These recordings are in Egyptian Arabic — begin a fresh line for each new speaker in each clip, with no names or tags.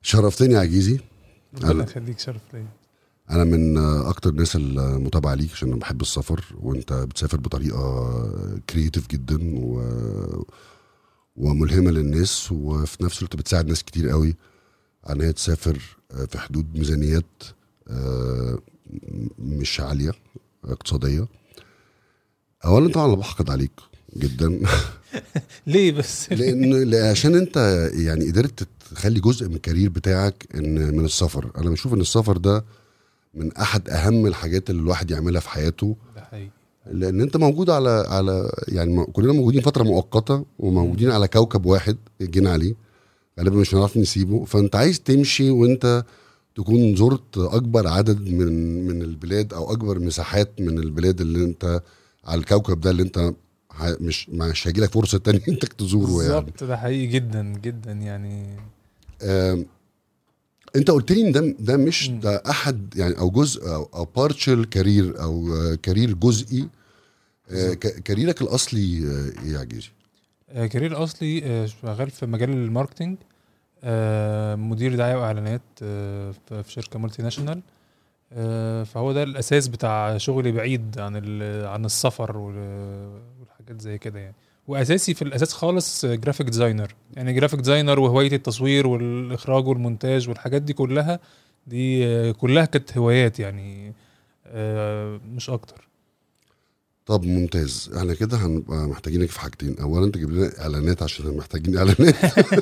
شرفتني يا عجيزي
ربنا يخليك شرف ليا
انا من اكتر الناس المتابعه ليك عشان انا بحب السفر وانت بتسافر بطريقه كرييتيف جدا و... وملهمه للناس وفي نفس الوقت بتساعد ناس كتير قوي على ان هي تسافر في حدود ميزانيات آه، مش عاليه اقتصاديه اولا طبعا انا بحقد عليك جدا
ليه بس
لان لا- عشان انت يعني قدرت تخلي جزء من الكارير بتاعك ان من السفر انا بشوف ان السفر ده من احد اهم الحاجات اللي الواحد يعملها في حياته
ده حقيقي
لان انت موجود على على يعني م- كلنا موجودين فتره مؤقته وموجودين على كوكب واحد جينا عليه غالبا مش هنعرف نسيبه فانت عايز تمشي وانت تكون زرت اكبر عدد من من البلاد او اكبر مساحات من البلاد اللي انت على الكوكب ده اللي انت ه- مش مش هيجي لك فرصه تانية انك تزوره يعني
بالظبط ده حقيقي جدا جدا يعني
آم، انت قلت لي ان ده ده مش
مم.
ده احد يعني او جزء او, أو بارشل كارير او آه، كارير جزئي آه،
بالظبط.
ك- كاريرك الاصلي آه، ايه يا عجيزي؟
آه، كارير اصلي آه، شغال في مجال الماركتينج آه، مدير دعايه واعلانات آه، في في شركه مالتي ناشونال آه، فهو ده الاساس بتاع شغلي بعيد عن ال- عن السفر وال- والحاجات زي كده يعني واساسي في الاساس خالص جرافيك ديزاينر يعني جرافيك ديزاينر وهوايه التصوير والاخراج والمونتاج والحاجات دي كلها دي آه، كلها كانت هوايات يعني آه، مش اكتر
طب ممتاز احنا كده هنبقى محتاجينك في حاجتين اولا تجيب لنا اعلانات عشان محتاجين اعلانات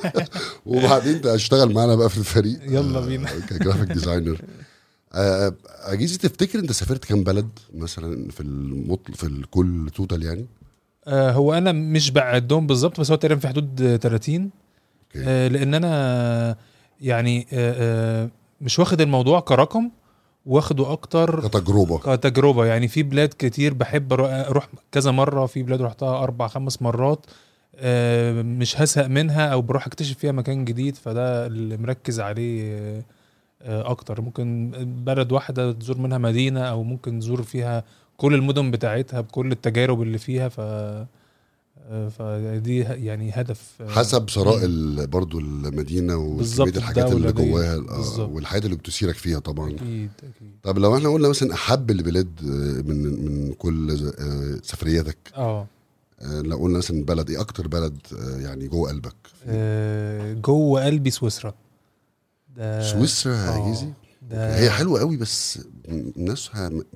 وبعدين تشتغل معانا بقى في الفريق
يلا
آه،
بينا.
كجرافيك ديزاينر آه، عجيزي تفتكر انت سافرت كام بلد مثلا في المطل في الكل توتال يعني
آه، هو انا مش بعدهم بالظبط بس هو تقريبا في حدود آه، 30
اوكي.
آه، لان انا يعني آه، آه، مش واخد الموضوع كرقم واخده اكتر
كتجربه
كتجربه يعني في بلاد كتير بحب أرو- اروح كذا مره في بلاد رحتها اربع خمس مرات آه، مش هزهق منها او بروح اكتشف فيها مكان جديد فده اللي مركز عليه آه، آه، اكتر ممكن بلد واحده تزور منها مدينه او ممكن تزور فيها كل المدن بتاعتها بكل التجارب اللي فيها ف آه، فدي ه- يعني هدف آه،
حسب ثراء ال- برضو المدينه
بالظبط،
وكميه الحاجات اللي
الدولة دي.
جواها آه،
بالظبط.
والحاجات اللي بتثيرك فيها طبعا
اكيد اكيد
طب لو احنا قلنا مثلا احب البلاد آه، من من كل آه، سفرياتك
اه
آه، لو قلنا مثلا بلد ايه اكتر بلد آه، يعني جوه قلبك
آه، جوه قلبي سويسرا ده
سويسرا يا
آه،
عجيزي
ده
هي حلوه قوي بس ناسها م-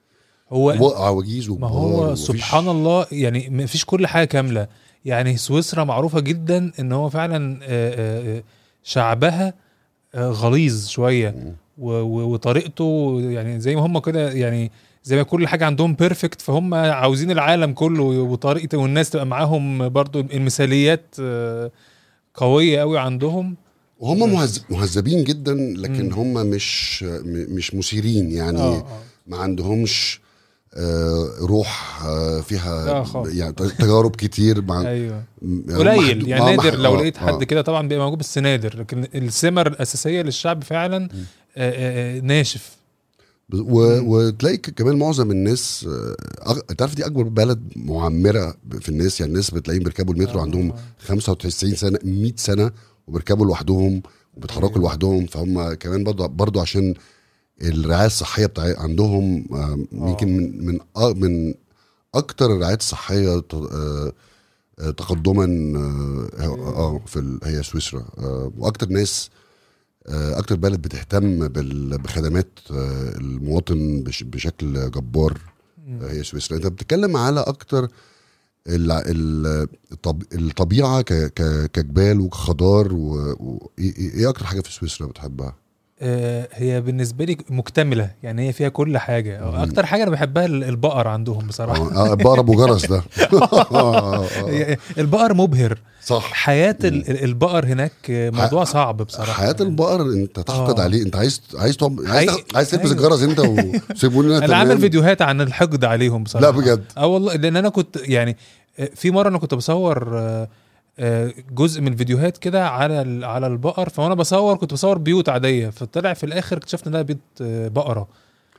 هو
و- عواجيز
ما
وكبار
هو
ومفيش-
سبحان الله يعني ما فيش كل حاجه كامله يعني سويسرا معروفه جدا ان هو فعلا آه، آه، شعبها آه، غليظ شويه
مم.
و- و- وطريقته يعني زي ما هم كده يعني زي ما كل حاجه عندهم بيرفكت فهم عاوزين العالم كله وطريقه والناس تبقى معاهم برضو المثاليات آه، قويه قوي عندهم
وهم مهز- مهذبين جدا لكن
مم.
هم مش م- مش مثيرين يعني
اه اه
ما عندهمش آه، روح آه، فيها
لا خالص.
يعني ت- تجارب كتير مع
ايوه
م-
قليل
محدو-
يعني
آه،
نادر
مح-
لو
آه،
لقيت حد
آه.
كده طبعا بيبقى موجود بس نادر لكن السمر الاساسيه للشعب فعلا آه، آه، آه، ناشف
و... وتلاقي ك- كمان معظم الناس آه، أغ... تعرف دي اكبر بلد معمره في الناس يعني الناس بتلاقيهم بيركبوا المترو
آه.
عندهم 95 سنه 100 سنه وبيركبوا لوحدهم وبيتحركوا
أيوة.
لوحدهم فهم كمان برضو برضو عشان الرعايه الصحيه بتاع عندهم آه، يمكن من من آه، من اكتر الرعايات الصحيه ت- آه، آه، تقدما اه آه، في ال- هي سويسرا آه، واكتر ناس آه، اكتر بلد بتهتم بال- بخدمات آه، المواطن بش- بشكل جبار
مم.
آه، هي سويسرا انت بتتكلم على اكتر ال- ال- الطب- الطبيعه ك- ك- كجبال وكخضار و- و- ايه إيه- إيه اكتر حاجه في سويسرا بتحبها
آه، هي بالنسبه لي مكتمله يعني هي فيها كل حاجه
مم.
اكتر حاجه انا بحبها ال- البقر عندهم بصراحه
اه آه، بقر ابو جرس ده آه، آه، آه.
هي- البقر مبهر
صح
حياه ال- ال- البقر هناك آه، موضوع
ح-
صعب بصراحه
حياه البقر انت تحقد
آه.
عليه انت عايز عايز طب عايز,
حقيقي.
عايز تلبس
أيوة.
الجرس انت وسيبوني لنا
انا عامل
تمام.
فيديوهات عن الحقد عليهم بصراحه
لا بجد
اه والله لان انا كنت يعني آه، في مره انا كنت بصور آه، آه، جزء من الفيديوهات كده على ال- على البقر فانا بصور كنت بصور بيوت عاديه فطلع في الاخر اكتشفت ان ده بيت آه، بقره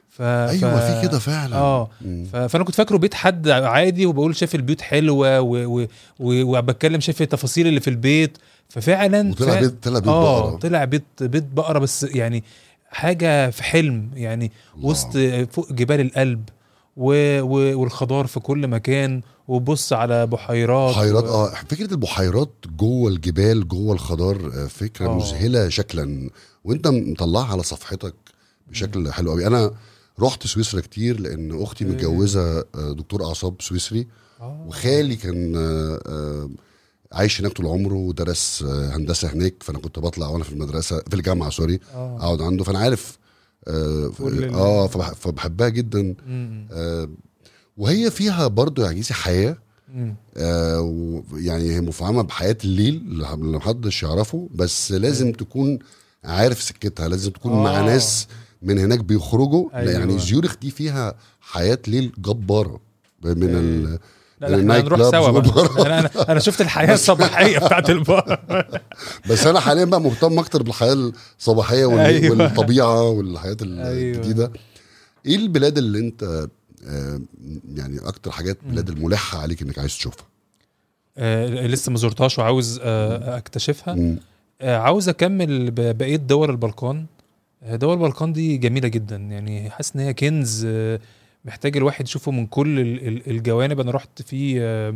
ف...
ايوه
ف-
في كده فعلا
اه
مم.
ف... فانا كنت فاكره بيت حد عادي وبقول شايف البيوت حلوه و... و... و... وبتكلم شايف التفاصيل اللي في البيت ففعلا
وطلع
فع-
بيت طلع بيت
اه
بقره
طلع بيت بيت بقره بس يعني حاجه في حلم يعني
الله.
وسط فوق جبال القلب و... و... والخضار في كل مكان وبص على بحيرات
بحيرات
و...
اه فكره البحيرات جوه الجبال جوه الخضار آه، فكره
آه.
مذهله شكلا وانت مطلعها على صفحتك بشكل حلو قوي انا رحت سويسرا كتير لان اختي
إيه.
متجوزه آه، دكتور اعصاب سويسري
آه.
وخالي كان آه، آه، عايش هناك طول عمره ودرس آه، هندسه هناك فانا كنت بطلع وانا في المدرسه في الجامعه سوري
اه
اقعد عنده فانا عارف اه,
كل ال-
آه فبح- فبحبها جدا
مم.
آه وهي فيها برضو يا عجيزي حياه
مم.
آه ويعني هي مفعمه بحياه الليل اللي محدش يعرفه بس لازم تكون عارف سكتها لازم تكون
آه.
مع ناس من هناك بيخرجوا
أيوة.
يعني زيورخ دي فيها حياه ليل جباره من
أيوة.
ال
لا لا احنا
النايت
هنروح
كلابز
سوا
وبره.
بقى انا انا انا شفت الحياه الصباحيه بتاعت البار
بس انا حاليا بقى مهتم اكتر بالحياه الصباحيه وال...
أيوة.
أيوة. والطبيعه والحياه
أيوة.
الجديده ايه البلاد اللي انت آه، يعني اكتر حاجات بلاد الملحه عليك انك عايز تشوفها
آه لسه ما زرتهاش وعاوز آه اكتشفها
مم.
آه عاوز اكمل ب- بقيه دول البلقان آه دول البلقان دي جميله جدا يعني حاسس ان هي كنز آه محتاج الواحد يشوفه من كل ال- ال- الجوانب انا رحت في آه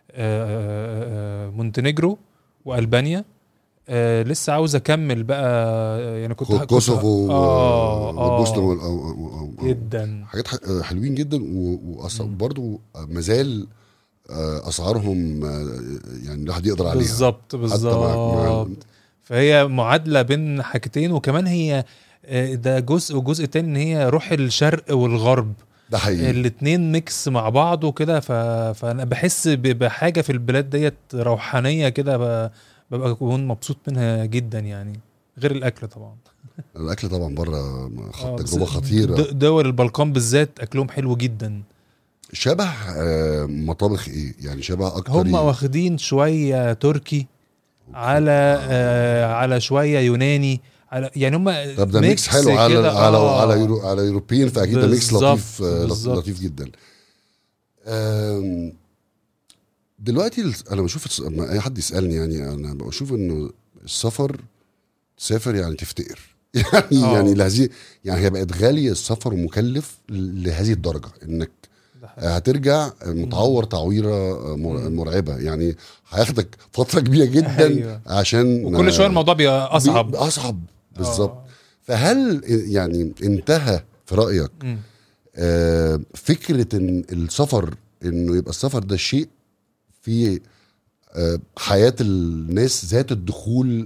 آه آه مونتينيجرو والبانيا آه لسه عاوز اكمل بقى آه، يعني كنت كنت-
كوسوفو
اه
والبوسنه
اه
وال- أو- أو- أو- أو-
جدا
حاجات ح- حلوين جدا
مم.
وبرضه مازال آه، اسعارهم آه، يعني الواحد يقدر عليها
بالظبط
حتى مع-
بالظبط
مع
فهي معادله بين حاجتين وكمان هي آه، ده جزء وجزء تاني ان هي روح الشرق والغرب
ده حقيقي
الاتنين ميكس مع بعض وكده ف... فانا بحس ب- بحاجه في البلاد ديت روحانيه كده ب... ببقى بكون مبسوط منها جدا يعني غير الاكل طبعا
الاكل طبعا بره
آه، بس
تجربه خطيره
د- دول البلقان بالذات اكلهم حلو جدا
شبه آه، مطابخ ايه يعني شبه اكتر
هم
إيه؟
واخدين شويه تركي على آه على شويه يوناني على يعني هم
طب ده ميكس حلو على
كده،
على
آه.
على يورو على يوروبيين فاكيد ده ميكس
بالظبط،
لطيف آه،
بالظبط.
لطيف جدا آم، دلوقتي الس- انا بشوف الس- لما اي حد يسالني يعني انا بشوف انه السفر تسافر يعني تفتقر يعني
آه.
يعني لهذه يعني هي بقت غاليه السفر ومكلف لهذه الدرجه انك
ده حقيقي.
هترجع متعور تعويره مر-
مم.
مرعبه يعني هياخدك فتره كبيره جدا
أيوة.
عشان
وكل شويه الموضوع بيبقى اصعب
بي- اصعب بالظبط
آه.
فهل يعني انتهى في رايك
مم.
آه، فكره ان السفر انه يبقى السفر ده شيء في آه، حياه الناس ذات الدخول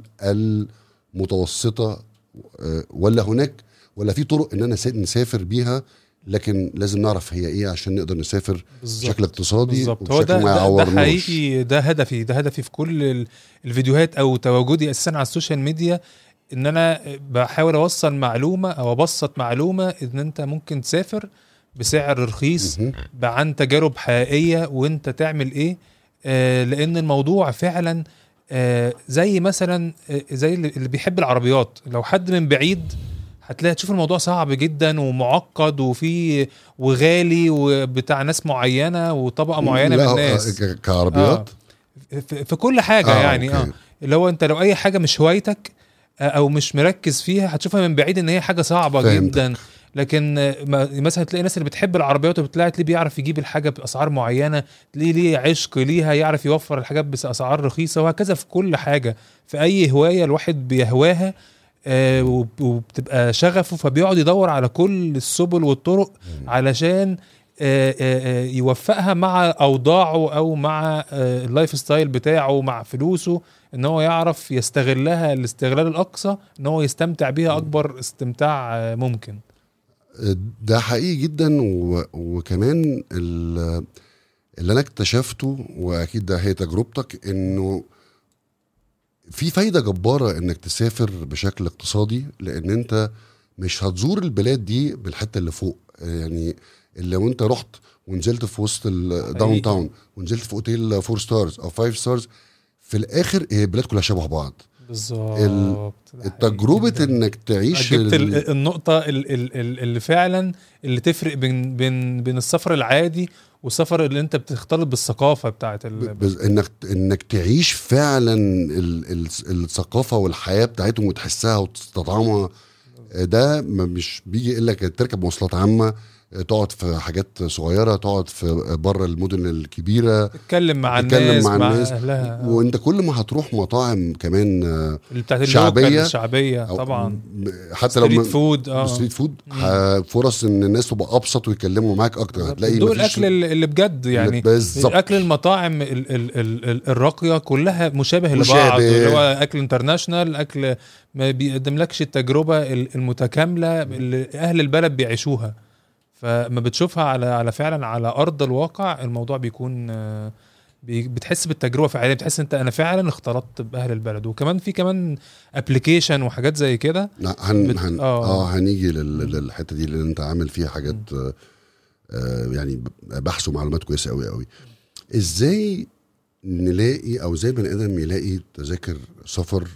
المتوسطه آه، ولا هناك ولا في طرق ان انا سا- نسافر بيها لكن لازم نعرف هي ايه عشان نقدر نسافر
بالظبط
بشكل اقتصادي
بالظبط هو
وبشكل
ده
ما
ده, ده
يعورناش
حقيقي ده هدفي ده هدفي في كل ال- الفيديوهات او تواجدي اساسا على السوشيال ميديا ان انا بحاول اوصل معلومه او ابسط معلومه ان انت ممكن تسافر بسعر رخيص
مهم.
عن تجارب حقيقيه وانت تعمل ايه آه لان الموضوع فعلا آه زي مثلا آه زي اللي اللي بيحب العربيات لو حد من بعيد هتلاقي تشوف الموضوع صعب جدا ومعقد وفي وغالي وبتاع ناس معينه وطبقه معينه من
لا،
الناس
ك- كعربيات
في, في كل حاجه
آه،
يعني
أوكي.
اه اللي هو انت لو اي حاجه مش هوايتك آه، او مش مركز فيها هتشوفها من بعيد ان هي حاجه صعبه
فهمتك.
جدا لكن آه، ما- مثلا تلاقي الناس اللي بتحب العربيات وبتلاقي تلاقيه بيعرف يجيب الحاجه باسعار معينه تلاقيه ليه عشق ليها يعرف يوفر الحاجات باسعار رخيصه وهكذا في كل حاجه في اي هوايه الواحد بيهواها آه، وب- وبتبقى شغفه فبيقعد يدور على كل السبل والطرق علشان آه، آه، آه، يوفقها مع اوضاعه او مع آه، اللايف ستايل بتاعه مع فلوسه ان هو يعرف يستغلها الاستغلال الاقصى ان هو يستمتع بيها اكبر استمتاع آه، ممكن
ده حقيقي جدا و... وكمان ال- اللي انا اكتشفته واكيد ده هي تجربتك انه في فايده جباره انك تسافر بشكل اقتصادي لان انت مش هتزور البلاد دي بالحته اللي فوق يعني اللي لو انت رحت ونزلت في وسط الداون تاون ونزلت في اوتيل فور ستارز او فايف ستارز في الاخر هي البلاد كلها شبه بعض
بالظبط ده حقيقي
تجربه
جداً.
انك تعيش
جبت
ال-
ال- النقطة ال- ال- ال- اللي فعلا اللي تفرق بين بين بين السفر العادي والسفر اللي انت بتختلط بالثقافة بتاعت ال...
بز- انك انك تعيش فعلا ال ال الثقافه والحياه بتاعتهم وتحسها وتستطعمها ده ما مش بيجي الا كده تركب مواصلات عامه تقعد في حاجات صغيره تقعد في بره المدن الكبيره
تتكلم مع
تتكلم
الناس
مع
مع,
الناس.
اهلها
وانت كل ما هتروح مطاعم كمان آه،
اللي بتاعت
شعبية
اللوكال الشعبية
أو
طبعا
م- حتى لو
ستريت
من-
فود اه
ستريت فود ه- فرص ان الناس تبقى ابسط ويتكلموا معاك اكتر هتلاقي
دول
مفيش-
الاكل اللي اللي بجد يعني
بالظبط
اكل المطاعم ال ال ال ال الراقيه كلها مشابه,
مشابه.
لبعض اللي هو اكل انترناشونال اكل ما بيقدملكش التجربه ال- المتكامله اللي اهل البلد بيعيشوها فما بتشوفها على على فعلا على ارض الواقع الموضوع بيكون آه، بي- بتحس بالتجربه فعليا بتحس انت انا فعلا اختلطت باهل البلد وكمان في كمان ابلكيشن وحاجات زي كده
لا، هن
بت-
هن
آه.
اه هنيجي لل- للحته دي لان انت عامل فيها حاجات آه آه، يعني بحث ومعلومات كويسه قوي قوي ازاي نلاقي او ازاي بني ادم يلاقي تذاكر سفر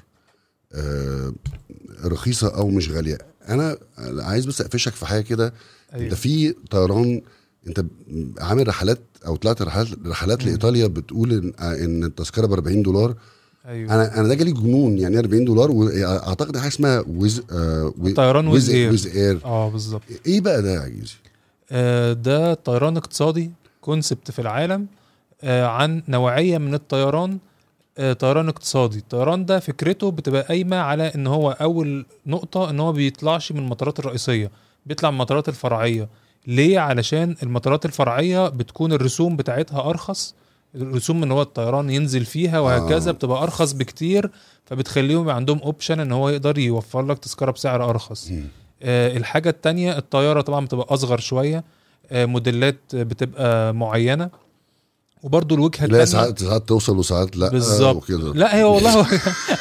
آه رخيصه او مش غاليه انا عايز بس اقفشك في حاجه كده
أيوة.
انت في طيران انت عامل رحلات او طلعت رحلات رحلات
مم.
لايطاليا بتقول ان ان التذكره ب 40 دولار
ايوه
انا انا ده جالي جنون يعني 40 دولار واعتقد حاجه اسمها ويز آه وي-
طيران ويز اير
ويز اير
اه بالظبط
ايه بقى ده يا عجيزي؟
آه، ده طيران اقتصادي كونسبت في العالم آه، عن نوعية من الطيران آه، طيران اقتصادي الطيران ده فكرته بتبقى قايمة على ان هو اول نقطة ان هو بيطلعش من المطارات الرئيسية بيطلع من المطارات الفرعية ليه علشان المطارات الفرعية بتكون الرسوم بتاعتها ارخص الرسوم ان هو الطيران ينزل فيها وهكذا
آه.
بتبقى ارخص بكتير فبتخليهم يبقى عندهم اوبشن ان هو يقدر يوفر لك تذكرة بسعر ارخص آه، الحاجة التانية الطيارة طبعا بتبقى أصغر شوية آه، موديلات بتبقى معينة وبرضو الوجهة
لا
التانية
ساعات ساعات توصل وساعات لا
بالظبط.
وكده
لا هي والله هو,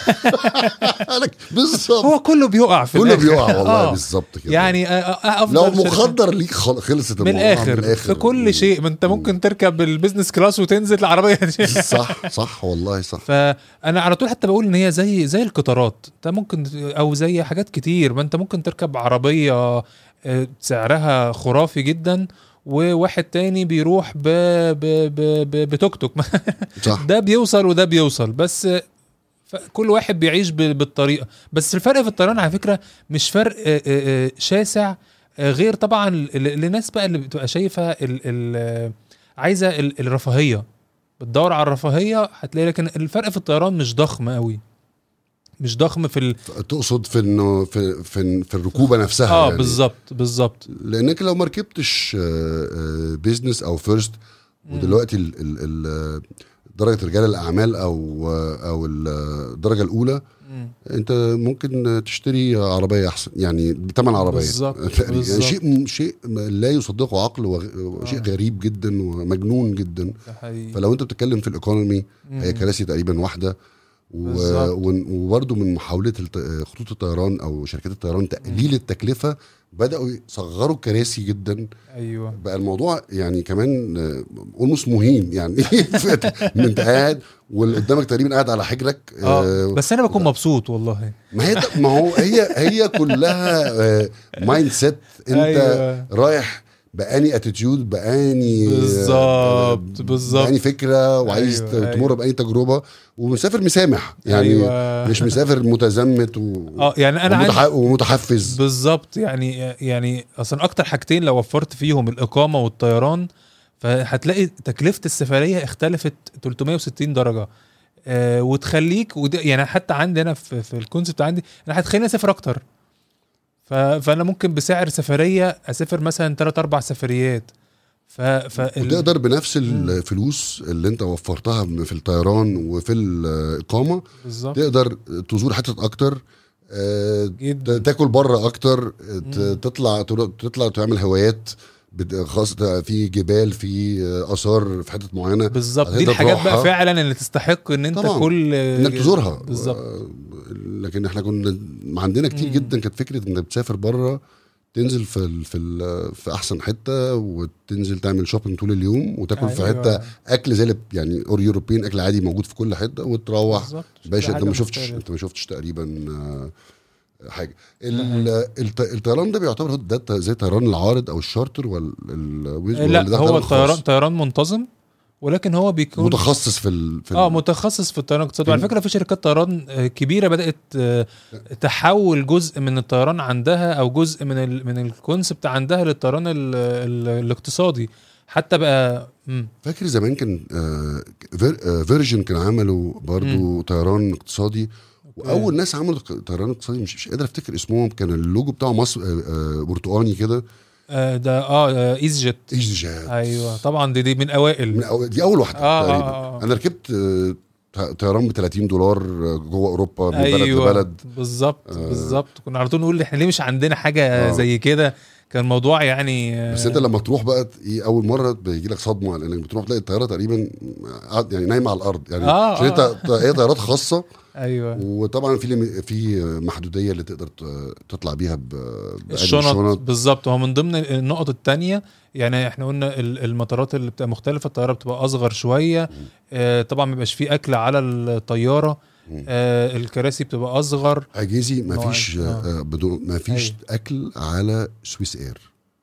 لك بالظبط
هو كله بيقع في
كله
الآخر.
بيقع والله
آه.
بالظبط كده
يعني آه، آه، أفضل
لو
شركة-
مخدر ليك خل- خلصت
من
الموضوع
الآخر في كل شيء ما أنت ممكن تركب البيزنس كلاس وتنزل العربية دي
صح صح والله صح
فانا على طول حتى بقول ان هي زي زي القطارات انت ممكن او زي حاجات كتير ما انت ممكن تركب عربيه آه، سعرها خرافي جدا وواحد تاني بيروح ب ب ب ب بتوك توك
صح
ده بيوصل وده بيوصل بس آه، ف- كل واحد بيعيش ب- بالطريقه بس الفرق في الطيران على فكره مش فرق آه، آه، آه، شاسع آه، غير طبعا ل- للناس بقى اللي بتبقى شايفه ال ال آه، عايزه ال- الرفاهيه بتدور على الرفاهيه هتلاقي لكن الفرق في الطيران مش ضخم قوي مش ضخم في ال...
تقصد في انه في في, في الركوبه نفسها
اه
يعني.
بالظبط بالظبط
لانك لو ما ركبتش بيزنس او فيرست ودلوقتي ال ال ال درجه رجال الاعمال او او الدرجه الاولى
مم.
انت ممكن تشتري عربيه احسن يعني بثمن عربيه
بالظبط،
تقريباً. يعني
بالظبط.
شيء شيء لا يصدقه عقل وشيء
آه.
غريب جدا ومجنون جدا
ده حقيقي
فلو انت بتتكلم في الايكونومي هي
مم.
كراسي تقريبا واحده و-
بالظبط.
ون- وبرضه من محاوله الت- خطوط الطيران او شركات الطيران تقليل التكلفه بداوا يصغروا الكراسي جدا
ايوه
بقى الموضوع يعني كمان اولموست مهين يعني انت قاعد واللي قدامك تقريبا قاعد على حجرك
اه
آه،
بس انا بكون مبسوط والله
ما هي ما هو هي هي كلها مايند سيت انت
أيوة.
رايح باني اتيتيود باني
بالظبط، بالظبط.
باني فكره وعايز
أيوة،
أيوة تمر
أيوة.
باني تجربه ومسافر مسامح يعني
أيوة.
مش مسافر متزمت و...
اه يعني انا
ومتح...
عندي
ومتحفز
بالظبط يعني يعني اصلا اكتر حاجتين لو وفرت فيهم الاقامه والطيران فهتلاقي تكلفه السفريه اختلفت 360 درجه آه وتخليك ود... يعني حتى عندي انا في, في الكونسبت عندي انا هتخليني اسافر اكتر ف... فانا ممكن بسعر سفريه اسافر مثلا 3 4 سفريات ف, ف...
وتقدر بنفس الفلوس اللي انت وفرتها في الطيران وفي الاقامه
بالظبط
تقدر تزور حتت اكتر آه،
جدا
تاكل بره اكتر ت-
مم.
تطلع تطلع تعمل هوايات بت- خاصة في جبال في اثار في حتت معينه
بالظبط دي
هتقدر
الحاجات بقى
تروحها.
فعلا اللي تستحق ان انت
طبعاً.
كل
انك تزورها
بالظبط
آه، لكن احنا كنا عندنا كتير
مم.
جدا كانت فكره انك بتسافر بره تنزل في ال في ال في احسن حته وتنزل تعمل شوبينج طول اليوم وتاكل في
أيوة.
حته اكل زي اللي- يعني اور يوروبيين اكل عادي موجود في كل حته وتروح
بالظبط
باشا
دي
انت
حاجة
ما شفتش
مختلفة.
انت ما شفتش تقريبا آه، حاجه ال- الط- الطيران ده بيعتبر هو ده الط- زي طيران العارض او الشارتر ولا ال- ولا ده
لا هو
طيران
الطيران
خاص؟
طيران منتظم ولكن هو بيكون
متخصص في ال في ال-
اه متخصص في الطيران الاقتصادي وعلى
في-
فكره في شركات طيران آه، كبيره بدات آه، تحول جزء من الطيران عندها او جزء من ال من الكونسبت عندها للطيران ال ال الاقتصادي حتى بقى مم.
فاكر زمان كان آه، فير- آه، فيرجن كان عملوا برضو طيران اقتصادي واول ناس عملوا طيران اقتصادي مش, مش قادر افتكر اسمهم كان اللوجو بتاعه مصر آه، آه، برتقاني كده
آه، ده اه ايزي جيت
ايجي جات
ايوه طبعا دي, دي من اوائل
من أول دي اول واحده
آه،
تقريبا
آه، آه.
انا ركبت آه، ط- طيران ب 30 دولار آه، جوه اوروبا من بلد
ايوه
لبلد
بالظبط
آه.
بالظبط كنا على طول نقول احنا ليه مش عندنا حاجه
آه.
زي كده كان الموضوع يعني آه،
بس انت لما تروح بقى ايه اول مره بيجي لك صدمه لانك بتروح تلاقي الطياره تقريبا قاعد- يعني نايمه على الارض يعني
آه،
عشان انت
آه.
هي طيارات خاصه
ايوه
وطبعا في ليمي- في محدوديه اللي تقدر ت- تطلع بيها ب- بأقل
الشنط بالظبط هو من ضمن النقط التانية يعني احنا قلنا ال- المطارات اللي بتبقى مختلفة الطيارة بتبقى أصغر شوية آه طبعا ما بيبقاش فيه أكل على الطيارة
مم.
آه الكراسي بتبقى أصغر
اجهزي ما
نوع-
فيش
آه.
آه. بدون ما فيش
أيوة.
اكل على سويس اير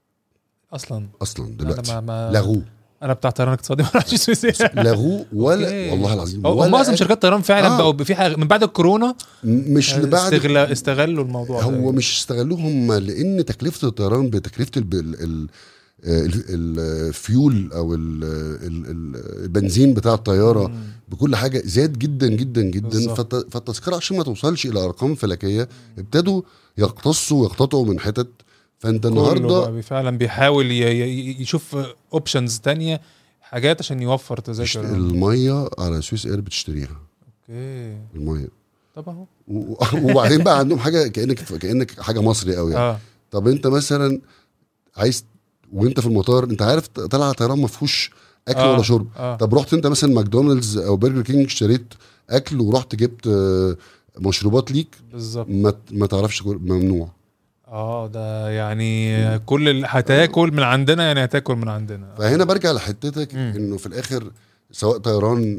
أصلا
اصلا
أنا
دلوقتي
ما ما
لغوه
أنا بتاع طيران اقتصادي ما رحتش سويسرا
لغوه ولا
أوكي.
والله العظيم
هو
ولا
معظم
أكل.
شركات الطيران فعلا
آه.
بقوا في حاجة من بعد الكورونا
مش
آه،
لبعد
استغل استغلوا الموضوع ده.
هو مش استغلوهم لان تكلفه الطيران بتكلفه الب... ال... ال... ال- الفيول او ال... ال... ال- البنزين بتاع الطياره
مم.
بكل حاجه زاد جدا جدا جدا
بالظبط.
فالت... فالتذكره عشان ما توصلش الى ارقام فلكيه ابتدوا يقتصوا ويقتطعوا من حتت فانت
كله
النهارده
بقى فعلا بيحاول ي- ي- يشوف اوبشنز تانية حاجات عشان يوفر
بتشت-
تذاكر
الميه على سويس اير بتشتريها
اوكي
الميه
طب اهو
و- وبعدين بقى عندهم حاجه كانك كانك حاجه مصري قوي يعني
اه
طب انت مثلا عايز وانت في المطار انت عارف طلع طيران ما فيهوش اكل
آه.
ولا شرب
اه
طب رحت انت مثلا ماكدونالدز او برجر كينج اشتريت اكل ورحت جبت آه، مشروبات ليك
بالظبط
ما ما تعرفش كل- ممنوع
اه ده يعني كل اللي هتاكل من عندنا يعني هتاكل من عندنا
فهنا برجع لحتتك
مم.
انه في الاخر سواء طيران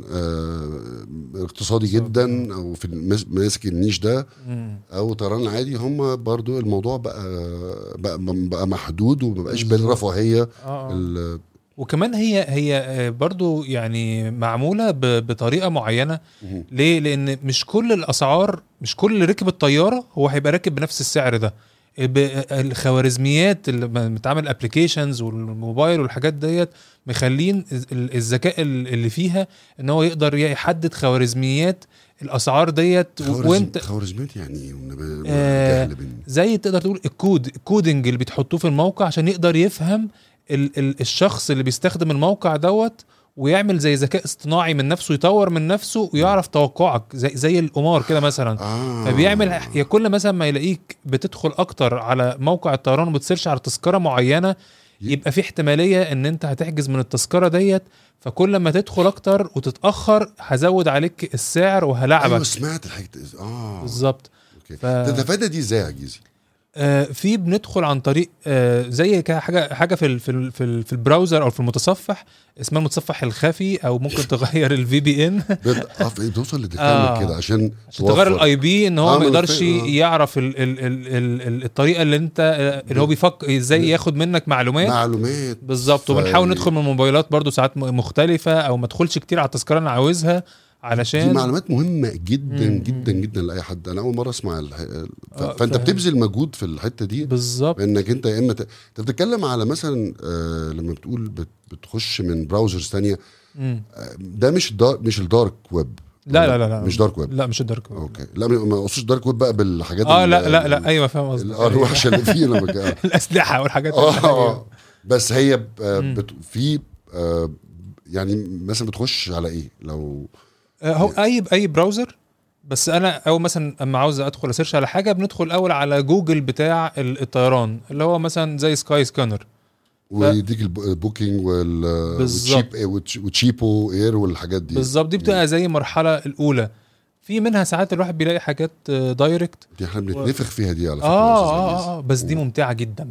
آه، اقتصادي جدا او في المس- ماسك النيش ده
مم.
او طيران عادي هم برضو الموضوع بقى بقى, بقى محدود ومبقاش
بالظبط.
بالرفاهيه
اه آه.
ال-
وكمان هي هي آه، برضو يعني معموله ب- بطريقه معينه ليه لان مش كل الاسعار مش كل اللي ركب الطياره هو هيبقى راكب بنفس السعر ده ب- الخوارزميات اللي بتعمل ابلكيشنز والموبايل والحاجات ديت مخلين ال- الذكاء ال- اللي فيها ان هو يقدر يحدد خوارزميات الاسعار ديت
خوارزم
وانت
خوارزميات يعني ايه والنبي-
آه،
جهل بيني.
زي تقدر تقول الكود الكودنج اللي بتحطوه في الموقع عشان يقدر يفهم ال ال الشخص اللي بيستخدم الموقع دوت ويعمل زي ذكاء اصطناعي من نفسه يطور من نفسه ويعرف توقعك زي زي القمار كده مثلا
آه.
فبيعمل يا كل مثلا ما يلاقيك بتدخل اكتر على موقع الطيران وبتسيرش على تذكره معينه يبقى في احتماليه ان انت هتحجز من التذكره ديت فكل ما تدخل اكتر وتتاخر هزود عليك السعر
ايوه
وهلاعبك
سمعت الحته دي. اه
بالظبط
اوكي
ف-
تتفادى دي ازاي يا جيزي
آه، في بندخل عن طريق آه، زي كده حاجه حاجه في ال في ال في, ال في البراوزر او في المتصفح اسمها المتصفح الخفي او ممكن تغير الفي بي ان
بت- آه، في- بتوصل لدي
آه.
كده عشان
عشان تغير
توفر.
الاي بي ان هو
آه،
ما
ما أنا
يقدرش
فاهم، آه.
يعرف ال ال ال ال ال الطريقه اللي انت آه، اللي هو بيفكر ازاي ياخد منك معلومات
معلومات
بالظبط
في-
وبنحاول ندخل من موبايلات برضو ساعات م- مختلفه او ما ادخلش كتير على التذكره اللي انا عاوزها
دي
علشان
معلومات مهمه جدا
مم.
جدا جدا لاي حد انا اول مره اسمع الح... ف...
آه،
فانت
فاهم.
بتبذل مجهود في الحته دي
بالظبط
انك انت يا اما ت... انت بتتكلم على مثلا آه لما بتقول بت... بتخش من براوزرز تانية
مم.
آه ده مش الدار... مش الدارك ويب
لا لا لا لا
مش دارك ويب
لا مش الدارك ويب.
اوكي لا ما اقصدش دارك ويب بقى بالحاجات
اه
ال-
لا لا لا
ال-
ايوه فاهم قصدك
ال- الوحشه اللي فيه لما ك- آه.
الاسلحه والحاجات
اه
التانية.
اه بس هي ب- آه،
مم.
بت... في آه يعني مثلا بتخش على ايه لو
آه، هو اي اي براوزر بس انا او مثلا اما عاوز ادخل اسيرش على حاجه بندخل الاول على جوجل بتاع ال- الطيران اللي هو مثلا زي سكاي سكانر
ويديك الب- البوكينج وال
بالظبط.
والتشيب- وتش- وتشيبو اير والحاجات دي
بالظبط دي بتبقى زي المرحله الاولى في منها ساعات الواحد بيلاقي حاجات آه، دايركت
دي احنا بنتنفخ فيها دي على فكره
اه
يا أستاذ
اه
عزيز.
اه بس دي ممتعه جدا بقى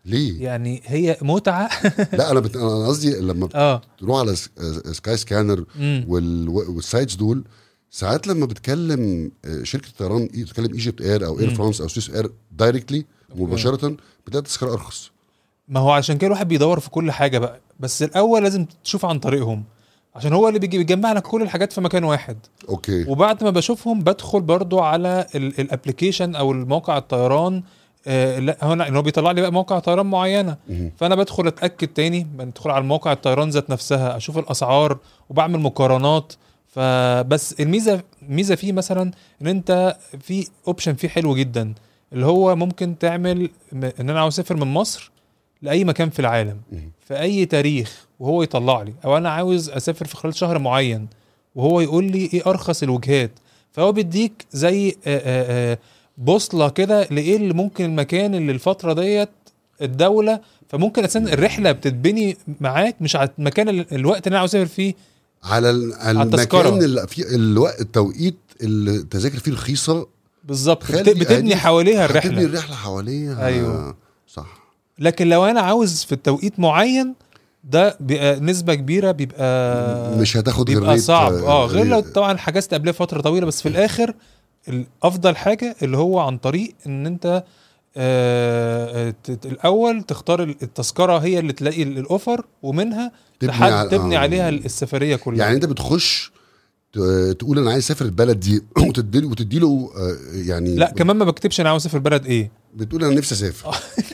ليه
يعني هي متعه
لا انا بت... انا قصدي لما
اه
بتروح على س- آه، سكاي سكانر
امم
وال... والسايتس دول ساعات لما بتكلم آه، شركه طيران إي- بتكلم ايجيبت اير او اير
مم.
فرانس او سويس اير دايركتلي مباشره بتلاقي التذكره ارخص
ما هو عشان كده الواحد بيدور في كل حاجه بقى بس الاول لازم تشوف عن طريقهم عشان هو اللي بيجي بيجمع لك كل الحاجات في مكان واحد
اوكي
وبعد ما بشوفهم بدخل برضو على الابلكيشن او الموقع الطيران آه لا هو إن هو بيطلع لي بقى موقع طيران معينه
مهم.
فانا بدخل اتاكد تاني بدخل على موقع الطيران ذات نفسها اشوف الاسعار وبعمل مقارنات فبس الميزه الميزه فيه مثلا ان انت في اوبشن فيه حلو جدا اللي هو ممكن تعمل م- ان انا عاوز اسافر من مصر لاي مكان في العالم
مهم.
في اي تاريخ وهو يطلع لي او انا عاوز اسافر في خلال شهر معين وهو يقول لي ايه ارخص الوجهات فهو بيديك زي آه، آه، آه، بوصله كده لايه اللي ممكن المكان اللي الفتره ديت الدوله فممكن اساسا الرحله بتتبني معاك مش على المكان ال- الوقت اللي انا عاوز اسافر فيه
على ال- على
التذكرة.
المكان اللي في الوقت التوقيت اللي التذاكر فيه رخيصه
بالظبط
تخيل
بت-
دي-
بتبني
دي-
حواليها
هتبني
الرحله
الرحله حواليها
أيوة.
صح
لكن لو انا عاوز في التوقيت معين ده بيبقى نسبه كبيره بيبقى
مش هتاخد غير
بيبقى
ريت،
صعب اه غير لو
آه،
طبعا حجزت قبلها فتره طويله بس في الاخر الافضل حاجه اللي هو عن طريق ان انت آه ت- ت- الاول تختار ال- التذكره هي اللي تلاقي ال- الاوفر ومنها
تبني
تحد
على-
تبني
آه.
عليها السفريه كلها
يعني انت بتخش ت- تقول انا عايز اسافر البلد دي وتدي وتدي له يعني
لا كمان ما بكتبش انا عاوز اسافر بلد ايه
بتقول انا نفسي اسافر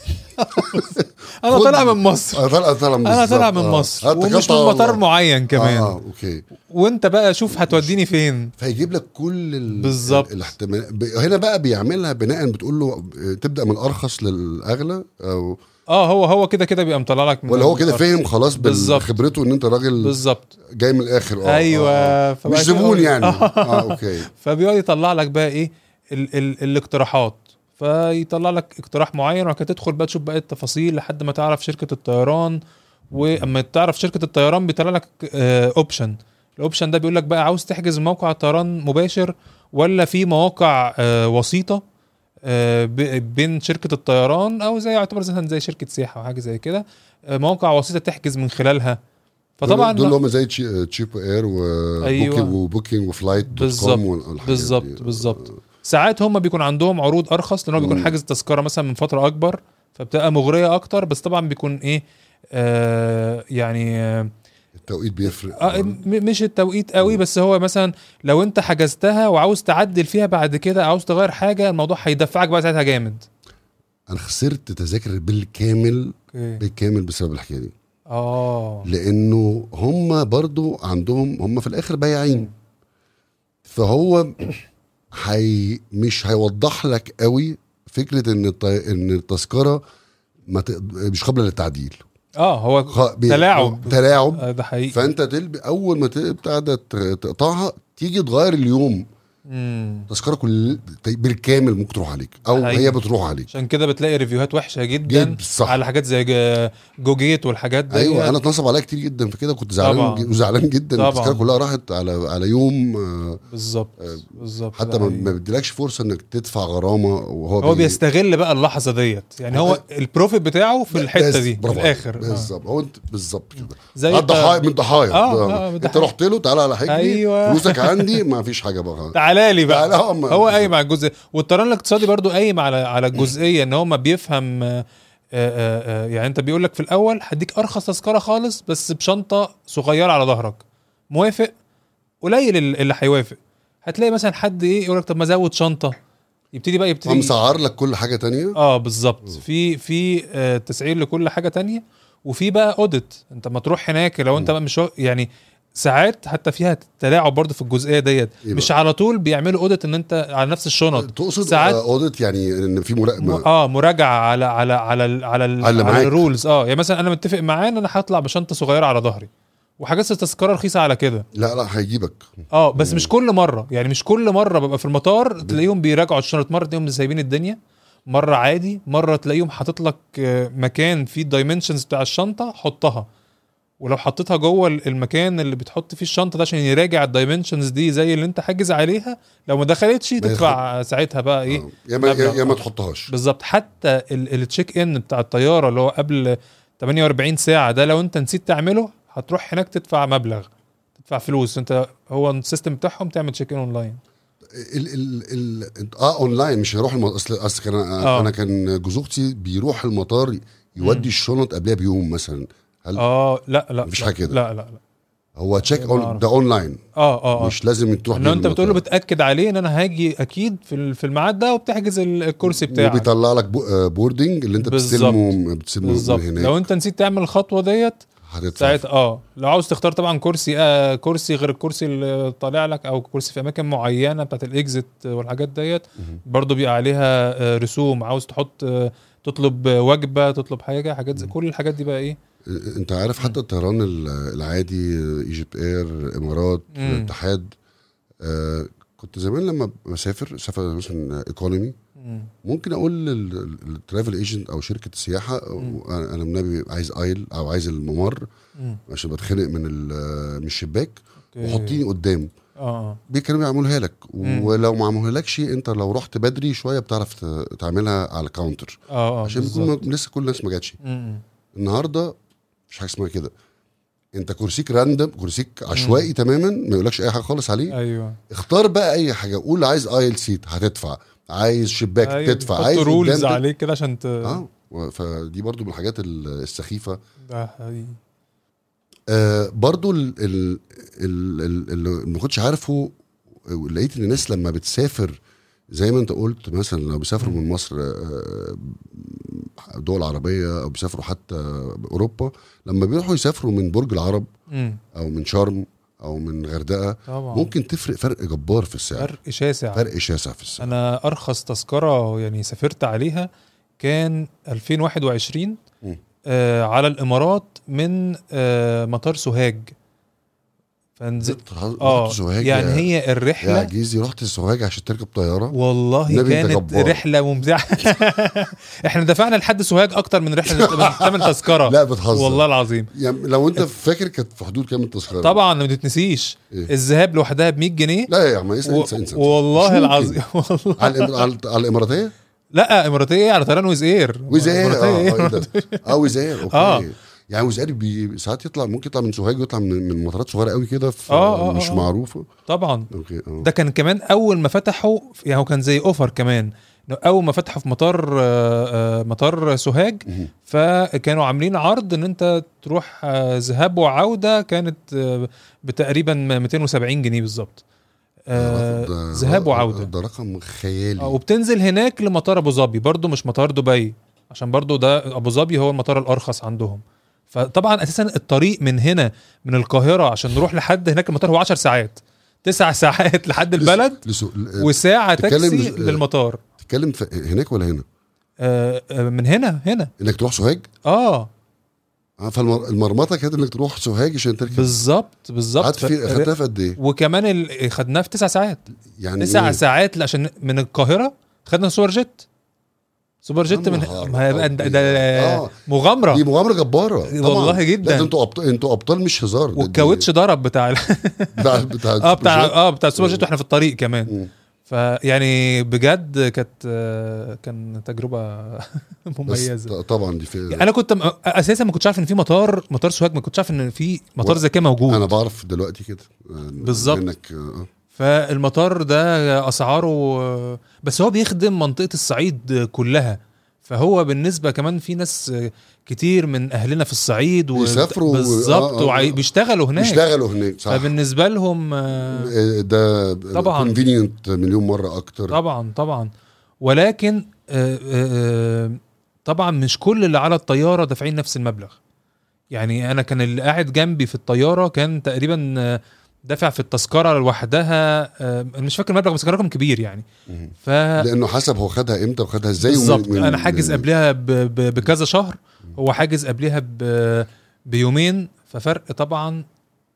انا
خد-
طالع من مصر
انا طالع طالع من
انا
بالظبط،
طالع من
آه.
مصر
آه،
ومش
اتكلت
من
على
مطار
الله.
معين كمان
اه اوكي
وانت بقى شوف هتوديني فين
فيجيب لك كل ال...
بالظبط.
ال- الاحتمال ب... هنا بقى بيعملها بناء بتقول له آه، تبدا من الارخص للاغلى او
اه هو هو كده كده بيبقى مطلع لك من
ولا هو كده
الأرض.
فاهم خلاص
بالظبط.
بخبرته ان انت راجل
بالظبط
جاي من الاخر اه
ايوه
آه. آه.
فبقى
مش
كده
زبون
هو-
يعني اه اوكي
فبيقعد يطلع لك بقى ايه ال ال الاقتراحات فيطلع لك اقتراح معين وبعد كده تدخل بقى تشوف بقى التفاصيل لحد ما تعرف شركه الطيران واما تعرف شركه الطيران بيطلع لك اوبشن الاوبشن ده بيقول لك بقى عاوز تحجز موقع الطيران مباشر ولا في مواقع آه، وسيطه آه، ب- بين شركه الطيران او زي يعتبر مثلا زي شركه سياحه او حاجه زي كده آه، مواقع وسيطه تحجز من خلالها فطبعا
دول اللي هم زي تشي- تشيب اير
أيوة.
وبوكينج وبوكينج وفلايت دوت
بالظبط.
كوم والحاجات دي.
بالظبط بالظبط ساعات هم بيكون عندهم عروض ارخص لان هو بيكون
مم.
حاجز تذكره مثلا من فتره اكبر فبتبقى مغريه اكتر بس طبعا بيكون ايه آه يعني آه
التوقيت بيفرق
آه، م- مش التوقيت قوي بس هو مثلا لو انت حجزتها وعاوز تعدل فيها بعد كده عاوز تغير حاجه الموضوع هيدفعك بقى ساعتها جامد
انا خسرت تذاكر بالكامل
اوكي
بالكامل بسبب الحكايه دي
اه
لانه هم برضو عندهم هم في الاخر بياعين فهو حي مش هيوضح لك قوي فكره ان الط... ان التذكره ما ت... مش قابله للتعديل
اه هو
خ... بي-
تلاعب.
تلاعب
آه، ده حقيقي
فانت تلبي اول ما ت- بتاع ده ت- تقطعها تيجي تغير اليوم
مم.
تذكره كل بالكامل ممكن تروح عليك او
حقيقي.
هي بتروح عليك
عشان كده بتلاقي ريفيوهات وحشه جدا
جد صح
على حاجات زي جا- جوجيت والحاجات دي
ايوه انا اتنصب عليا كتير جدا في كده كنت زعلان
طبعاً.
ج- وزعلان جدا
طبعاً.
التذكره كلها راحت على على يوم آه،
بالظبط بالظبط
حتى
ده
ما
حقيقي.
ما بيديلكش فرصه انك تدفع غرامه وهو
هو
بي-
بيستغل بقى اللحظه ديت يعني هو البروفيت بتاعه في الحته
بس-
دي في
برافو عليك.
الاخر آه.
بالظبط هو انت بالظبط كده
زي
آه، الضحايا
الط-
من الضحايا
آه،
ده.
آه، من
انت
الضحايا.
رحت له تعالى على حجري
أيوة.
فلوسك عندي ما فيش حاجه بقى
تعالى لي بقى
تعالى هم
هو قايم على الجزء والطيران الاقتصادي برضو قايم على على الجزئيه ان هو ما بيفهم آه، آه، آه، يعني انت بيقول لك في الاول هديك ارخص تذكره خالص بس بشنطه صغيره على ظهرك موافق قليل ال- اللي هيوافق هتلاقي مثلا حد ايه يقول لك طب ما ازود شنطه يبتدي بقى
هو
يبتدي
مسعر لك كل حاجه تانية
اه بالظبط في في آه تسعير لكل حاجه تانية وفي بقى اوديت انت ما تروح هناك لو انت بقى مش وا- يعني ساعات حتى فيها تلاعب برضه في الجزئيه ديت
إيه
مش
بقى؟
على طول بيعملوا اوديت ان انت على نفس الشنط
تقصد
ساعات-
اوديت يعني ان في
م-
مراقبه
اه مراجعه على على على ال على, ال
على اللي
على
معاك.
الرولز اه يعني مثلا انا متفق معاه ان انا هطلع بشنطه صغيره على ظهري وحجزت التذكره رخيصه على كده
لا لا هيجيبك
اه بس مش كل مره يعني مش كل مره ببقى في المطار تلاقيهم بيراجعوا الشنط مره تلاقيهم سايبين الدنيا مره عادي مره تلاقيهم حاطط لك آه، مكان فيه الدايمنشنز بتاع الشنطه حطها ولو حطيتها جوه ال- المكان اللي بتحط فيه الشنطه ده عشان يراجع الدايمنشنز دي زي اللي انت حاجز عليها لو ما دخلتش تدفع ساعتها بقى ايه
آه. يا ما يا,
مبلغ.
يا ما
آه.
تحطهاش
بالظبط حتى ال- التشيك ان بتاع الطياره اللي هو قبل 48 ساعه ده لو انت نسيت تعمله هتروح هناك تدفع مبلغ تدفع فلوس انت هو السيستم بتاعهم تعمل تشيك ان اونلاين
ال ال ال اه اونلاين مش هيروح الم... اصل اصل كان
آه.
انا كان جوز اختي بيروح المطار يودي
مم.
الشنط قبلها بيوم مثلا هل
اه لا لا
مفيش
لا،
حاجة كده.
لا لا لا
هو تشيك
ما
اون
أعرف.
ده اونلاين
اه اه اه
مش لازم تروح
انه
بيه
انت بتقول له
المطار.
بتاكد عليه ان انا هاجي اكيد في ال- في الميعاد ده وبتحجز ال- الكرسي بتاعك
وبيطلع لك بو- آه، بوردنج اللي انت
بالظبط.
بتستلمه بتستلمه
بالظبط
من هناك
لو انت نسيت تعمل الخطوه ديت
هتدفع
ساعتها اه لو عاوز تختار طبعا كرسي آه كرسي غير الكرسي اللي طالع لك او كرسي في اماكن معينه بتاعت الاكزit والحاجات ديت
مهم.
برضو بيبقى عليها آه رسوم عاوز تحط آه تطلب آه، وجبه تطلب حاجه حاجات زي كل الحاجات دي بقى ايه
انت عارف حتى الطيران ال- العادي ايجيبت اير امارات
مم.
اتحاد آه كنت زمان لما بسافر سافر مثلا ايكونومي
مم.
ممكن اقول للترافل ايجنت او شركه السياحه
مم.
انا انا النبي عايز ايل او عايز الممر
مم.
عشان بتخنق من ال- من الشباك
اوكي.
وحطيني قدام
اه اه
بي- كانوا بيعملوها لك
مم.
ولو ما عملوهالكش انت لو رحت بدري شويه بتعرف ت- تعملها على الكاونتر
اه اه
عشان
بالظبط.
بيكون لسه كل الناس ما جاتش
مم.
النهارده مش حاجه اسمها كده انت كرسيك راندم كرسيك عشوائي تماما ما يقولكش اي حاجه خالص عليه
ايوه
اختار بقى اي حاجه قول عايز ايل سيت هتدفع عايز شباك
أيوة،
تدفع
بيحطوا
عايز
رولز
قدام
عليك كده عشان ت...
اه و- فدي برضو من الحاجات ال- السخيفه
ده حقيقي.
آه برضو ال- ال- ال- ال- اللي ما كنتش عارفه لقيت ان الناس لما بتسافر زي ما انت قلت مثلا لو بيسافروا من مصر آه، دول عربيه او بيسافروا حتى اوروبا لما بيروحوا يسافروا من برج العرب
مم.
او من شرم او من غردقه
طبعا
ممكن تفرق فرق جبار في السعر
فرق شاسع
فرق شاسع في السعر
انا ارخص تذكره يعني سافرت عليها كان 2021
مم.
آه على الامارات من آه مطار سوهاج فنزلت
رحت
اه
سوهاج
يعني
يا-
هي
يا
الرحله
عجيزي رحت سوهاج عشان تركب طياره
والله
النبي أنت
كانت
جبار.
رحله ممتعه احنا دفعنا لحد سوهاج اكتر من رحله من ثمن تذكره
لا بتهزر
والله العظيم
يعني لو انت فاكر كانت في حدود كام التذكره
طبعا ما تتنسيش
إيه؟
الذهاب لوحدها ب 100 جنيه
لا يا عم انسى
و...
انسى انسى
والله
مش ممكن.
العظيم والله
على الإم- على على الاماراتيه
لا اماراتيه على طيران ويزاير
وزاير
إماراتية
اه
إيه؟
اه إيه ده؟ اه وزاير اوكي
آه.
يعني وزاير بي ساعات يطلع ممكن يطلع من سوهاج ويطلع من من مطارات صغيره قوي كده في
آه، آه،
مش
آه.
معروفه
طبعا
اوكي اه
ده كان كمان اول ما فتحوا يعني هو كان زي اوفر كمان إنه اول ما فتحوا في مطار آه، آه، مطار سوهاج
مهم.
فكانوا عاملين عرض ان انت تروح آه، ذهاب وعوده كانت آه، بتقريبا 270 جنيه بالظبط آه،
ده-
ذهاب وعوده
ده رقم خيالي
آه، وبتنزل هناك لمطار ابو ظبي برضو مش مطار دبي عشان برضو ده ابو ظبي هو المطار الارخص عندهم فطبعا اساسا الطريق من هنا من القاهره عشان نروح لحد هناك المطار هو 10 ساعات تسع ساعات لحد البلد
لسو...
وساعه
تتكلم
تاكسي
بز-
للمطار
تتكلم في هناك ولا هنا
آه، آه، من هنا هنا
انك تروح سوهاج
اه
اه فالمرمطه كانت انك تروح سوهاج عشان تركب
بالظبط بالظبط
قعدت في
ف-
خدتها في قد ايه؟
وكمان ال- خدناه في تسع ساعات
يعني
تسع
إيه؟
ساعات عشان من القاهره خدنا سوبر جيت سوبر جيت
يا
من
نهار
ما هيبقى ده, ده
آه.
مغامره
دي مغامره جباره طبعا
والله جدا.
لا ده انتوا ابطال انتوا ابطال مش هزار ده-
والكاوتش ضرب بتاع ال-
بتاع بتاع
اه بتاع
السوبر
اه بتاع السوبر جيت واحنا في الطريق كمان
مم.
فيعني بجد كانت آه، كان تجربه
بس
مميزه
ط- طبعا دي في
انا كنت م- اساسا ما كنتش عارف ان في مطار مطار سوهاج ما كنتش عارف ان في مطار زي كده موجود
انا بعرف دلوقتي كده آه،
بالظبط.
منك آه.
فالمطار ده اسعاره بس هو بيخدم منطقه الصعيد كلها فهو بالنسبه كمان في ناس كتير من اهلنا في الصعيد و-
بيسافروا و-
بالظبط
آه، آه.
وعي- بيشتغلوا هناك
بيشتغلوا هناك صح
فبالنسبه لهم آه،
آه، ده
طبعاً.
كونفينينت مليون مره اكتر
طبعا طبعا ولكن آه، آه، طبعا مش كل اللي على الطياره دافعين نفس المبلغ يعني انا كان اللي قاعد جنبي في الطياره كان تقريبا آه، دافع في التذكره لوحدها آه، مش فاكر المبلغ بس كان رقم كبير يعني
مهم.
ف
لانه حسب هو خدها امتى وخدها ازاي ومن-
بالظبط
من-
انا حاجز
من-
قبلها ب- ب- بكذا شهر هو حاجز قبلها ب- بيومين ففرق طبعا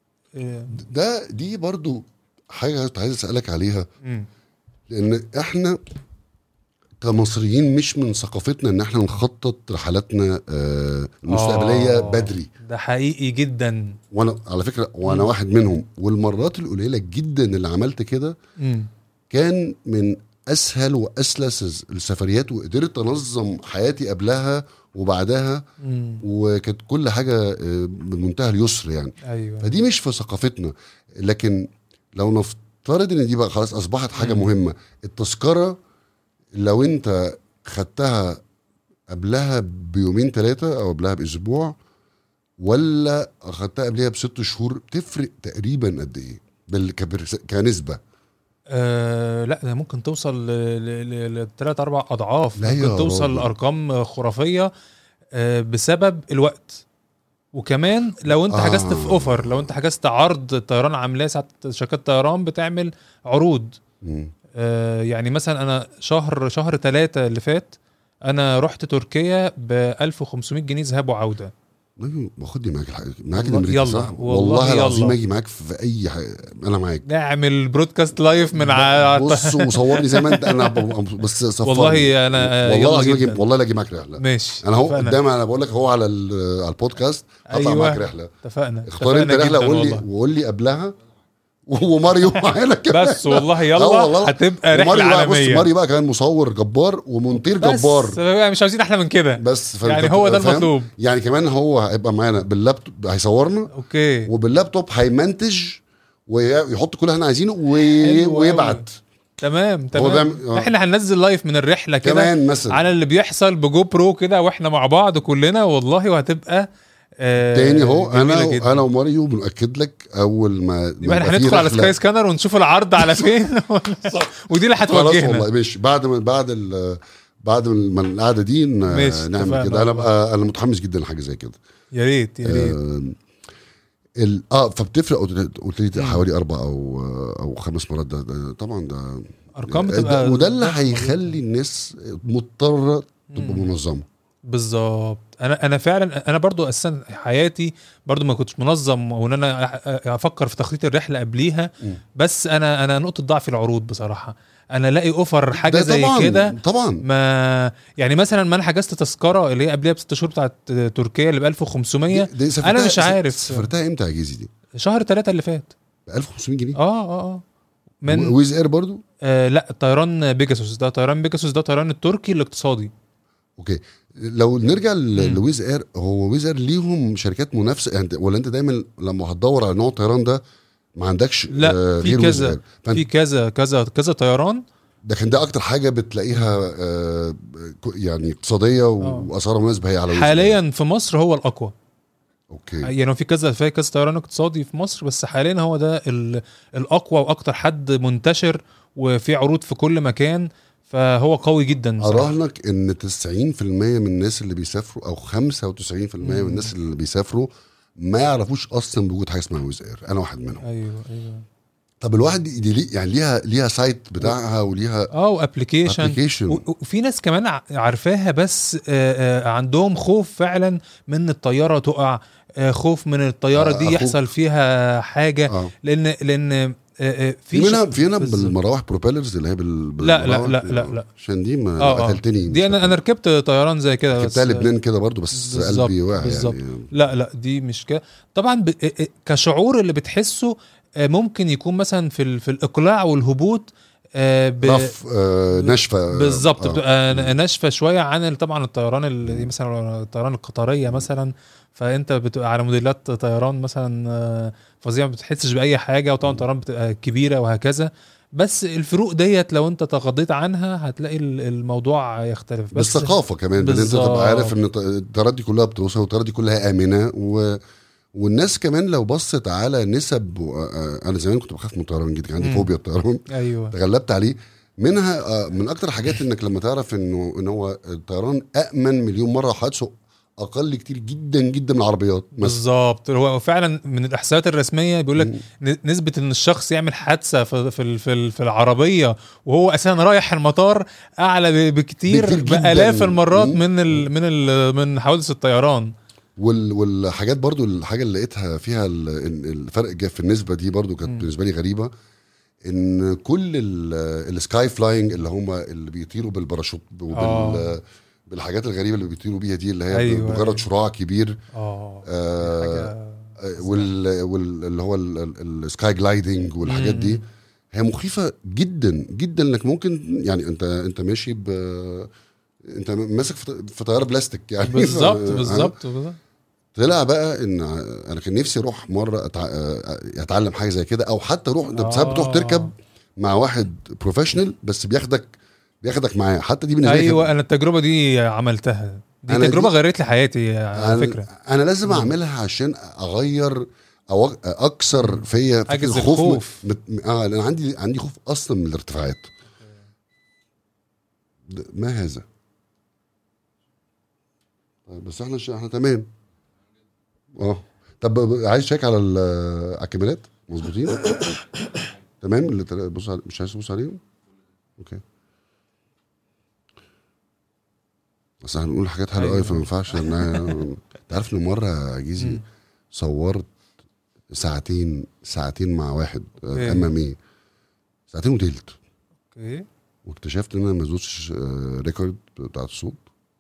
آه،
ده دي برضو حاجه كنت عايز اسالك عليها
مم.
لان احنا كمصريين مش من ثقافتنا ان احنا نخطط رحلاتنا آه، المستقبليه
آه.
بدري
ده حقيقي جدا
وانا على فكره وانا
مم.
واحد منهم والمرات القليله جدا اللي عملت كده
مم.
كان من اسهل واسلس السفريات وقدرت انظم حياتي قبلها وبعدها
مم.
وكانت كل حاجه آه، بمنتهى اليسر يعني
ايوه
فدي مش في ثقافتنا لكن لو نفترض ان دي بقى خلاص اصبحت حاجه
مم.
مهمه التذكره لو انت خدتها قبلها بيومين ثلاثه او قبلها باسبوع ولا اخدتها قبلها بست شهور تفرق تقريبا قد ايه بال- كبرس- كنسبه
آه لا ده ممكن توصل لثلاث اربع اضعاف
لا يا
ممكن توصل
راجل.
لارقام خرافيه آه بسبب الوقت وكمان لو انت حجزت
آه.
في اوفر لو انت حجزت عرض طيران عاملاه ساعات شركات طيران بتعمل عروض
مم.
آه يعني مثلا انا شهر شهر ثلاثة اللي فات انا رحت تركيا ب 1500 جنيه ذهاب وعوده
ايوه باخدني معاك الحاجة. معاك
والله-
نمرتي
يلا،
صح
والله
والله العظيم
يلا.
اجي معاك في اي حاجه انا معاك
نعمل برودكاست لايف من ع...
بص وصورني زي ما انت انا ب- بس صفرني.
والله انا آه،
والله
يلا
العظيم
جدا.
اجي والله لا اجي معاك رحله
ماشي
انا هو
اتفقنا.
قدام انا بقول لك هو على ال- على البودكاست هطلع
أيوة.
معاك رحله
اتفقنا
اختار انت
اتفقنا
رحله
جداً
وقول لي
والله.
وقول لي قبلها وماريو معانا كمان
بس والله يلا
آه والله.
هتبقى رحله
وماريو بقى بص
عالميه
ماريو بقى كمان مصور جبار ومونتير
بس
جبار
بقى مش عاوزين احلى من كده
بس فأنت
يعني هو ده
فاهم؟
المطلوب
يعني كمان هو هيبقى معانا باللابتوب هيصورنا
اوكي
وباللابتوب هيمنتج ويحط كل اللي احنا عايزينه
حلو
وي...
أوي.
ويبعت
تمام
هو
تمام
بيعمل- آه.
احنا هننزل لايف من الرحله كده
كمان مثلا
على اللي بيحصل بجو برو كده واحنا مع بعض كلنا والله وهتبقى آه
تاني اهو
جميلة
انا
جداً.
انا وماريو بنأكد لك اول ما ما
يبقى احنا
يبقى في
هندخل على
رحلة-
سكاي سكانر ونشوف العرض على فين ودي اللي
خلاص
هتوجهنا
والله ماشي بعد ما بعد ال بعد ما القعده دي ن-
ماشي،
نعمل
اتفقنا
كده انا
والله.
بقى انا متحمس جدا لحاجه زي كده
يا ريت يا ريت
آه، ال اه فبتفرق قلت قلت لي
مم.
حوالي اربع او او خمس مرات ده, ده طبعا ده
ارقام
ده
بتبقى
وده اللي
ضخمة
هيخلي الناس مضطره تبقى
مم.
منظمه
بالظبط انا انا فعلا انا برضو اساسا حياتي برضو ما كنتش منظم وان انا أ- أ- افكر في تخطيط الرحله قبليها
مم.
بس انا انا نقطه ضعفي العروض بصراحه انا الاقي اوفر حاجه
ده
زي
طبعاً،
كده
طبعا
ما يعني مثلا ما انا حجزت تذكره اللي هي قبلها بست شهور بتاعت تركيا اللي ب 1500
دي- دي سافرتها-
أنا مش عارف.
سافرتها امتى يا جيزي دي؟
شهر ثلاثة اللي فات
ب 1500 جنيه
اه اه اه من
ويز اير برضو
آه لا طيران بيجاسوس ده طيران بيجاسوس ده طيران التركي الاقتصادي
اوكي لو نرجع ل-
مم.
لويز اير هو ويز اير ليهم شركات منافسه يعني ولا انت دايما لما هتدور على نوع طيران ده ما عندكش
لا،
آه،
في
غير ويز
كذا.
اير فانت
في كذا كذا كذا طيران
ده كان ده اكتر حاجه بتلاقيها آه، ك- يعني اقتصاديه
آه.
واسعارها مناسبه هي على ويز إير.
حاليا في مصر هو الاقوى
اوكي
يعني في كذا في كذا طيران اقتصادي في مصر بس حاليا هو ده ال- الاقوى واكتر حد منتشر وفي عروض في كل مكان فهو قوي جدا بصراحة.
اراهنك ان 90% من الناس اللي بيسافروا او 95% من
مم.
الناس اللي بيسافروا ما يعرفوش اصلا بوجود حاجه اسمها ويز اير انا واحد منهم
ايوه ايوه
طب الواحد دي دي ليه- يعني ليها ليها سايت بتاعها وليها
اه وابلكيشن
ابلكيشن
وفي ناس كمان ع- عارفاها بس آه، آه، عندهم خوف فعلا من الطياره تقع آه، خوف من الطياره
آه،
دي
أخوك.
يحصل فيها حاجه
اه
لان لان آه، آه،
في
ش-
منها في هنا
بالظبط.
بالمراوح بروبيلرز اللي هي بال
لا، لا،
بالمراوح
لا، لا، لا.
عشان دي ما
آه، آه.
قتلتني
دي انا انا ركبت طيران زي كده بس
ركبتها لبنان كده برضو بس
بالظبط،
قلبي واقع
بالظبط.
يعني
لا لا دي مش كده طبعا ب... آه، آه، كشعور اللي بتحسه آه، ممكن يكون مثلا في ال... في الاقلاع والهبوط آه، ب...
رف آه ناشفه
بالظبط
آه.
بتبقى ن- ناشفه شويه عن ال- طبعا الطيران اللي مثلا الطيران القطريه مثلا فانت بتبقى على موديلات طيران مثلا آه، فظيعه ما بتحسش باي حاجه وطبعا طيران بتبقى كبيره وهكذا بس الفروق ديت لو انت تغضيت عنها هتلاقي ال- الموضوع يختلف بس
بالثقافه كمان بان انت
بالظبط.
تبقى عارف ان الطيارات دي كلها بتوصل والطيارات دي كلها امنه و والناس كمان لو بصت على نسب و... آه، انا زمان كنت بخاف من الطيران جدا كان عندي
مم.
فوبيا الطيران
ايوه
تغلبت عليه منها آه، من اكتر حاجات انك لما تعرف انه ان هو الطيران امن مليون مره وحادثه اقل كتير جدا جدا من العربيات مثلا
بالظبط هو فعلا من الاحصائيات الرسميه بيقول لك
مم.
نسبه ان الشخص يعمل حادثه في في ال- في, ال- في العربيه وهو اساسا رايح المطار اعلى ب- بكتير,
بكتير جداً.
بالاف المرات
مم.
من ال من ال من حوادث الطيران
وال والحاجات برضو الحاجه اللي لقيتها فيها ال- ال- الفرق جا- في النسبه دي برضو كانت
مم.
بالنسبه لي غريبه ان كل ال- السكاي فلاينج اللي هم اللي بيطيروا بالباراشوت وبال
آه.
بالحاجات الغريبه اللي بيطيروا بيها دي اللي هي
أيوة،
مجرد
أيوة.
شراع كبير
اه
آه
حاجه
وال وال اللي هو السكاي جلايدنج والحاجات
مم.
دي هي مخيفه جدا جدا انك ممكن يعني انت انت ماشي ب انت ماسك في في طياره بلاستيك يعني
بالظبط
ف-
بالظبط بالظبط.
طلع بقى ان انا كان نفسي اروح مره أتع... اتعلم حاجه زي كده او حتى اروح انت ساعات بتروح
آه.
تركب مع واحد بروفيشنال بس بياخدك بياخدك معاه حتى دي بالنسبه لي كانت-
ايوه انا التجربه دي عملتها دي
أنا
تجربه
دي-
غيرت لي حياتي على
أنا,
فكره
انا لازم اعملها عشان اغير او اكسر فيا فكرة
حاجز
الخوف من-
الخوف.
من- اه لان عندي عندي خوف اصلا من الارتفاعات ده- ما هذا طيب بس احنا ش... احنا تمام اه طب عايز تشيك على ال- على الكاميرات مظبوطين تمام اللي تل- بص على... مش عايز تبص عليهم اوكي بس احنا بنقول حاجات حلوه قوي
أيوة.
فما ينفعش إن أنا- انت عارف ان مره يا جيزي
مم.
صورت ساعتين ساعتين مع واحد
أوكي.
ام ام اي ساعتين وتلت
اوكي
واكتشفت ان انا ما زودتش آه، ريكورد بتاع الصوت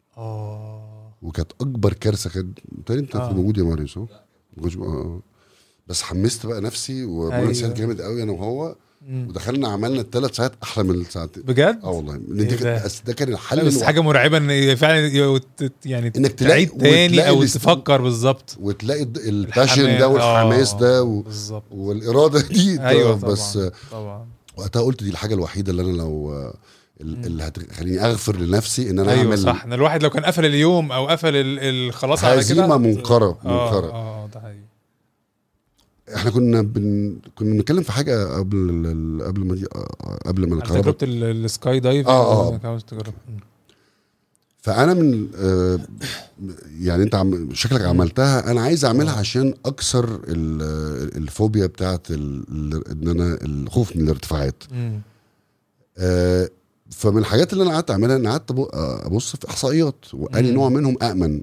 اه
وكانت اكبر كارثه كانت تاني انت
آه.
كنت موجود يا ماريوس صح؟ ما كنتش- آه. بس حمست بقى نفسي وماريوس
أيوة.
سال جامد قوي انا وهو
مم.
ودخلنا عملنا الثلاث ساعات احلى من الساعتين
بجد
اه والله لأن
إيه
دي
ده؟
كانت أس- ده كان الحل
لا بس
الوحيد.
حاجه مرعبه ان فعلا ي- ت- يعني
إنك تلاقي-
تعيد تاني
وتلاقي
او
الاست-
تفكر بالظبط
وتلاقي الد- الباشن
الحماس-
ده والحماس
آه،
ده و...
بالظبط
والاراده دي
ايوه
طبعاً.
طبعا
بس
طبعا
وقتها قلت دي الحاجه الوحيده اللي انا لو
مم.
اللي هتخليني اغفر لنفسي ان انا
ايوه
اعمل
صح ان الواحد لو كان قفل اليوم او قفل ال- ال- خلاص على كده
هزيمه منكره
اه
منكره
اه ده حقيقي
احنا كنا بن... كنا بنتكلم في حاجه قبل ال... قبل ما دي قبل ما
على
الكهرباء
تجربه ال- السكاي دايف
آه، آه.
إنك عاوز تجرب مم.
فانا من آه، يعني انت عم... شكلك عملتها انا عايز اعملها
آه.
عشان اكسر ال... الفوبيا بتاعت ال... ال- ان انا الخوف من الارتفاعات
مم.
آه، فمن الحاجات اللي انا قعدت اعملها ان قعدت أبو- ابص في احصائيات واني
مم.
نوع منهم امن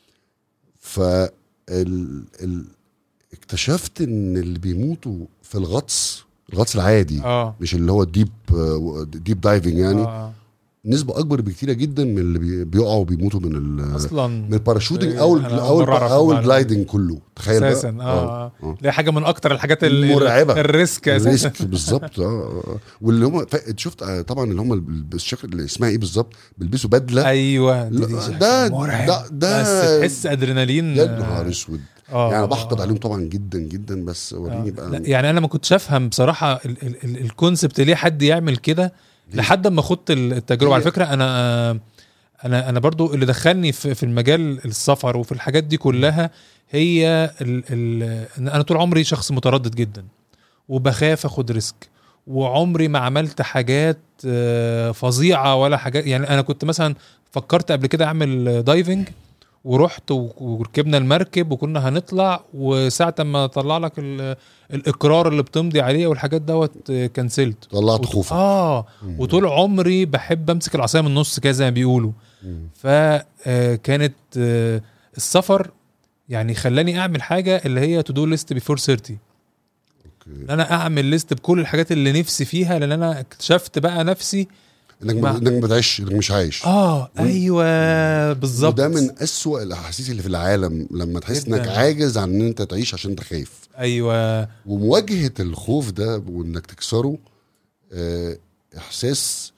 ف ال... ال... اكتشفت ان اللي بيموتوا في الغطس الغطس العادي
اه
مش اللي هو الديب ديب دايفنج يعني
آه.
نسبه اكبر بكتيره جدا من اللي بي- بيقعوا وبيموتوا من ال...
اصلا
من الباراشوتنج
إيه،
او
أنا
ال او ال
مرة أعرف
او
المعلومة
الجلايدنج كله تخيل بقى.
اساسا اه,
آه.
آه. دي حاجه من اكتر الحاجات ال-
مرعبة.
الريسك اساسا
الريسك بالظبط اه آه. واللي هم ف- شفت آه، طبعا اللي هم الشكل اللي اسمها ايه بالظبط بيلبسوا بدله
ايوه دي- دي
لا،
شكل
ده
مرعب.
ده ده
بس تحس ادرينالين
يا نهار اسود
اه
يعني
آه.
بحقد عليهم طبعا جدا جدا بس وريني
آه.
بقى
لا يعني انا ما كنتش افهم بصراحه ال- ال- ال- الكونسبت ليه حد يعمل كده
ليه؟
لحد ما خدت ال- التجربه
ليه؟
على فكره انا انا انا برضو اللي دخلني في في المجال السفر وفي الحاجات دي كلها هي ال ال إن انا طول عمري شخص متردد جدا وبخاف اخد ريسك وعمري ما عملت حاجات آه، فظيعه ولا حاجات يعني انا كنت مثلا فكرت قبل كده اعمل دايفنج ورحت و- وركبنا المركب وكنا هنطلع وساعة ما طلع لك ال- الاقرار اللي بتمضي عليه والحاجات دوت آه، كنسلت
طلعت
وط-
خوفك
اه
مم.
وطول عمري بحب امسك العصايه من النص كده زي ما بيقولوا
مم.
فكانت السفر يعني خلاني اعمل حاجه اللي هي تو دو ليست بيفور 30
اوكي
ان انا اعمل ليست بكل الحاجات اللي نفسي فيها لان انا اكتشفت بقى نفسي
انك
مع-
ما انك ما بتعيش انك مش عايش
اه
و-
ايوه بالظبط
وده من أسوأ الاحاسيس اللي في العالم لما تحس
جداً.
انك عاجز عن ان انت تعيش عشان انت خايف
ايوه
ومواجهه الخوف ده وانك تكسره آه، احساس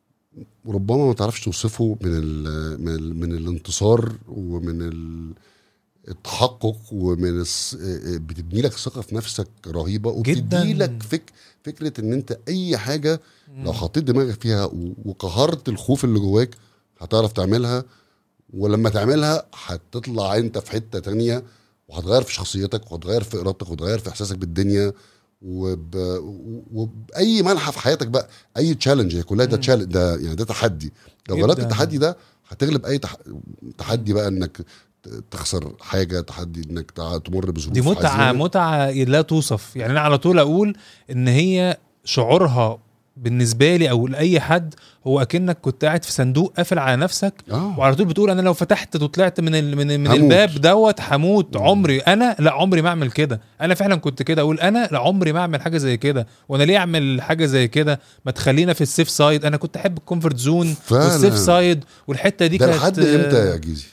ربما ما تعرفش توصفه من ال من, ال من الانتصار ومن ال- التحقق ومن الس- آه، آه، بتبني لك ثقه في نفسك رهيبه وبتدي
جداً.
لك فك فكره ان انت اي حاجه لو حطيت دماغك فيها و- وقهرت الخوف اللي جواك هتعرف تعملها ولما تعملها هتطلع انت في حته تانية وهتغير في شخصيتك وهتغير في ارادتك وهتغير في احساسك بالدنيا وب... وباي منحى في حياتك بقى اي تشالنج هي كلها ده
مم.
تشالنج ده يعني ده تحدي لو
جداً.
غلبت التحدي ده هتغلب اي تح... تحدي بقى انك ت- تخسر حاجه تحدي انك تع- تمر بظروف
دي متعه
حزينة.
متعه لا توصف يعني انا على طول اقول ان هي شعورها بالنسبه لي او لاي حد هو اكنك كنت قاعد في صندوق قافل على نفسك
اه
وعلى طول بتقول انا لو فتحت وطلعت من ال من, من
هموت.
الباب دوت هموت
مم.
عمري انا لا عمري ما اعمل كده انا فعلا كنت كده اقول انا لا عمري ما اعمل حاجه زي كده وانا ليه اعمل حاجه زي كده ما تخلينا في السيف سايد انا كنت احب الكومفورت زون
فعلا.
والسيف سايد والحته دي
ده
كانت
لحد امتى يا جيزي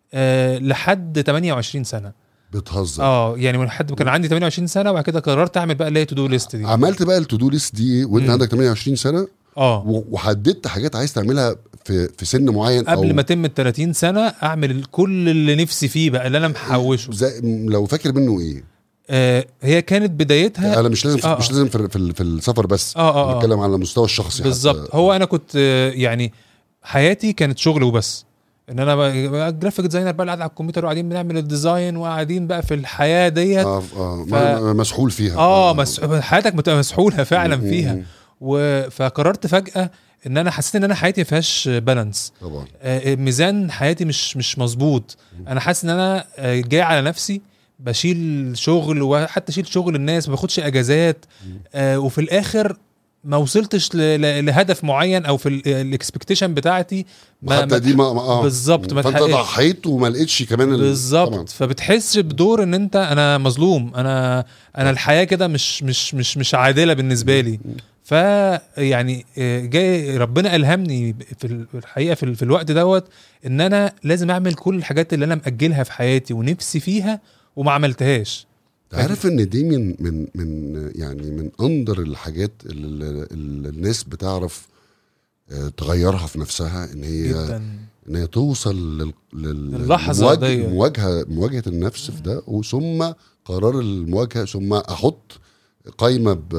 آه لحد 28 سنه
بتهزر
اه يعني من لحد ما كان عندي 28 سنه وبعد كده قررت اعمل بقى اللي هي تو دو ليست دي
عملت بقى التو دو ليست دي وانت
مم.
عندك 28 سنه
اه
و- وحددت حاجات عايز تعملها في في سن معين
قبل
أو
ما تم ال 30 سنه اعمل كل اللي نفسي فيه بقى اللي انا محوشه
زي لو فاكر منه ايه
آه هي كانت بدايتها
انا مش لازم
آه،
مش
آه.
لازم في, في, في السفر بس
اه اه, آه.
بتكلم على المستوى الشخصي حتى.
بالظبط هو انا كنت آه، يعني حياتي كانت شغل وبس ان انا بقى- بقى جرافيك ديزاينر بقى قاعد على الكمبيوتر وقاعدين بنعمل الديزاين وقاعدين بقى في الحياه ديت
اه اه
ف-
ما- مسحول فيها
اه مس... حياتك بتبقى مسحوله فعلا
مم،
فيها
مم،
و... فقررت فجاه ان انا حسيت ان انا حياتي ما فيهاش بالانس
طبعا
آه، ميزان حياتي مش مش مظبوط انا حاسس ان انا آه، جاي على نفسي بشيل شغل وحتى اشيل شغل الناس ما باخدش اجازات آه، وفي الاخر ما وصلتش ل- ل- لهدف معين او في الاكسبكتيشن بتاعتي ما
حتى
ما-
دي ما ما- اه
بالظبط، ما
فانت
اتحققش.
ضحيت وما لقيتش كمان ال- طبعاً.
بالظبط فبتحس بدور ان انت انا مظلوم انا انا الحياه كده مش مش مش مش عادله بالنسبه لي ف يعني آه، جاي ربنا الهمني في ال- في الحقيقه في, ال- في الوقت دوت ان انا لازم اعمل كل الحاجات اللي انا ماجلها في حياتي ونفسي فيها وما عملتهاش
عارف ان دي من من من يعني من اندر الحاجات اللي, اللي الناس بتعرف آه، تغيرها في نفسها ان هي
جدا
ان هي توصل لل... لل...
اللحظة
للمواج-
دي.
مواجهه مواجهه النفس في ده وثم قرار المواجهه ثم احط قايمه ب...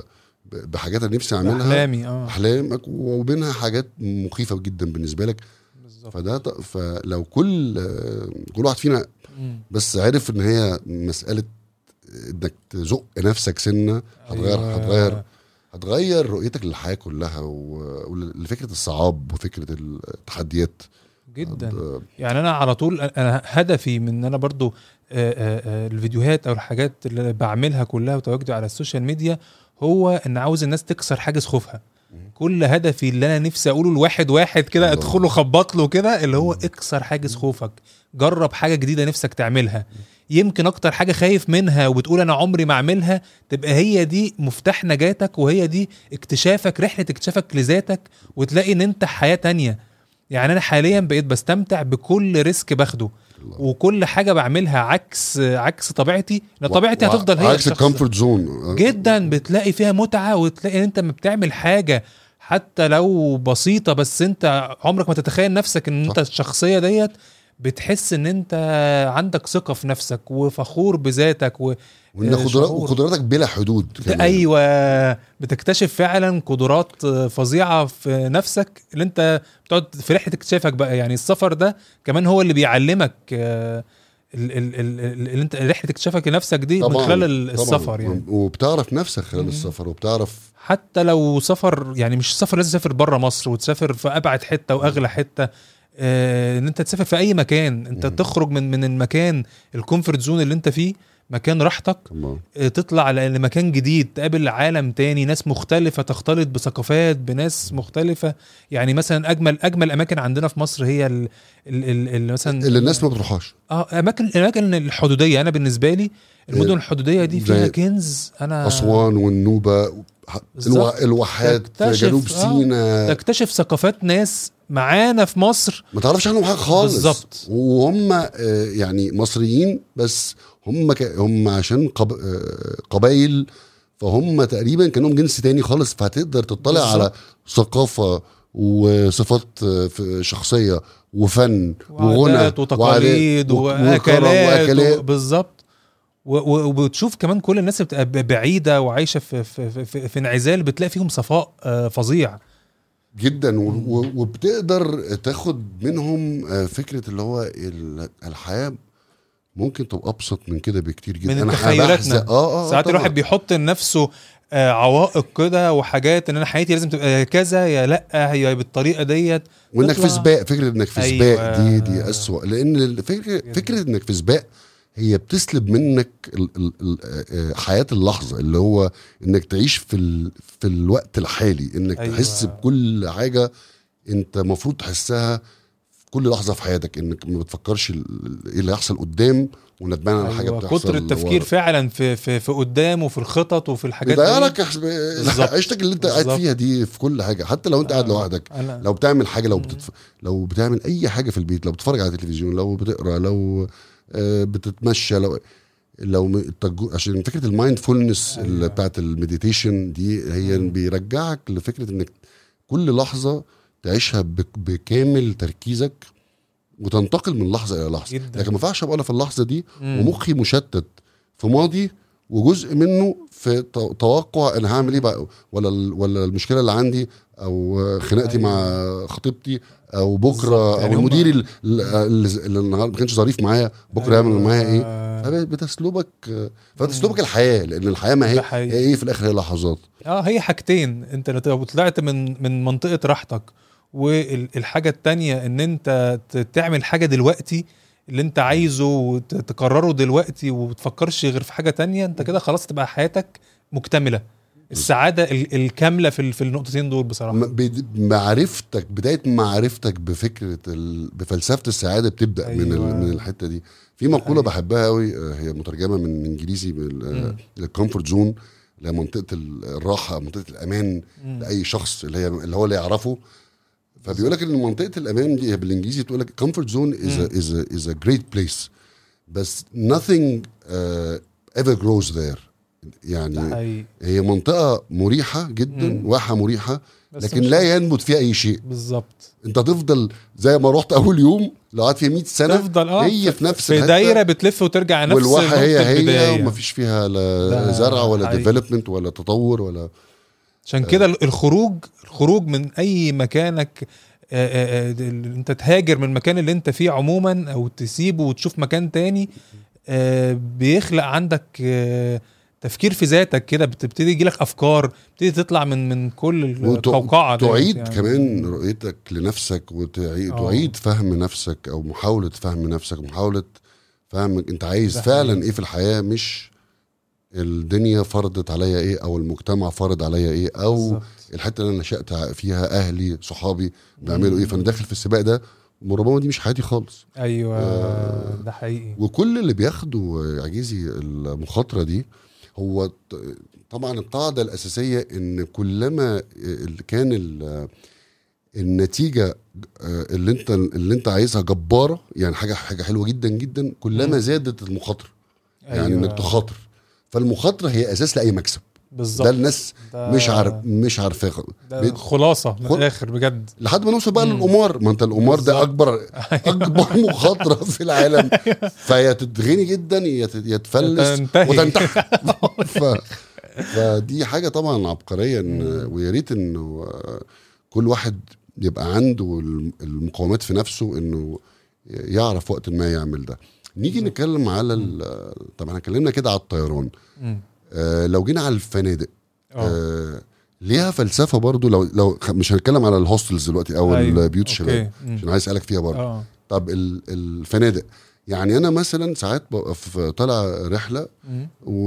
ب- بحاجات انا نفسي اعملها
احلامي اه
احلامك وبينها حاجات مخيفه جدا بالنسبه لك
بالظبط
فده ط- فلو كل آه، كل واحد فينا
مم.
بس عارف ان هي مساله انك تزق نفسك سنه هتغير
أيوة.
هتغير هتغير رؤيتك للحياه كلها و- ولفكره الصعاب وفكره التحديات
جدا
آه،
يعني انا على طول انا هدفي من ان انا برضو آه، آه، آه، الفيديوهات او الحاجات اللي بعملها كلها وتواجدي على السوشيال ميديا هو ان عاوز الناس تكسر حاجز خوفها كل هدفي اللي انا نفسي اقوله لواحد واحد كده
الله.
ادخله خبط له كده اللي هو اكسر حاجز خوفك جرب حاجه جديده نفسك تعملها يمكن اكتر حاجه خايف منها وبتقول انا عمري ما اعملها تبقى هي دي مفتاح نجاتك وهي دي اكتشافك رحله اكتشافك لذاتك وتلاقي ان انت حياه تانية يعني انا حاليا بقيت بستمتع بكل ريسك باخده
الله.
وكل حاجه بعملها عكس عكس طبيعتي لان طبيعتي
وع-
هتفضل هي
عكس
الشخص-
الكومفورت زون
جدا بتلاقي فيها متعه وتلاقي ان انت ما بتعمل حاجه حتى لو بسيطه بس انت عمرك ما تتخيل نفسك ان انت
صح.
الشخصيه ديت بتحس ان انت عندك ثقه في نفسك وفخور بذاتك و...
وان
آه،
قدرات
شعور.
وقدراتك بلا حدود كمان.
ايوه بتكتشف فعلا قدرات فظيعه في نفسك اللي انت بتقعد في رحله اكتشافك بقى يعني السفر ده كمان هو اللي بيعلمك آه، ال- ال- ال- ال- اللي انت رحله اكتشافك لنفسك دي من
طبعاً،
خلال ال-
طبعاً.
السفر يعني
وبتعرف نفسك خلال
مم.
السفر وبتعرف
حتى لو سفر يعني مش سفر لازم تسافر بره مصر وتسافر في ابعد حته واغلى حته آه ان انت تسافر في اي مكان انت
مم.
تخرج من من المكان الكومفورت زون اللي انت فيه مكان راحتك
طبعاً.
آه، تطلع ل- لمكان جديد تقابل عالم تاني ناس مختلفة تختلط بثقافات بناس مختلفة يعني مثلا أجمل أجمل أماكن عندنا في مصر هي ال ال ال ال مثلا
اللي الناس ما بتروحهاش
اه أماكن الأماكن الحدودية أنا بالنسبة لي المدن الحدودية دي فيها
زي
كنز أنا
اسوان والنوبه ح-
بالظبط.
الوا- الواحات
تكتشف-
جنوب
آه.
سيناء
تكتشف ثقافات ناس معانا في مصر
ما تعرفش عنهم حاجه خالص
بالظبط.
وهم آه، يعني مصريين بس هم ك... هم عشان قب... آه، قبايل فهم تقريبا كانهم جنس تاني خالص فهتقدر تطلع
بالظبط.
على ثقافه وصفات آه، في- شخصيه وفن وغنى
وعادات وتقاليد
وعادات
واكلات
واكلات
و- بالظبط و- و- وبتشوف كمان كل الناس اللي بتبقى ب- بعيده وعايشه في في, في, في, في انعزال بتلاقي فيهم صفاء آه، فظيع
جدا و... و... وبتقدر تاخد منهم آه، فكره اللي هو ال- الحياه ممكن تبقى ابسط من كده بكتير جدا
من
أنا
تخيلاتنا.
بحزق- اه اه
ساعات
طبعاً.
الواحد بيحط لنفسه آه، عوائق كده وحاجات ان انا حياتي لازم تبقى كذا يا لا هي بالطريقه ديت
وانك
تطلع-
في سباق فكره انك في
أيوة.
سباق دي دي اسوأ لان الفكره فكره انك في سباق هي بتسلب منك ال ال ال آه، حياه اللحظه اللي هو انك تعيش في ال في الوقت الحالي انك
أيوة.
أيوة. تحس بكل حاجه انت المفروض تحسها في كل لحظه في حياتك انك ما بتفكرش ال- ال- ايه اللي هيحصل قدام وندمان على حاجه
أيوة.
بتحصل
كتر التفكير
ورا.
فعلا في في في قدام وفي الخطط وفي الحاجات
بيضيع
دي.
لك إحس-
بالظبط.
عيشتك اللي انت قاعد
بالظبط.
فيها دي في كل حاجه حتى لو انت قاعد
آه.
لوحدك
أنا
لو بتعمل حاجه لو بتتف... لو بتعمل اي حاجه في البيت لو بتتفرج على التلفزيون لو بتقرا لو آه، بتتمشى لو لو م- التج- عشان فكره المايندفولنس
أيوة.
اللي بتاعت المديتيشن دي هي
مم.
بيرجعك لفكره انك كل لحظه تعيشها بك- بكامل تركيزك وتنتقل من لحظه الى لحظه
جدا
لكن ما ينفعش ابقى انا في اللحظه دي
مم.
ومخي مشتت في ماضي وجزء منه في ت- توقع انا هعمل ايه بقى ولا ال- ولا المشكله اللي عندي او خناقتي
أيوة.
مع خطيبتي او بكره
بالظبط. يعني
او
هم-
المدير ال- ال- اللي اللي النهارده ما كانش ظريف معايا بكره يعمل معايا ايه
ايه
فبتسلبك فبتسلبك الحياه لان الحياه ما هي
ده حقيقي.
هي ايه في الاخر هي لحظات
اه هي حاجتين انت لو طلعت من من منطقه راحتك والحاجه التانية ان انت ت- تعمل حاجه دلوقتي اللي انت عايزه وتكرره دلوقتي ومتفكرش غير في حاجه تانية انت كده خلاص تبقى حياتك مكتمله السعاده ال- الكامله في ال- في النقطتين دول بصراحه
م- بد- معرفتك بدايه معرفتك بفكره ال... بفلسفه السعاده بتبدا أيوة. من
أيوة.
ال... من الحته دي في مقوله
حقيقي.
بحبها قوي هي مترجمه من انجليزي
مم.
الكومفورت زون اللي هي منطقه ال- الراحه منطقه الامان
مم.
لاي شخص اللي هي اللي هو اللي يعرفه فبيقول لك ان منطقه الامان دي بالانجليزي تقول لك كومفورت زون از
مم.
از از ا جريت بليس بس nothing uh, ever grows there
ده
يعني
حقيقي
هي منطقه مريحه جدا
مم.
واحه مريحه
بس
لكن
مش-
لا ينبت فيها اي شيء
بالظبط
انت تفضل زي ما رحت اول يوم لو قعدت فيها 100 سنه
تفضل اه
هي في نفس
في
الحتة.
دايره بتلف وترجع نفس
والواحه هي
نقطة
هي
البداية.
ومفيش فيها لا
ده
زرع ولا
حقيقي.
ديفلوبمنت ولا تطور ولا
عشان كده الخروج الخروج من اي مكانك آه، آه، آه، ال- انت تهاجر من المكان اللي انت فيه عموما او تسيبه وتشوف مكان تاني آه، بيخلق عندك آه، تفكير في ذاتك كده بتبتدي يجيلك افكار بتبتدي تطلع من من كل
وت-
القوقعه ديت
تعيد
يعني.
كمان رؤيتك لنفسك وتعيد
آه.
تعيد فهم نفسك او محاوله فهم نفسك محاوله فهم انت عايز
ده
فعلا
حقيقي.
ايه في الحياه مش الدنيا فرضت عليا ايه او المجتمع فرض عليا ايه او
بالظبط.
الحته اللي انا نشات فيها اهلي صحابي بيعملوا ايه
مم.
فانا داخل في السباق ده وربما دي مش حياتي خالص
ايوه
آه.
ده حقيقي
وكل اللي بياخدوا يا عزيزي المخاطره دي هو ط- طبعا القاعده الاساسيه ان كلما اللي كان ال- النتيجه آه، اللي انت اللي انت عايزها جباره يعني حاجه حاجه حلوه جدا جدا كلما
مم.
زادت المخاطره يعني
أيوة.
انك تخاطر فالمخاطره هي اساس لاي مكسب
بالظبط
ده الناس
ده-
مش عارف مش عارفاه
ده
بيت-
خلاصه من
خل-
الاخر بجد
لحد ما نوصل بقى
مم.
للقمار ما انت القمار ده
بالظبط.
اكبر اكبر مخاطره في العالم فيا تتغني جدا يا تت- يا تفلس
تنتهي.
وتنتهي ف... فدي حاجه طبعا عبقريه إن
مم.
ويا ريت انه آه، كل واحد يبقى عنده الم- المقومات في نفسه انه يعرف وقت ما يعمل ده نيجي
بالظبط.
نتكلم على ال- طبعا اتكلمنا كده على الطيران
مم.
آه لو جينا على الفنادق
اه
آه ليها فلسفه برضو لو لو خ- مش هنتكلم على الهوستلز دلوقتي او
أيوة.
البيوت الشباب
اوكي مم.
عشان عايز اسالك فيها برضو
اه
طب ال- الفنادق يعني انا مثلا ساعات ببقى في طالع رحله
مم.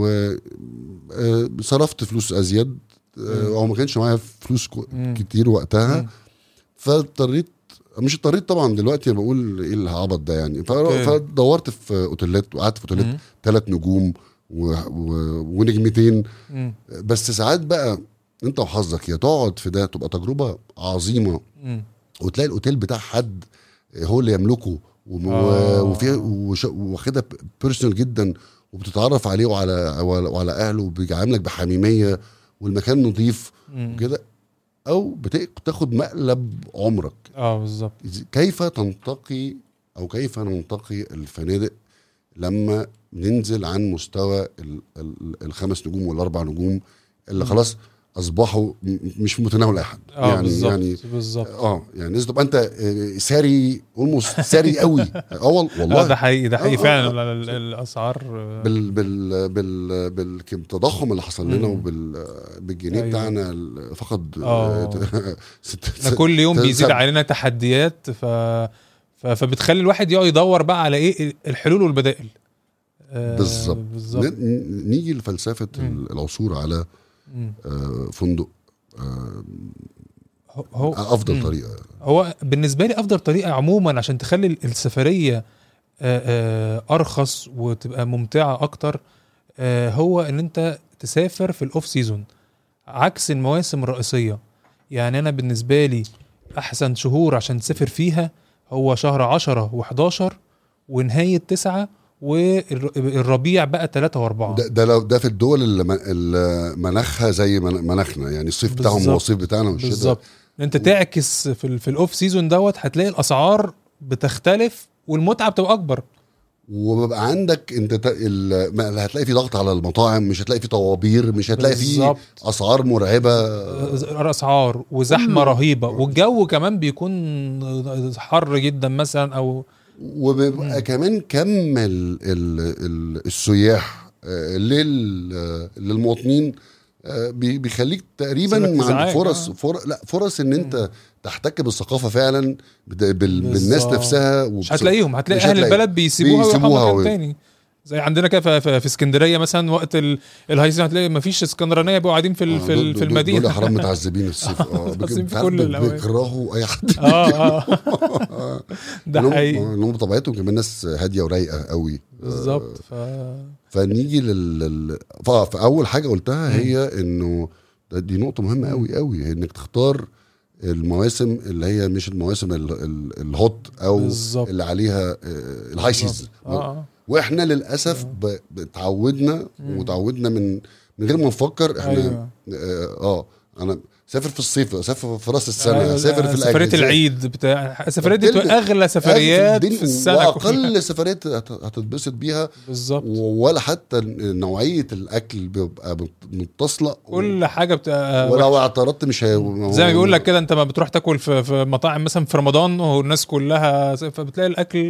وصرفت فلوس ازيد آه،
مم.
او ما كانش معايا فلوس كو-
مم.
كتير وقتها
مم.
فاضطريت مش اضطريت طبعا دلوقتي بقول ايه العبط ده يعني ف-
أوكي.
فدورت في اوتيلات وقعدت في اوتيلات
مم.
ثلاث نجوم و... و... ونجمتين
مم.
بس ساعات بقى انت وحظك يا تقعد في ده تبقى تجربه عظيمه
مم.
وتلاقي الاوتيل بتاع حد هو اللي يملكه وم-
آه.
وفي وش- واخدها بيرسونال جدا وبتتعرف عليه وعلى وعلى اهله وبيعاملك بحميميه والمكان نظيف
مم.
وكده او بت- بتاخد مقلب عمرك
اه بالظبط
كيف تنتقي او كيف ننتقي الفنادق لما ننزل عن مستوى ال- ال- الخمس نجوم والاربع نجوم اللي
مم.
خلاص اصبحوا م- مش في متناول اي حد
اه
يعني
بالظبط
يعني
بالظبط
اه يعني لازم تبقى انت آه، ساري اولموست ساري قوي اه وال-
اه ده
والله
حقيقي ده
آه،
حقيقي
آه،
فعلا
آه.
ال- ال- الاسعار آه،
بال بال بال بالتضخم اللي حصل لنا
مم.
وبال بالجنيه
أيوة.
بتاعنا ال- فقد
آه.
ست-
احنا
ست-
كل يوم
ست-
بيزيد
سب-
علينا تحديات ف... ف... فبتخلي الواحد يقعد يدور بقى على ايه الحلول والبدائل آه،
بالظبط.
بالظبط
ن- نيجي لفلسفه
مم.
العثور على
مم.
آه، فندق آه،
هو- هو
افضل
مم.
طريقه
هو بالنسبه لي افضل طريقه عموما عشان تخلي ال- السفريه آه، آه، ارخص وتبقى ممتعه اكتر آه، هو ان انت تسافر في الاوف سيزون عكس المواسم الرئيسيه يعني انا بالنسبه لي احسن شهور عشان تسافر فيها هو شهر 10 و11 ونهايه 9 والربيع بقى 3 و4
ده, ده لو ده في الدول اللي م- اللي مناخها زي من- مناخنا يعني الصيف بتاعهم هو
بالظبط.
الصيف بتاعنا والشتاء
بالظبط انت تعكس في ال- في الاوف سيزون دوت هتلاقي الاسعار بتختلف والمتعه بتبقى اكبر
وبيبقى عندك انت ت- ال- ما- لا هتلاقي في ضغط على المطاعم مش هتلاقي في طوابير مش هتلاقي في
بالظبط.
اسعار مرعبه
اسعار وزحمه
كله.
رهيبه والجو كمان بيكون حر جدا مثلا او
وبيبقى كمان كم ال ال ال السياح آه، لل آه، للمواطنين آه، بي- بيخليك تقريبا
سيبك
مع
إزعاج،
فرص
آه.
فر لا فرص ان انت تحتك بالثقافه فعلا بال- بال- بالناس
بالظبط.
نفسها
مش
وبس-
هتلاقيهم هتلاقي
مش
اهل
هتلاقي.
البلد بيسيبوها
بيسيبوها
ويروحوا
و-
مكان تاني زي عندنا كده في- في في اسكندريه مثلا وقت ال- الهاي سيزون هتلاقي ما فيش اسكندرانيه بيبقوا قاعدين في ال-
آه،
في,
دول-
ال- في
دول-
المدينه
دول حرام متعذبين الصيف اه
متعذبين
بيك-
في
عارف
كل
بي-
الأوقات.
بيكرهوا اي حد
اه اه ده
لأنهم-
حقيقي
لأنهم بطبيعتهم كمان ناس هاديه ورايقه قوي
بالظبط ف
فنيجي لل لل- ف- فاول حاجه قلتها
مم.
هي انه ده- دي نقطه مهمه قوي قوي انك تختار المواسم اللي هي مش المواسم ال- ال- الهوت او
بالظبط
اللي عليها آه، الهاي
بالظبط.
سيزون
اه
واحنا للاسف ب- اتعودنا
مم.
وتعودنا من من غير ما نفكر احنا
ايوه
اه, آه انا سافر في الصيف اسافر في راس السنه
أيوة،
اسافر في
سفريه
الأجازات.
العيد بتاع السفريات دي
بتلبس-
بتبقى اغلى سفريات
الدنيا-
في السنه كلها.
واقل سفريات هت- هتتبسط بيها
بالظبط
ولا حتى نوعيه الاكل بيبقى مت- متصله
كل حاجه بتبقى
ولو اعترضت مش هي
زي ما بيقول لك كده انت ما بتروح تاكل في, في مطاعم مثلا في رمضان والناس كلها فبتلاقي الاكل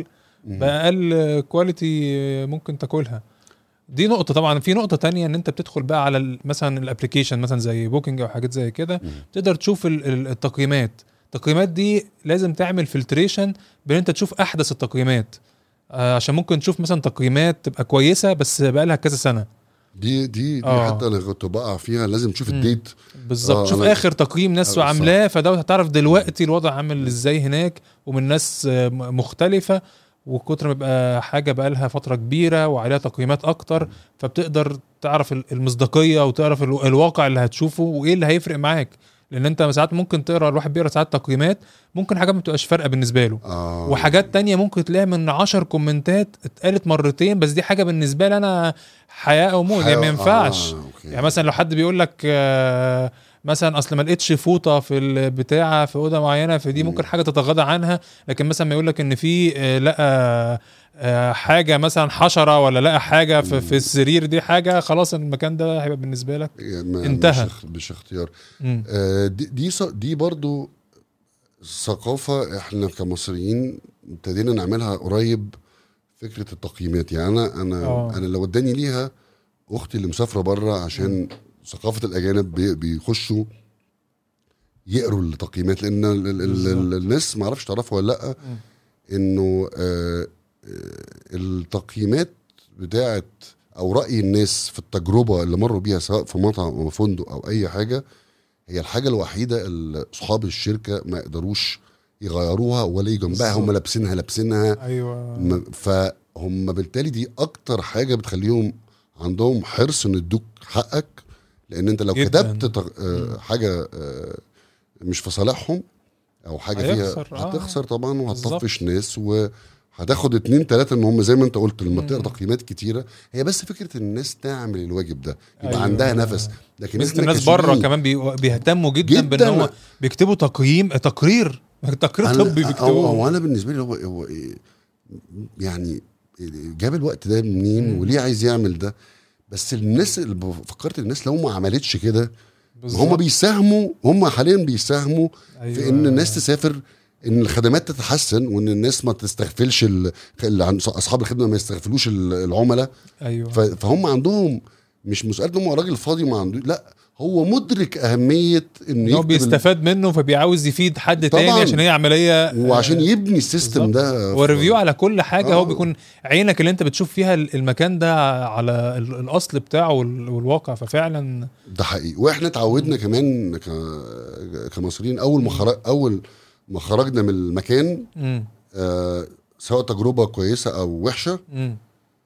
باقل كواليتي ممكن تاكلها دي نقطة طبعا في نقطة تانية ان انت بتدخل بقى على ال- مثلا الابلكيشن مثلا زي بوكينج او حاجات زي كده
مم.
تقدر تشوف ال- ال- التقييمات التقييمات دي لازم تعمل فلتريشن بان انت تشوف احدث التقييمات آه، عشان ممكن تشوف مثلا تقييمات تبقى كويسة بس بقى لها كذا سنة
دي دي دي
آه.
حتى انا كنت بقع فيها لازم تشوف
مم.
الديت
بالظبط
آه،
شوف
أنا-
اخر تقييم ناس
آه،
عاملاه فده هتعرف دلوقتي الوضع عامل ازاي هناك ومن ناس آه، م- مختلفه وكتر ما يبقى حاجه بقى لها فتره كبيره وعليها تقييمات اكتر فبتقدر تعرف ال- المصداقيه وتعرف ال- الواقع اللي هتشوفه وايه اللي هيفرق معاك لان انت ساعات ممكن تقرا الواحد بيقرا ساعات تقييمات ممكن حاجات ما تبقاش فارقه بالنسبه له
آه.
وحاجات تانية ممكن تلاقيها من عشر كومنتات اتقالت مرتين بس دي حاجه بالنسبه لي انا حياه او موت يعني ما
حيوان-
ينفعش
آه. أوكي.
يعني مثلا لو حد بيقول لك آه، مثلا اصل ما لقيتش فوطه في البتاعه في اوضه معينه فدي
مم.
ممكن حاجه تتغاضى عنها لكن مثلا ما يقول لك ان في آه، لقى آه، حاجه مثلا حشره ولا لقى حاجه في, في السرير دي حاجه خلاص المكان ده هيبقى بالنسبه لك
يعني ما-
انتهى.
مش, اخ- مش اختيار
مم.
آه، دي دي, ص- دي برضو ثقافة احنا كمصريين ابتدينا نعملها قريب فكرة التقييمات يعني انا انا
آه.
انا لو اداني ليها اختي اللي مسافرة بره عشان ثقافة الاجانب بي- بيخشوا يقروا التقييمات لان ال- ال- ال-
بالظبط.
الناس ما اعرفش تعرفها ولا لا
مم.
انه آه، آه، التقييمات بتاعت او راي الناس في التجربه اللي مروا بيها سواء في مطعم او فندق او اي حاجه هي الحاجه الوحيده اللي اصحاب الشركه ما يقدروش يغيروها ولا يجوا جنبها هم
بالظبط.
لابسينها لابسينها
ايوه
م- فهم بالتالي دي اكتر حاجه بتخليهم عندهم حرص ان يدوك حقك لان انت لو
جداً.
كتبت تغ... آه، حاجه آه، مش في صالحهم او حاجه
هيخسر،
فيها
آه.
هتخسر طبعا
بالظبط.
وهتطفش ناس وهتاخد اتنين تلاته ان هم زي ما انت قلت لما
مم.
تقرا تقييمات كتيره هي بس فكره ان الناس تعمل الواجب ده يبقى
أيوة.
عندها نفس لكن
مثل
احنا
الناس بره
كسوريين
كمان بي- بيهتموا جدا, بان
جداً.
هو بيكتبوا تقييم تقرير تقرير
أنا-
طبي
هو,
بيكتبوه
هو انا بالنسبه لي هو, هو إيه، يعني جاب الوقت ده منين
مم.
وليه عايز يعمل ده بس الناس اللي ب- فكرت الناس لو ما عملتش كده هم
بالظبط.
بيساهموا هم حاليا بيساهموا
أيوة.
في ان الناس تسافر ان الخدمات تتحسن وان الناس ما تستغفلش ال- اللي عن- اصحاب الخدمه ما يستغفلوش ال- العملاء
ايوه
ف- فهم عندهم مش مسألة ان هم راجل فاضي ما عنده لا هو مدرك اهميه انه
ان هو
يكتب ال-
بيستفاد منه فبيعاوز يفيد حد
طبعاً.
تاني عشان هي عمليه
وعشان يبني السيستم ده
وريفيو على كل حاجه
آه.
هو بيكون عينك اللي انت بتشوف فيها المكان ده على ال- الاصل بتاعه وال- والواقع ففعلا
ده حقيقي واحنا اتعودنا كمان ك- كمصريين اول ما خرج اول ما خرجنا من المكان
مم.
آه سواء تجربه كويسه او وحشه
مم.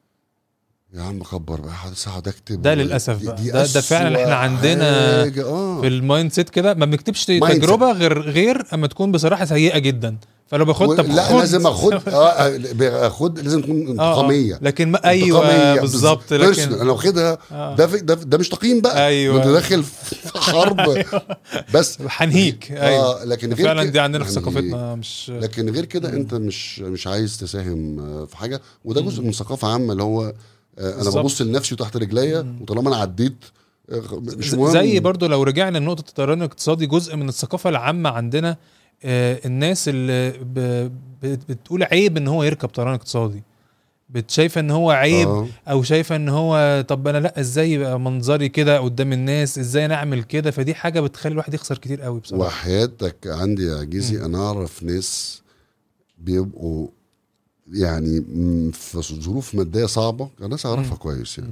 يا عم كبر بقى هقعد اقعد اكتب
ده للأسف
دي-
بقى.
دي
ده- ده فعلا
أسوأ
إحنا عندنا
حاجة. اه
في المايند سيت كده ما بنكتبش
Mindset.
تجربه غير غير اما تكون بصراحه سيئه جدا فلو باخد طب
لا
خد.
لازم اخد اه باخد لازم تكون
آه، آه.
انتقاميه
لكن ما ايوه
انتقامية.
بالظبط
personal.
لكن
انا واخدها
آه.
ده, في- ده ده مش تقييم بقى
أيوة.
ده انت داخل في حرب بس
حنهيك ايوه
اه لكن غير
فعلا
كده-
دي عندنا في
يعني
ثقافتنا مش
لكن غير كده انت مش مش عايز تساهم آه، في حاجه وده جزء من ثقافه عامه اللي هو آه، انا
بالظبط.
ببص لنفسي وتحت رجليا وطالما انا عديت آه، مش
ز-
مهم
زي برضو لو رجعنا لنقطه الطيران الاقتصادي جزء من الثقافه العامه عندنا آه، الناس اللي ب- ب- بتقول عيب ان هو يركب طيران اقتصادي بتشايفه ان هو عيب
آه.
او شايفه ان هو طب انا لا ازاي يبقى منظري كده قدام الناس ازاي انا اعمل كده فدي حاجه بتخلي الواحد يخسر كتير قوي بصراحه
وحياتك عندي يا جيزي انا اعرف ناس بيبقوا يعني م- في ظروف ماديه صعبه ناس اعرفها
مم.
كويس يعني
مم.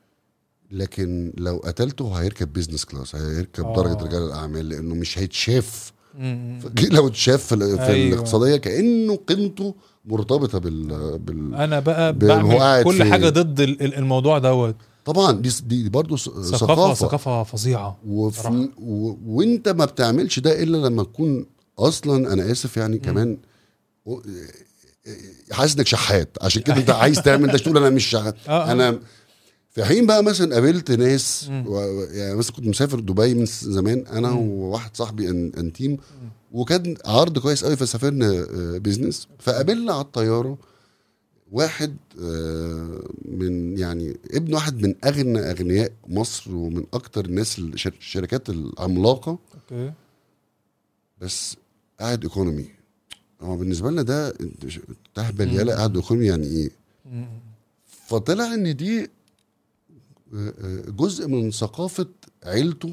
لكن لو قتلته هيركب بيزنس كلاس هيركب
آه.
درجه رجال الاعمال لانه مش هيتشاف
مم.
لو اتشاف في, ال- في
أيوة.
الاقتصاديه كانه قيمته مرتبطه بال, بال...
انا بقى
ب- هو
بعمل
قاعد
كل
فين؟
حاجه ضد ال- ال- الموضوع دوت
طبعا دي دي دي برضه
ثقافه
ثقافه
ثقافه فظيعه
وفي
صراحة.
و... وانت ما بتعملش ده الا لما تكون اصلا انا اسف يعني كمان و- حاسس انك شحات عشان كده انت عايز تعمل ده عشان تقول انا مش شحات
آه.
انا في حين بقى مثلا قابلت ناس
مم.
و... و- يعني مثلا كنت مسافر دبي من زمان انا وواحد صاحبي ان... انتيم وكان عرض كويس قوي فسافرنا آه، بيزنس فقابلنا على الطياره واحد آه، من يعني ابن واحد من اغنى اغنياء مصر ومن اكتر الناس الشر- الشركات العملاقه
اوكي
بس قاعد ايكونومي هو بالنسبه لنا ده انت ش- تهبل يالا قاعد ايكونومي يعني ايه
مم.
فطلع ان دي آه، آه، جزء من ثقافه عيلته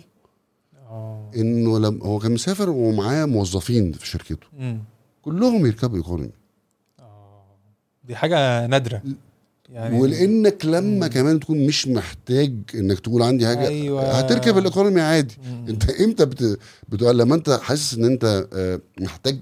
اه
انه لما هو كان مسافر ومعاه موظفين في شركته
مم.
كلهم يركبوا ايكونومي
آه. دي حاجه نادره يعني
ولانك لما كمان تكون مش محتاج انك تقول عندي حاجه
أيوة.
هتركب الايكونومي عادي
مم.
انت امتى بت... بتقول لما انت حاسس ان انت آه، محتاج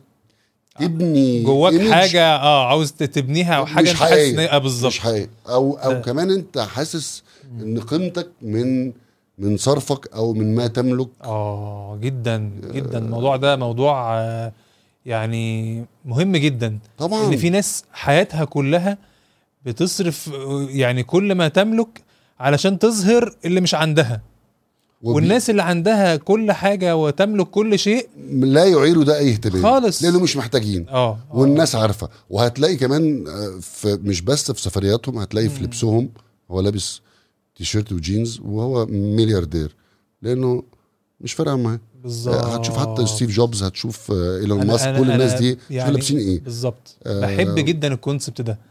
تبني
جواك
image
حاجه اه عاوز تبنيها او حاجه
مش
انت حاسس
حقيقية.
ان هي- آه بالظبط
مش حقيقي او او
ده.
كمان انت حاسس ان قيمتك من من صرفك او من ما تملك
اه جدا جدا الموضوع ده موضوع آه، يعني مهم جدا
طبعا
ان في ناس حياتها كلها بتصرف آه، يعني كل ما تملك علشان تظهر اللي مش عندها
وبي-
والناس اللي عندها كل حاجه وتملك كل شيء
لا يعيروا ده اي اهتمام
خالص.
لانه مش محتاجين
اه آه.
والناس عارفه وهتلاقي كمان آه، في مش بس في سفرياتهم هتلاقي في لبسهم هو لابس تيشيرت وجينز وهو ملياردير لانه مش فارقه معاه
بالظبط
هتشوف حتى ستيف جوبز هتشوف آه، ايلون
أنا-
ماسك
أنا-
كل الناس
أنا
دي شوف
يعني
لابسين ايه
بالظبط
آه.
بحب جدا الكونسبت ده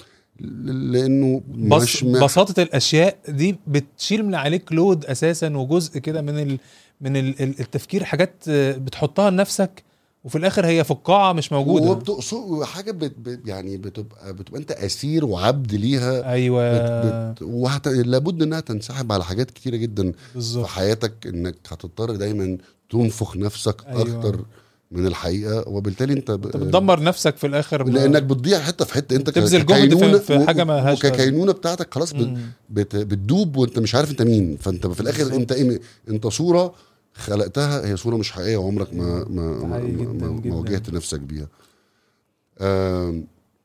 ل- لانه
بس
مش مح-
بساطه الاشياء دي بتشيل من عليك لود اساسا وجزء كده من ال من ال ال- التفكير حاجات آه، بتحطها لنفسك وفي الاخر هي فقاعه مش موجوده
وبتقصد حاجه بت بت يعني بتبقى بتبقى انت اسير وعبد ليها
ايوه
بت بت وهت... لابد انها تنسحب على حاجات كتيره جدا في
بالظبط
حياتك انك هتضطر دايما تنفخ نفسك
أيوة.
أيوة. اكتر من الحقيقه وبالتالي انت ب...
انت بتدمر نفسك في الاخر ما-
لانك بتضيع حته في حته انت ك-
تبذل جهد في-
ككينونة
في حاجة ما لهاش
وككينونه بتاعتك خلاص بت...
مم.
بت... بتدوب وانت مش عارف انت مين فانت في الاخر
بالظبط.
انت ايه انت صوره خلقتها هي صوره مش حقيقيه وعمرك ما ما
ده
ما,
حقيقي
ما,
جداً
ما,
جداً.
ما واجهت نفسك بيها آم،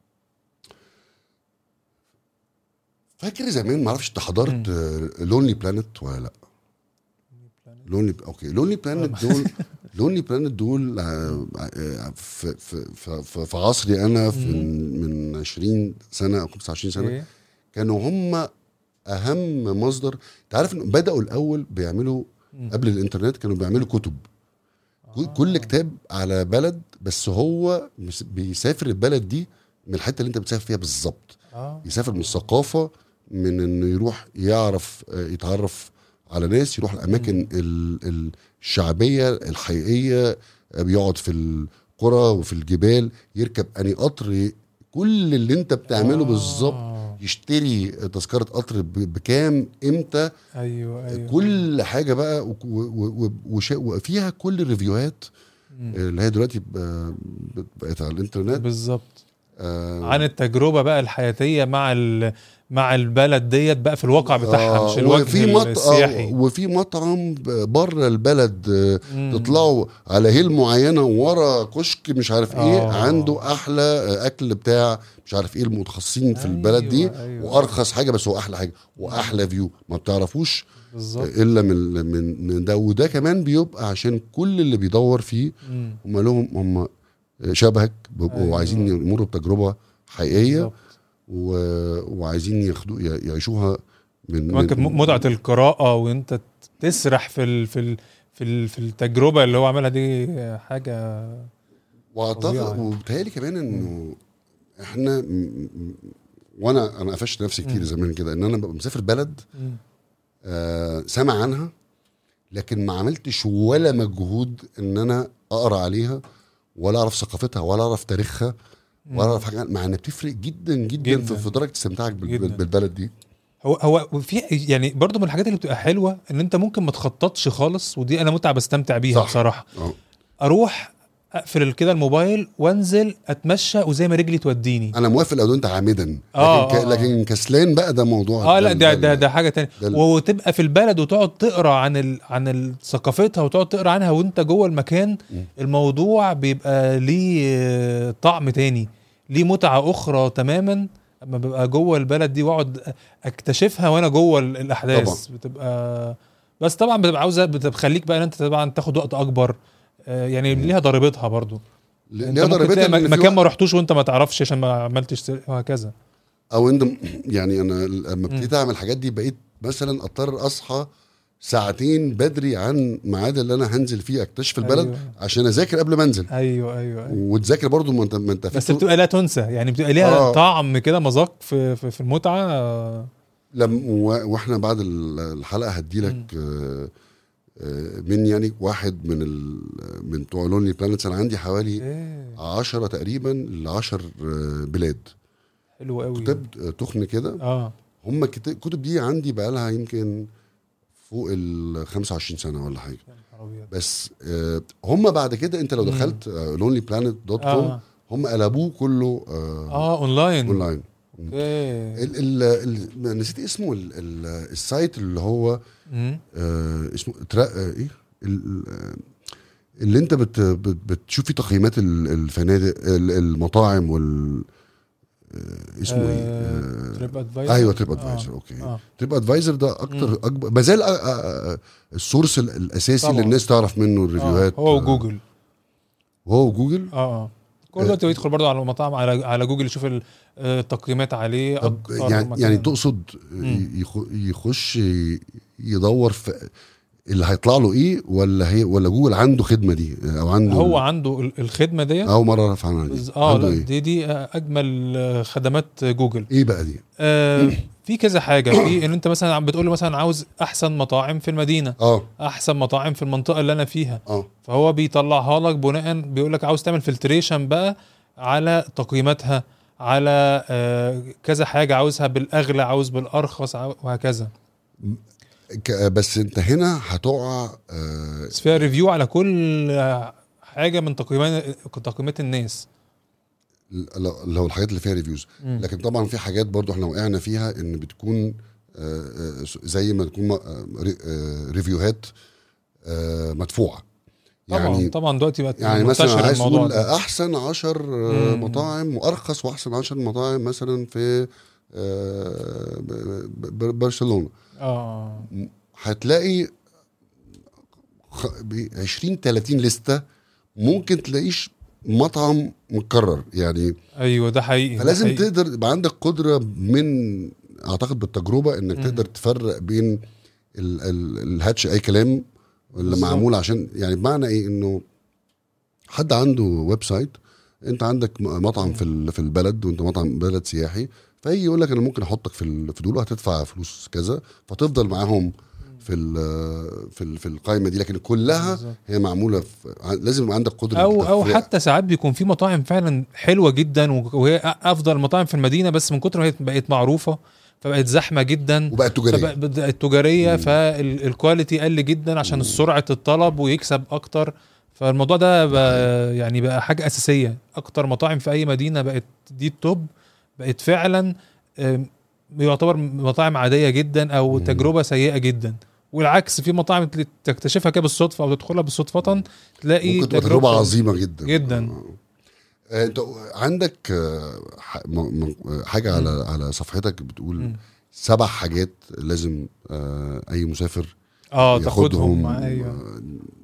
فاكر زمان ما اعرفش انت حضرت لونلي بلانت ولا لا لونلي اوكي لونلي بلانت دول لونلي بلانت دول آه، آه، في في في- في في عصري انا في من من 20 سنه او 25 سنه
إيه؟
كانوا هم اهم مصدر انت عارف ان بداوا الاول بيعملوا
مم.
قبل الانترنت كانوا بيعملوا كتب كل- كل كتاب على بلد بس هو مس- بيسافر البلد دي من الحته اللي انت بتسافر فيها بالظبط
اه
يسافر من الثقافه من انه يروح يعرف آه، يتعرف على ناس يروح الاماكن ال- ال- الشعبيه الحقيقيه بيقعد في القرى وفي الجبال يركب اني قطر كل اللي انت بتعمله
آه.
بالظبط يشتري تذكره قطر ب- بكام امتى
ايوه ايوه
كل حاجه بقى و- و- و- وشا- وفيها كل الريفيوهات
مم.
اللي هي دلوقتي ب- ب- بقت على الانترنت
بالظبط
آه،
عن التجربه بقى الحياتيه مع ال... مع البلد ديت بقى في الواقع بتاعها
آه،
مش الوجه
وفي مط...
السياحي
آه، وفي مطعم بره البلد آه،
مم.
تطلعوا على هيل معينه ورا كشك مش عارف ايه
آه.
عنده احلى آه، اكل بتاع مش عارف ايه المتخصصين في البلد دي
أيوة، أيوة.
وارخص حاجه بس هو احلى حاجه واحلى فيو ما بتعرفوش
بالظبط
الا من من من ده وده كمان بيبقى عشان كل اللي بيدور فيه
مم.
هم لهم هم شبهك بيبقوا
أيوة.
عايزين يمروا بتجربه حقيقيه
بالظبط.
و... وعايزين ياخدوا ي- يعيشوها من
كمان كانت
من-
متعه القراءه وانت تسرح في ال... في ال... في ال... في التجربه اللي هو عملها دي حاجه
واعتقد
فظيعة.
وبالتالي كمان انه احنا م... م- وانا انا قفشت نفسي كتير
مم.
زمان كده ان انا ببقى مسافر بلد
مم.
آه سامع عنها لكن ما عملتش ولا مجهود ان انا اقرا عليها ولا اعرف ثقافتها ولا اعرف تاريخها ولا اعرف حاجه مع انها بتفرق جدا جدا,
جداً.
في, في درجه استمتاعك بال-
جداً.
بالبلد دي
هو هو في يعني برضو من الحاجات اللي بتبقى حلوه ان انت ممكن ما تخططش خالص ودي انا متعه بستمتع بيها
صح.
بصراحه
اه
اروح اقفل كده الموبايل وانزل اتمشى وزي ما رجلي توديني
انا موافق لو انت عامدا لكن,
آه،
ك...
آه، آه.
لكن كسلان بقى ده موضوع
اه لا ده ده ده حاجه تانية
ده ال-
وتبقى في البلد وتقعد تقرا عن ال... عن ال- ثقافتها وتقعد تقرا عنها وانت جوه المكان
مم.
الموضوع بيبقى ليه آه، طعم تاني ليه متعه اخرى تماما اما ببقى جوه البلد دي واقعد اكتشفها وانا جوه ال- الاحداث طبعا. بتبقى بس طبعا بتبقى عاوزه بتخليك بقى ان انت طبعا تاخد وقت اكبر آه، يعني ليها ضريبتها برضو
ل-
انت
ليها
ممكن
ضريبتها
تلاقي
إن في
مكان
وقت-
ما رحتوش وانت ما تعرفش عشان ما عملتش سر- وهكذا
او انت يعني انا لما ابتديت اعمل الحاجات دي بقيت مثلا اضطر اصحى ساعتين بدري عن ميعاد اللي انا هنزل فيه اكتشف البلد
أيوة.
عشان اذاكر قبل ما انزل
ايوه ايوه, أيوة.
وتذاكر برضو ما انت ما انت في
بس
طول-
بتبقى لا تنسى يعني بتبقى ليها
آه.
طعم كده مذاق في, في, في المتعه آه،
لم و- واحنا بعد ال- الحلقه هديلك آه، آه، من يعني واحد من ال من بتوع لونلي بلانتس انا عندي حوالي
ايه
عشرة تقريبا ل 10 بلاد
حلو قوي
كتاب آه، تخن كده
اه
هم الكتب دي عندي بقى لها يمكن فوق ال 25 سنه ولا حاجه
يا نهار أبيض.
بس آه، هم بعد كده انت لو
مم.
دخلت لونلي بلانت دوت كوم
اه
هم قلبوه كله آه
اه اونلاين
اونلاين
اوكي
ال ال ال نسيت اسمه ال ال السايت اللي هو
مم.
آه اسمه ترا آه ايه ال- آه، اللي انت بت بت بتشوف فيه تقييمات ال- الفنادق ال- المطاعم وال آه اسمه ايه آه
تريب ادفايزر
ايوه تريب ادفايزر اوكي
اه
تريب ادفايزر ده اكتر
مم.
اكبر ما زال آه، آه، آه، السورس ال- الاساسي
طبعاً.
اللي الناس تعرف منه الريفيوهات
آه. هو
آه،
وجوجل
هو وجوجل
اه اه كل وقت بيدخل برضه على المطاعم على على جوجل يشوف ال- آه، التقييمات عليه
طب
أكتر
يعني
مكان.
يعني تقصد
مم.
يخ- يخش يدور في اللي هيطلع له ايه ولا هي ولا جوجل عنده خدمه دي او عنده
هو عنده ال- الخدمه ديت
اول مره اعرف عنها دي
بز- اه
عنده
لا
ايه
دي دي آه، اجمل آه، خدمات جوجل
ايه بقى دي
آه في كذا حاجه في ان انت مثلا عم بتقول له مثلا عاوز احسن مطاعم في المدينه
اه
احسن مطاعم في المنطقه اللي انا فيها
اه
فهو بيطلعها لك بناء بيقول لك عاوز تعمل فلتريشن بقى على تقييماتها على آه كذا حاجه عاوزها بالاغلى عاوز بالارخص عاو- وهكذا
ك- بس انت هنا هتقع آه
بس فيها ريفيو على كل آه، حاجه من تقييمات تقييمات الناس
ل- لو الحاجات اللي فيها ريفيوز
مم.
لكن طبعا في حاجات برضو احنا وقعنا فيها ان بتكون آه، آه، زي ما تكون آه، ري- آه، ريفيوهات آه، مدفوعه
طبعا
يعني
طبعا دلوقتي بقت
يعني مثلا
منتشر
عايز
الموضوع
تقول
ده.
احسن 10
مم.
مطاعم وارخص واحسن 10 مطاعم مثلا في آه، ب- ب- برشلونه
اه
هتلاقي خ- ب 20 30 لسته ممكن تلاقيش مطعم متكرر يعني
ايوه ده حقيقي ده
فلازم
حقيقي.
تقدر يبقى عندك قدره من اعتقد بالتجربه انك
مم.
تقدر تفرق بين ال- ال- الهاتش اي كلام اللي
بالظبط.
معمول عشان يعني بمعنى ايه انه حد عنده ويب سايت انت عندك م- مطعم في ال- في البلد وانت مطعم بلد سياحي فيجي يقول لك انا ممكن احطك في ال- في دول وهتدفع فلوس كذا فتفضل معاهم في ال- في ال- في القائمه دي لكن كلها
بالظبط.
هي معموله في ع- لازم يبقى عندك قدره
او او
تفريق.
حتى ساعات بيكون في مطاعم فعلا حلوه جدا وهي افضل مطاعم في المدينه بس من كتر ما هي بقت معروفه فبقت زحمه جدا
وبقت تجاريه
فبقت تجاريه
مم.
فالكواليتي قل جدا عشان
مم.
سرعه الطلب ويكسب اكتر فالموضوع ده بقى يعني بقى حاجه اساسيه اكتر مطاعم في اي مدينه بقت دي التوب بقت فعلا آم، يعتبر مطاعم عاديه جدا او
مم.
تجربه سيئه جدا والعكس في مطاعم تل- تكتشفها كده بالصدفه او تدخلها بالصدفه تلاقي
ممكن تبقى تجربه عظيمه جدا
جدا.
آه، انت عندك آه، ح- م- م- حاجه على على صفحتك بتقول
مم.
سبع حاجات لازم آه، اي مسافر
اه تاخدهم
ياخدهم
معايا
آه،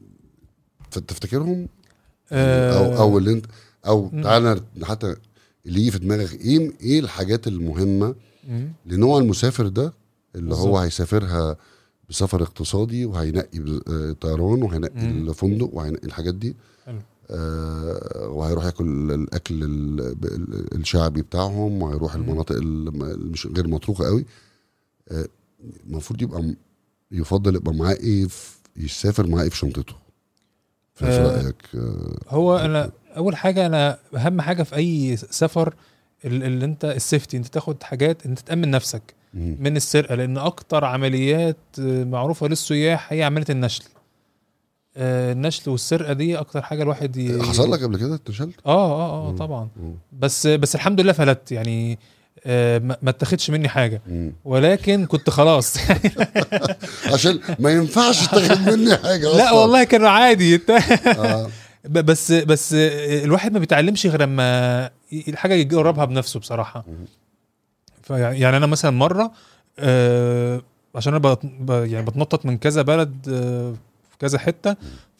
ف- تفتكرهم
آه،
او او اللي انت او
مم.
تعالى حتى اللي يجي في دماغك ايه ايه الحاجات المهمه
مم.
لنوع المسافر ده اللي هو
بالظبط.
هيسافرها بسفر اقتصادي وهينقي ب- آه، طيران وهينقي
مم.
الفندق وهينقي الحاجات دي
حلو.
آه وهيروح ياكل الاكل ال- ال- الشعبي بتاعهم وهيروح
مم.
المناطق الم- المش غير مطروقه قوي آه، المفروض يبقى م- يفضل يبقى معاه ايه في- يسافر معاه ايه في شنطته في في
آه،
رايك آه،
هو انا اول حاجه انا اهم حاجه في اي سفر ال- اللي انت السيفتي انت تاخد حاجات انت تامن نفسك
مم.
من السرقه لان اكتر عمليات آه، معروفه للسياح هي عمليه النشل آه، النشل والسرقه دي اكتر حاجه الواحد ي...
حصل لك قبل كده اتنشلت؟
اه اه اه
مم.
طبعا
مم.
بس بس الحمد لله فلت يعني آه، ما ما اتاخدش مني حاجه
مم.
ولكن كنت خلاص
عشان ما ينفعش تاخد مني حاجه
لا
أصلاً.
والله كان عادي
آه.
ب- بس بس الواحد ما بيتعلمش غير لما ي- الحاجه يجربها بنفسه بصراحه
مم.
فيعني يعني انا مثلا مره آه عشان انا بت ب- يعني بتنطط من كذا بلد آه في كذا حته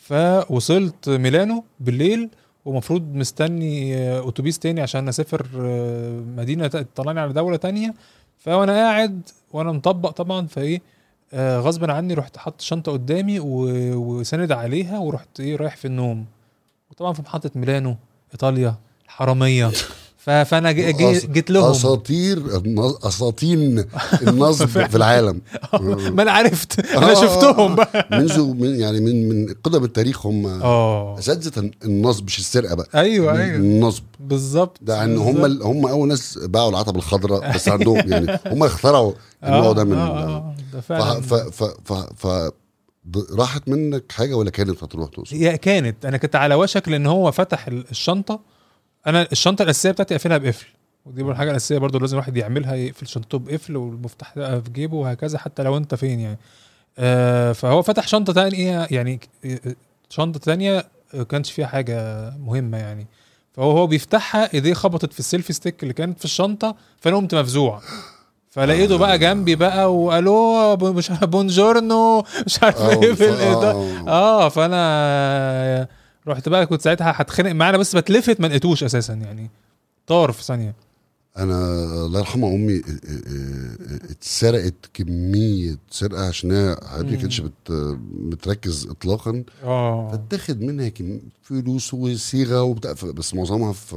فوصلت ميلانو بالليل ومفروض مستني آه اتوبيس تاني عشان اسافر آه مدينه ت- تطلعني على دوله تانية فوانا قاعد وانا مطبق طبعا فايه آه غصبا عني رحت حاطط الشنطه قدامي و- وساند عليها ورحت ايه رايح في النوم وطبعا في محطه ميلانو ايطاليا الحراميه ف- فانا جي جي
أس-
جيت لهم
اساطير النص- اساطين النصب في العالم
ما انا عرفت انا
آه.
شفتهم بقى
منذ من يعني من من قدم التاريخ هم
اه
اساتذه النصب مش السرقه بقى
ايوه ايوه
النصب
بالظبط
ده ان هم
بالظبط.
ال- هم اول ناس باعوا العتب الخضراء بس عندهم يعني هم اخترعوا النوع ده من
آه
ال-
آه ده
ف
فعلا
ف ف ف, ف ض- راحت منك حاجه ولا كانت هتروح تقصد؟
هي كانت انا كنت على وشك لان هو فتح ال- الشنطه انا الشنطه الاساسيه بتاعتي اقفلها بقفل ودي برضه الحاجه الاساسيه برضه لازم الواحد يعملها يقفل شنطته بقفل والمفتاح ده في جيبه وهكذا حتى لو انت فين يعني آه فهو فتح شنطه تانية يعني آه، شنطه تانية آه، كانش فيها حاجه مهمه يعني فهو هو بيفتحها ايديه خبطت في السيلفي ستيك اللي كانت في الشنطه فانا قمت مفزوع فلقيته بقى جنبي بقى والو ب- مش عارف بونجورنو مش عارف
آه،
ايه في
ف-
الإيطا-
آه.
اه فانا رحت بقى كنت ساعتها هتخانق معانا بس بتلفت ما لقيتوش اساسا يعني طار في ثانيه
انا الله يرحمها امي اه، اه، اه، اتسرقت كميه سرقه عشان هي عادي
مم.
كانتش بت بتركز اطلاقا
اه
فاتاخد منها كم فلوس وصيغه وبتاع ف- بس معظمها في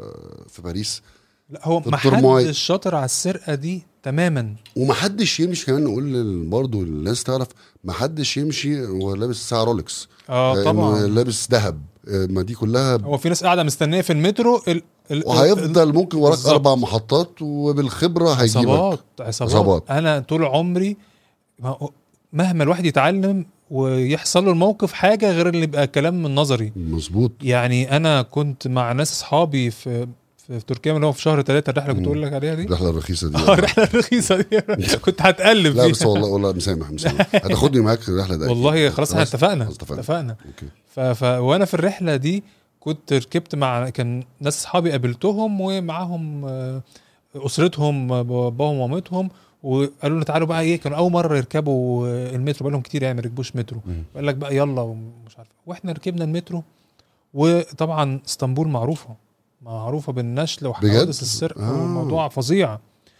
في باريس
لا هو
في
ما
الترماي.
حدش شاطر على السرقه دي تماما
ومحدش يمشي كمان نقول لل- برضه الناس تعرف محدش يمشي وهو لابس ساعه رولكس
اه
إنه
طبعا
لابس ذهب اه، ما دي كلها
هو في ناس قاعده مستنيه في المترو ال... ال...
وهيفضل ممكن وراك
بالظبط.
اربع محطات وبالخبره هيجيبك
عصابات عصابات
عصابات.
انا طول عمري ما هو- مهما الواحد يتعلم ويحصل له الموقف حاجه غير اللي يبقى كلام من نظري
مظبوط
يعني انا كنت مع ناس اصحابي في في, في تركيا اللي هو في شهر ثلاثة الرحله كنت
مم.
اقول لك عليها دي
الرحله الرخيصه دي
اه الرحله الرخيصه دي كنت هتقلب
لا
فيها
بس والله والله مسامح مسامح هتاخدني معاك الرحله دي
والله خلاص احنا اتفقنا
خلاص اتفقنا.
اتفقنا
اوكي
ف... ف... وانا في الرحله دي كنت ركبت مع كان ناس اصحابي قابلتهم ومعاهم آه، اسرتهم آه، باباهم ومامتهم وقالوا لنا تعالوا بقى ايه كانوا اول مره يركبوا آه، المترو بقالهم كتير يعني ما ركبوش مترو
مم.
قال لك بقى يلا ومش عارف واحنا ركبنا المترو وطبعا اسطنبول معروفه معروفه بالنشل
بجد؟
وحوادث السرقه
آه.
وموضوع فظيع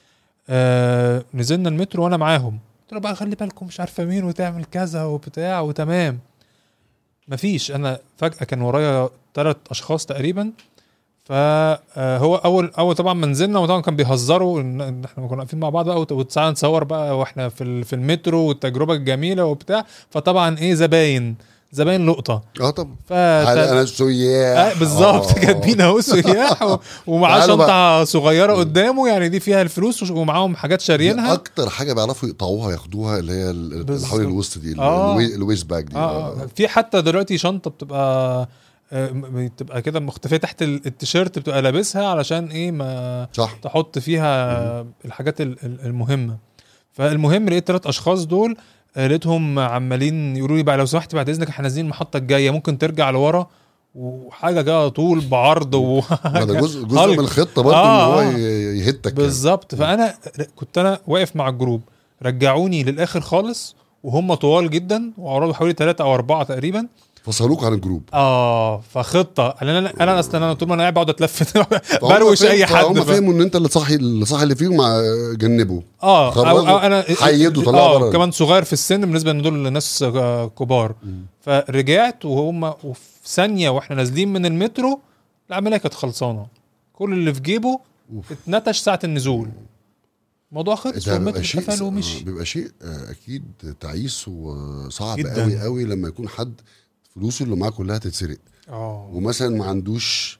آه نزلنا المترو وانا معاهم قلت له بقى خلي بالكم مش عارفه مين وتعمل كذا وبتاع وتمام مفيش انا فجاه كان ورايا ثلاث اشخاص تقريبا فهو اول اول طبعا ما نزلنا وطبعا كان بيهزروا ان إن احنا كنا واقفين مع بعض بقى وت- وتعالى نصور بقى واحنا في ال- في المترو والتجربه الجميله وبتاع فطبعا ايه زباين زباين لقطه
اه طبعا
ف
هل انا سياح
آه بالظبط
آه.
كاتبين اهو سياح و- ومعاه
تعالوا
شنطه صغيره قدامه يعني دي فيها الفلوس وش- ومعاهم حاجات
دي
شاريينها
اكتر حاجه بيعرفوا يقطعوها ياخدوها اللي هي ال- اللي
بالظبط.
حوالي الوسط دي
آه.
الوي- الويست باك دي
اه آه. في حتى دلوقتي شنطه بتبقى آه، م- بتبقى كده مختفيه تحت ال- التيشيرت بتبقى لابسها علشان ايه ما
صح
تحط فيها الحاجات ال- ال- المهمه فالمهم لقيت ثلاث اشخاص دول آه، لقيتهم عمالين يقولوا لي بقى لو سمحت بعد اذنك احنا نازلين المحطه الجايه ممكن ترجع لورا وحاجه جايه طول بعرض و
ما ده جزء جزء
هالك.
من الخطه برضه
آه،
ان هو
آه.
ي- يهتك يعني.
بالظبط فانا كنت انا واقف مع الجروب رجعوني للاخر خالص وهم طوال جدا وعرضوا حوالي ثلاثة او اربعة تقريبا
فصلوك عن الجروب
اه فخطه انا انا انا اصلا انا طول ما انا قاعد بقعد اتلفت
فهم
بروش
فهم-
اي حد
هم
ف-
فهموا ان انت اللي صاحي اللي صاحي اللي فيهم مع جنبه
اه أو,
خرجوا،
أو انا
حيدوا، طلعوا برا.
اه كمان صغير في السن بالنسبه ان دول ناس آه، كبار فرجعت وهم وفي ثانيه واحنا نازلين من المترو العمليه كانت خلصانه كل اللي في جيبه
أوف.
اتنتش ساعه النزول الموضوع خلص
ده
والمترو
بيبقى شيء
اتقفل
آه،
ومشي
بيبقى شيء آه، اكيد تعيس وصعب
جداً.
قوي قوي لما يكون حد فلوسه اللي معاه كلها تتسرق
اه
ومثلا ما عندوش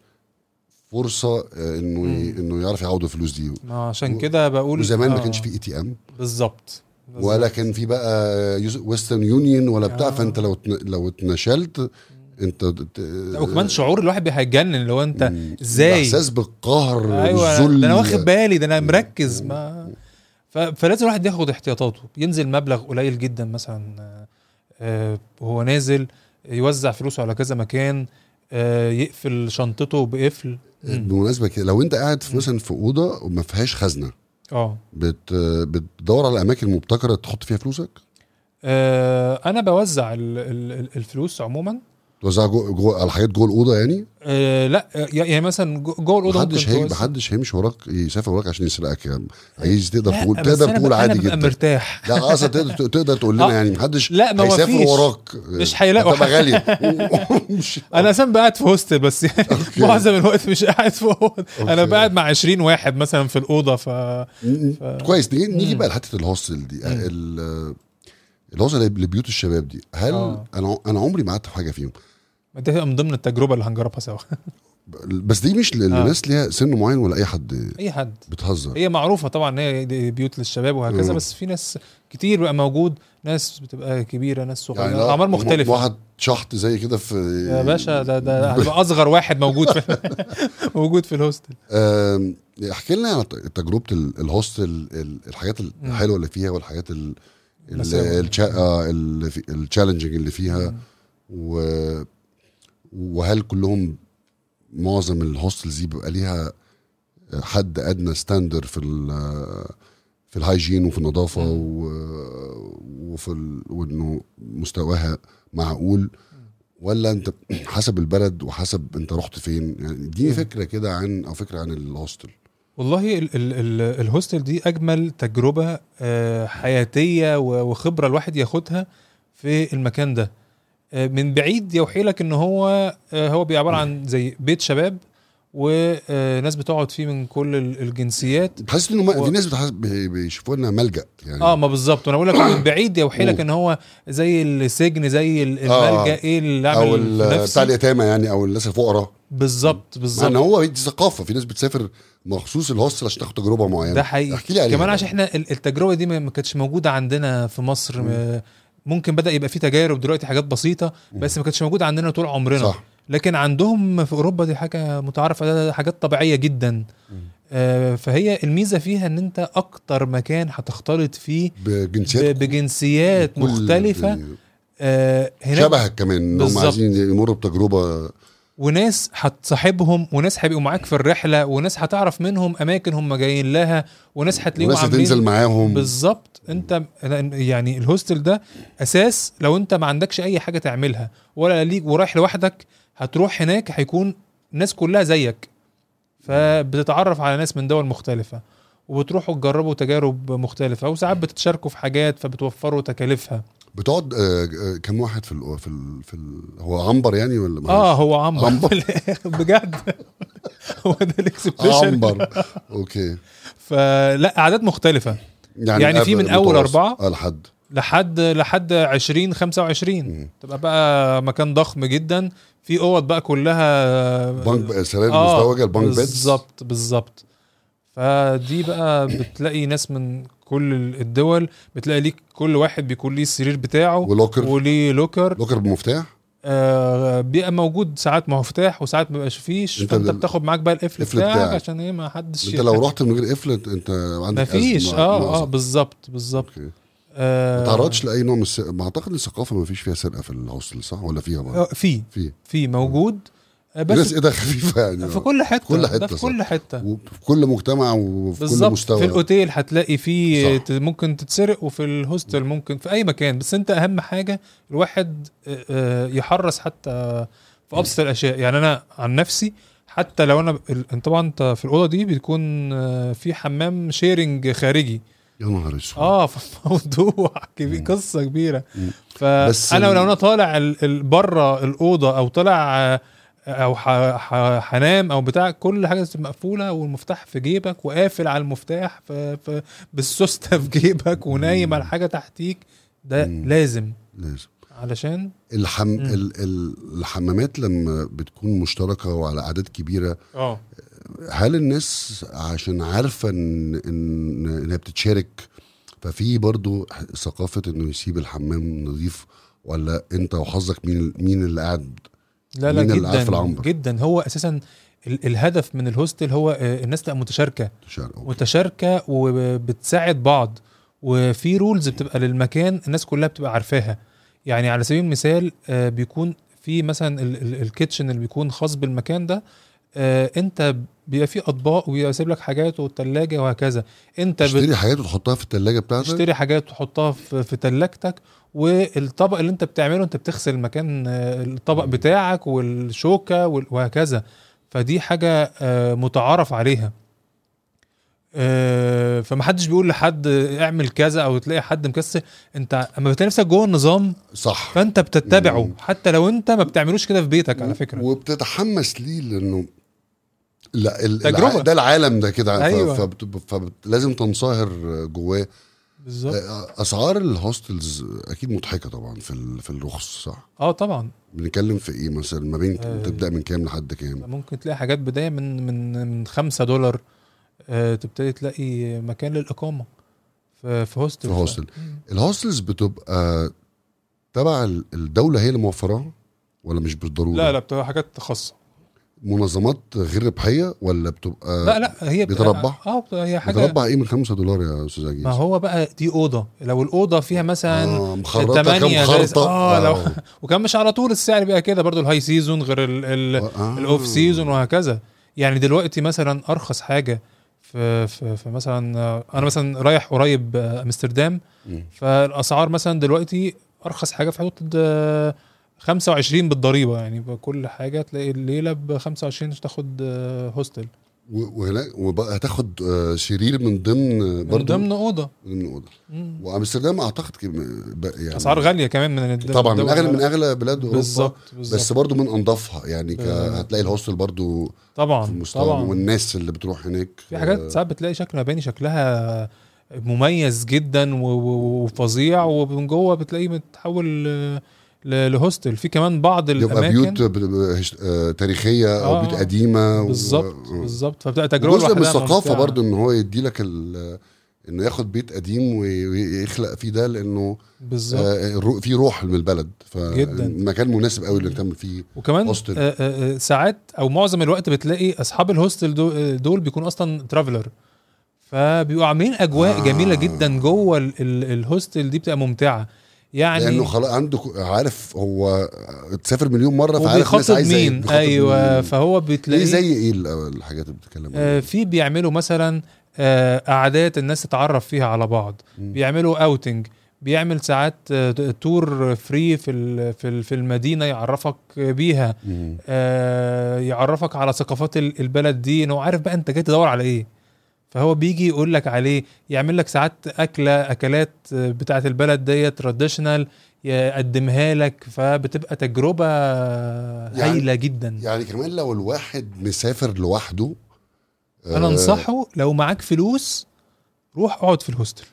فرصه آه، انه ي- انه يعرف يعوض الفلوس دي
ما عشان كده بقول
وزمان ما
آه،
كانش في اي تي ام
بالظبط بالظبط.
ولا كان في بقى ويسترن يونيون ولا بتاع
آه.
فانت لو اتن- لو اتنشلت انت
لا، وكمان شعور الواحد هيتجنن اللي هو انت
مم.
ازاي
احساس بالقهر
ايوه
والذل
ده انا واخد بالي ده انا مركز ما ف... فلازم الواحد ياخد احتياطاته ينزل مبلغ قليل جدا مثلا آه، آه، وهو نازل يوزع فلوسه على كذا مكان آه، يقفل شنطته بقفل مم.
بالمناسبه كده لو انت قاعد في مثلا في اوضه وما فيهاش خزنه
اه
بت بتدور على اماكن مبتكره تحط فيها فلوسك
آه، انا بوزع ال- ال- ال- الفلوس عموما
توزعها جو, جو على حاجات جوه الاوضه يعني
آه، لا آه، يعني مثلا جو- جوه الاوضه ممكن
محدش هي
توزع.
محدش هيمشي وراك يسافر وراك عشان يسرقك يعني عايز تقدر
لا،
تقول
بس
تقدر
أنا
تقول
ب-
عادي
أنا ببقى
جدا
مرتاح
لا اصلا تقدر تقدر تقول لنا
آه.
يعني محدش
لا، ما هو
هيسافر
مفيش.
وراك
مش هيلاقوا
هتبقى
حد.
غاليه مش-
انا اصلا قاعد في هوستل بس يعني
أوكي.
معظم الوقت مش قاعد في اوضه انا
أوكي.
قاعد مع 20 واحد مثلا في الاوضه ف
كويس نيجي نيجي
مم.
بقى لحته الهوستل دي
مم.
ال- الهوستل لبيوت الشباب دي هل
آه.
انا انا عمري ما قعدت في حاجه فيهم
ده هيبقى من ضمن التجربه اللي هنجربها سوا
بس دي مش للناس ليها سن معين ولا اي حد
اي حد
بتهزر
هي معروفه طبعا ان هي دي بيوت للشباب وهكذا
مم.
بس في ناس كتير بقى موجود ناس بتبقى كبيره ناس صغيره
يعني
يعني
لا،
اعمار مختلفه
واحد شحط زي كده في
يا باشا ده ده هتبقى اصغر واحد موجود في موجود في الهوستل
آم، احكي لنا عن تجربه ال- الهوستل ال- الحاجات الحلوه اللي فيها والحاجات ال- ال-
مساوئ.
التشا- آه، اللي في- التشالنجينج اللي فيها و وهل كلهم معظم الهوستلز دي بيبقى ليها حد ادنى ستاندر في ال- في الهايجين وفي النظافه
مم.
و- وفي ال- وانه مستواها معقول ولا انت حسب البلد وحسب انت رحت فين يعني اديني
مم.
فكره كده عن او فكره عن الهوستل
والله ال ال ال الهوستل دي اجمل تجربه آه، حياتيه و- وخبره الواحد ياخدها في المكان ده آه، من بعيد يوحي لك ان هو آه، هو بي عباره عن زي بيت شباب وناس بتقعد فيه من كل ال- الجنسيات
بحس انه ما-
و-
في ناس بتحس بي- بيشوفوها انها ملجا يعني
اه ما بالظبط وانا بقول لك من بعيد يوحي لك
أوه.
ان هو زي السجن زي ال-
آه.
الملجا ايه اللي
او
عامل
ال-
في
بتاع
نفسي
اليتامى يعني او الناس الفقراء
بالظبط
مع ان
بالظبط
هو دي ثقافه في ناس بتسافر مخصوص الهوستل عشان تاخد تجربه معينه
ده حقيقي
احكي لي عليها
كمان
بقى.
عشان احنا ال- التجربه دي ما ما كانتش موجوده عندنا في مصر
مم.
م- ممكن بدا يبقى في تجارب دلوقتي حاجات بسيطه بس ما كانتش موجوده عندنا طول عمرنا
صح
لكن عندهم في اوروبا دي حاجه متعارفه ده حاجات طبيعيه جدا آه، فهي الميزه فيها ان انت اكتر مكان هتختلط فيه
بجنسيات
ب- بجنسيات
كل-
مختلفه آه، هناك
شبهك كمان ان هم
بالظبط.
عايزين يمروا بتجربه
وناس هتصاحبهم وناس هيبقوا معاك في الرحله وناس هتعرف منهم اماكن هم جايين لها وناس هتلاقيهم
وناس
عاملين
هتنزل معاهم
بالظبط انت يعني الهوستل ده اساس لو انت ما عندكش اي حاجه تعملها ولا ليك ورايح لوحدك هتروح هناك هيكون الناس كلها زيك فبتتعرف على ناس من دول مختلفه وبتروحوا تجربوا تجارب مختلفه وساعات بتتشاركوا في حاجات فبتوفروا تكاليفها
بتقعد آه، آه، كم واحد في ال في ال في ال هو عنبر يعني ولا معلش؟
اه هو عنبر
عنبر.
في الآخر، بجد هو ده الاكسبريشن
عنبر اوكي
فلا اعداد مختلفه يعني في
قبل
من أول
متوسط.
أربعة؟
اه لحد
لحد لحد 20 25
مم.
تبقى بقى مكان ضخم جدا في اوض بقى كلها
بنك سراير
آه،
مزدوجه البنك بيدز
بالظبط بالظبط فدي بقى بتلاقي ناس من كل الدول بتلاقي ليك كل واحد بيكون ليه السرير بتاعه
ولوكر
وليه لوكر
لوكر بمفتاح
آه بيبقى موجود ساعات مفتاح وساعات ما بيبقاش فيش
انت
فانت
بال-
بتاخد معاك بقى القفل
القفل
بتاعك,
بتاعك.
عشان ايه ما حدش
انت لو رحت من غير قفل انت عندك
مفيش
أزمة-
اه اه
مؤاخذة.
بالظبط بالظبط
اوكي
آه
ما تعرضش لاي نوع من الس... ما اعتقد الثقافه ما فيش فيها سرقه في الهوستل صح ولا فيها بقى
آه، في
في
في موجود آه،
بس
بس
ايه ده خفيفه يعني
في كل حته
كل
ده
حتة
في
صح.
كل حته
وفي كل مجتمع وفي كل
بالظبط
مستوى
في الاوتيل هتلاقي فيه
صح.
ت- ممكن تتسرق وفي الهوستل ممكن في اي مكان بس انت اهم حاجه الواحد آه، آه، يحرص حتى في ابسط الاشياء يعني انا عن نفسي حتى لو انا ال- طبعا انت في الاوضه دي بيكون آه، في حمام شيرنج خارجي
يا نهار اسود
اه فموضوع كبير
مم.
قصه كبيره
مم. بس
فانا
ال-
لو انا طالع ال- ال- بره الاوضه او طالع آه، او ح- ح- هنام او بتاع كل حاجه تبقى مقفوله والمفتاح في جيبك وقافل على المفتاح ف... ف... بالسوسته في جيبك ونايم
مم.
على حاجه تحتيك ده
مم.
لازم
لازم
علشان
الحم...
مم.
ال... ال... الحمامات لما بتكون مشتركه وعلى اعداد كبيره
اه
هل الناس عشان عارفه ان ان انها بتتشارك ففي برضو ثقافه انه يسيب الحمام نظيف ولا انت وحظك مين مين اللي قاعد
لا لا
مين اللي قاعد في
جدا
العنبر؟
جدا هو اساسا ال- الهدف من الهوستل هو آه، الناس تبقى متشاركه
تشارك
متشاركه وبتساعد بعض وفي رولز بتبقى للمكان الناس كلها بتبقى عارفاها يعني على سبيل المثال آه، بيكون في مثلا ال- ال- الكيتشن اللي بيكون خاص بالمكان ده آه، انت بيبقى فيه اطباق وبيبقى سايب لك حاجات والثلاجه وهكذا انت
تشتري حاجات وتحطها في الثلاجه بتاعتك
بتشتري حاجات وتحطها في في ثلاجتك والطبق اللي انت بتعمله انت بتغسل مكان آه، الطبق بتاعك والشوكه وال- وهكذا فدي حاجه آه، متعارف عليها آه، فمحدش بيقول لحد اعمل كذا او تلاقي حد مكسل انت اما بتلاقي نفسك جوه النظام
صح
فانت بتتبعه
مم.
حتى لو انت ما بتعملوش كده في بيتك على فكره
وبتتحمس ليه لانه لا ال-
تجربة.
الع- ده العالم ده كده
أيوة.
فلازم تنصهر جواه
بالظبط
اسعار الهوستلز اكيد مضحكه طبعا في ال- في الرخص صح
اه طبعا
بنتكلم في ايه مثلا ما بين
آه.
تبدا من كام لحد كام
ممكن تلاقي حاجات بدايه من من من 5 دولار آه، تبتدي تلاقي مكان للاقامه في في هوستل
في هوستل.
مم.
الهوستلز بتبقى تبع ال- الدوله هي اللي موفراها ولا مش بالضروره
لا لا بتبقى حاجات خاصه
منظمات غير ربحيه ولا بتبقى
لا لا هي بتبقى-
بتربح؟
اه بتبقى هي حاجه
بتربح ايه من 5 دولار يا استاذ عجيز
ما هو بقى دي اوضه لو الاوضه فيها مثلا
آه مخرطه كام
تمانية زي-
خرطه
اه لو وكان مش على طول السعر بقى كده برضو الهاي سيزون غير ال ال
آه.
الاوف سيزون وهكذا يعني دلوقتي مثلا ارخص حاجه في في, في مثلا آه، انا مثلا رايح قريب آه، امستردام
مم.
فالاسعار مثلا دلوقتي ارخص حاجه في حدود آه، 25 بالضريبه يعني بكل حاجه تلاقي الليله ب 25 عشان تاخد آه، هوستل
و- وهناك وبقى هتاخد آه، سرير من ضمن
من
برضه
ضمن اوضه
من ضمن اوضه
مم.
وامستردام اعتقد كم- بقى يعني
اسعار غاليه كمان من الد-
طبعا من
الدول
اغلى من
العربية.
اغلى بلاد اوروبا
بالظبط بالظبط
بس برضه من انضفها يعني ك...
ب-
هتلاقي الهوستل برضه في
طبعا
المستوى
طبعا
والناس اللي بتروح هناك
في حاجات
آه،
ساعات بتلاقي شكل مباني شكلها مميز جدا و- و- وفظيع ومن جوه بتلاقيه متحول ل- ل- لهوستل في كمان بعض
يبقى
الاماكن
بيوت ب- ب- هش- آه، تاريخيه او
آه،
بيوت
آه.
قديمه و-
بالظبط
آه.
بالظبط فبتبقى تجربه
جزء من
لوحدها
الثقافه
ممتعة.
برضه ان هو يدي لك ال- انه ياخد بيت قديم وي- ويخلق فيه ده لانه
بالظبط
آه الرو- في روح من البلد
جداً.
فمكان مناسب قوي انك تعمل فيه
وكمان
هوستل.
آه، آه، آه، ساعات او معظم الوقت بتلاقي اصحاب الهوستل دو- آه، دول بيكونوا اصلا ترافلر فبيبقوا عاملين اجواء
آه.
جميله جدا جوه ال- ال- الهوستل دي بتبقى ممتعه يعني
لانه خلاص عنده ك- عارف هو اتسافر مليون مره فعارف الناس
وبيخاطب
عايزه إيه،
مين
بيخاطب
ايوه
مين.
فهو
ايه
بتلاقيه
زي ايه ال- الحاجات اللي بتتكلم
آه،
عنها
في بيعملوا مثلا آه، قعدات الناس تتعرف فيها على بعض
مم.
بيعملوا اوتنج بيعمل ساعات آه، تور فري في ال- في ال- في المدينه يعرفك بيها
مم.
آه، يعرفك على ثقافات ال- البلد دي انه عارف بقى انت جاي تدور على ايه فهو بيجي يقول لك عليه يعمل لك ساعات اكله اكلات بتاعه البلد ديت تراديشنال يقدمها لك فبتبقى تجربه
يعني-
هايله جدا
يعني كمان لو الواحد مسافر لوحده
انا
آه،
انصحه لو معاك فلوس روح اقعد في الهوستل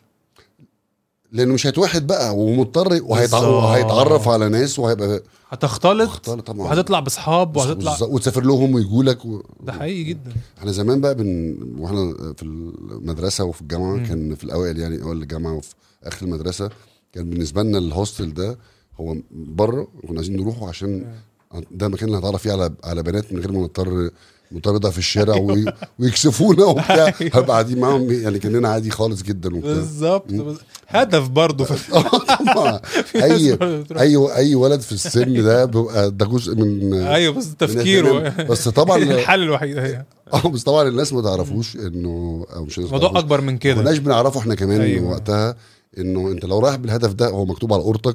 لانه مش هيتوحد بقى ومضطر وهيتع-
بالظبط.
وهيتعرف على ناس وهيبقى
هتختلط
مختلط طبعا
وهتطلع باصحاب وهتطلع
بالظبط، وتسافر لهم ويجوا لك و...
ده حقيقي جدا
احنا زمان بقى بن... واحنا في المدرسه وفي الجامعه
مم.
كان في الاوائل يعني اوائل الجامعه وفي اخر المدرسه كان بالنسبه لنا الهوستل ده هو بره كنا عايزين نروحه عشان ده مكان اللي هنتعرف فيه على على بنات من غير ما نضطر نطاردها في الشارع وي... ويكسفونا وبتاع هبقى قاعدين معاهم يعني كاننا عادي خالص جدا وبتاع
بالظبط هدف برضه في
طبعا
في ناس
اي
برضه بتروح-
اي اي ولد في السن ده بيبقى ده جزء من
ايوه بس
من
تفكيره
اهتمام. بس طبعا
الحل الوحيد هي
اه بس طبعا الناس ما تعرفوش انه او مش الناس ما
الموضوع
تعرفوش.
اكبر من
ما
كده
كناش بنعرفه احنا كمان
أيوة.
أيوة. وقتها انه انت لو رايح بالهدف ده هو مكتوب على قورتك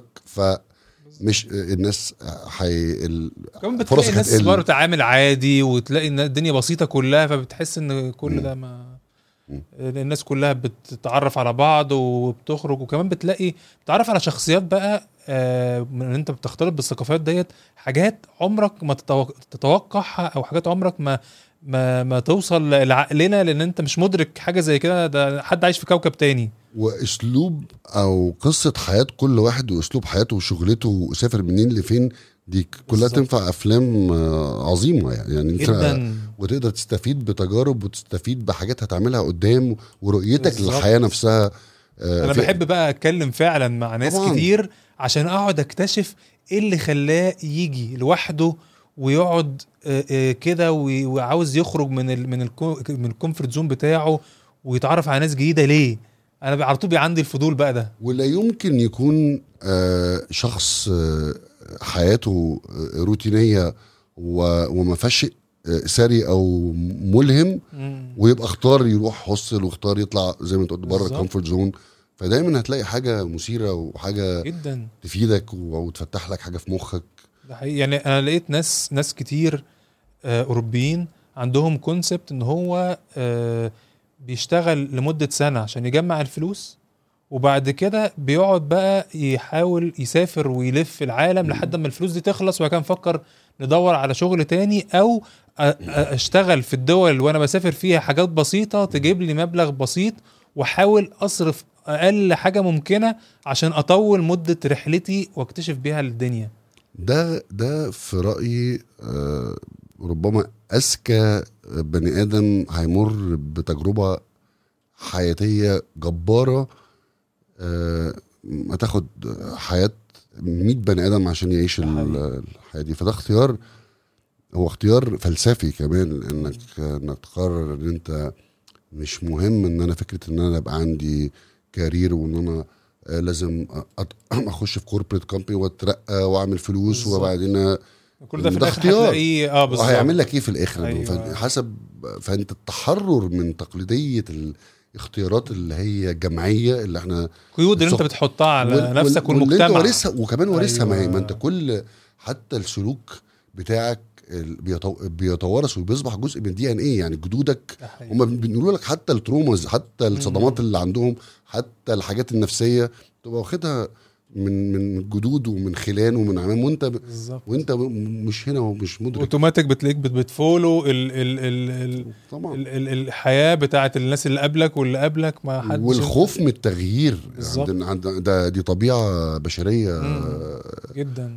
فمش الناس حي ال...
كمان
فرصك
بتلاقي الناس
هتقل.
برضه تعامل عادي وتلاقي ان الدنيا بسيطه كلها فبتحس ان كل
مم.
ده ما
مم.
الناس كلها بتتعرف على بعض وبتخرج وكمان بتلاقي بتتعرف على شخصيات بقى آه، من ان انت بتختلط بالثقافات ديت حاجات عمرك ما تتوق- تتوقعها او حاجات عمرك ما ما ما توصل لعقلنا لان انت مش مدرك حاجه زي كده ده حد عايش في كوكب تاني
واسلوب او قصه حياه كل واحد واسلوب حياته وشغلته وسافر منين لفين دي كلها
بالظبط.
تنفع افلام آه، عظيمه يعني يعني انت
جدا
وتقدر تستفيد بتجارب وتستفيد بحاجات هتعملها قدام ورؤيتك
بالظبط.
للحياه نفسها آه،
انا
في-
بحب بقى اتكلم فعلا مع ناس
طبعاً.
كتير عشان اقعد اكتشف ايه اللي خلاه يجي لوحده ويقعد آه، آه، كده وي- وعاوز يخرج من ال من الكو من الكومفورت زون بتاعه ويتعرف على ناس جديده ليه انا بقى على طول بيبقى عندي الفضول بقى ده
ولا يمكن يكون آه، شخص آه، حياته آه، روتينيه و- وما فيهاش شيء آه، سري او ملهم ويبقى اختار يروح هوستل واختار يطلع زي ما انت قلت بره
بالظبط.
الكومفورت زون فدايما هتلاقي حاجه مثيره وحاجه
جدا
تفيدك و- وتفتح لك حاجه في مخك
ده حقيقي يعني انا لقيت ناس ناس كتير آه، اوروبيين عندهم كونسبت ان هو آه، بيشتغل لمده سنه عشان يجمع الفلوس وبعد كده بيقعد بقى يحاول يسافر ويلف العالم لحد ما الفلوس دي تخلص وبعد كده نفكر ندور على شغل تاني او أ- أ- اشتغل في الدول وانا بسافر فيها حاجات بسيطه تجيب لي مبلغ بسيط واحاول اصرف اقل حاجه ممكنه عشان اطول مده رحلتي واكتشف بيها الدنيا
ده ده في رايي آه، ربما اذكى بني ادم هيمر بتجربه حياتيه جباره آه، ما تاخد حياه 100 بني ادم عشان يعيش
ده
ال-
حقيقي.
الحياه دي فده اختيار هو اختيار فلسفي كمان انك انك تقرر ان انت مش مهم ان انا فكره ان انا ابقى عندي كارير وان انا آه، لازم أت- اخش في كوربريت كومباني واترقى واعمل فلوس
بالظبط.
وبعدين
كل ده في
ده
الاخر
اختيار.
هتلاقيه اه بالظبط
وهيعمل لك ايه في الاخر
أيوة.
أيوة. حسب فانت التحرر من تقليديه الاختيارات اللي هي جمعيه اللي احنا
قيود اللي انت
بالظبط.
بتحطها على
وال-
نفسك
وال- واللي انت
والمجتمع
وارثها وكمان وارثها ما هي
أيوة.
ما انت كل حتى السلوك بتاعك ال- بيتو- بيتوارث وبيصبح جزء من دي ان ايه يعني جدودك
ده حقيقي.
هم بيقولوا لك حتى التروماز حتى الصدمات اللي عندهم حتى الحاجات النفسيه تبقى واخدها من من جدود ومن خلان ومن عمام وانت ب-
بالظبط
وانت ب- مش هنا ومش مدرك
اوتوماتيك بتلاقيك بت- بتفولو ال ال ال ال
طبعا
ال ال الحياه بتاعت الناس اللي قبلك واللي قبلك ما حدش
والخوف من التغيير
بالظبط.
عندنا عند ده دي طبيعه بشريه
مم. جدا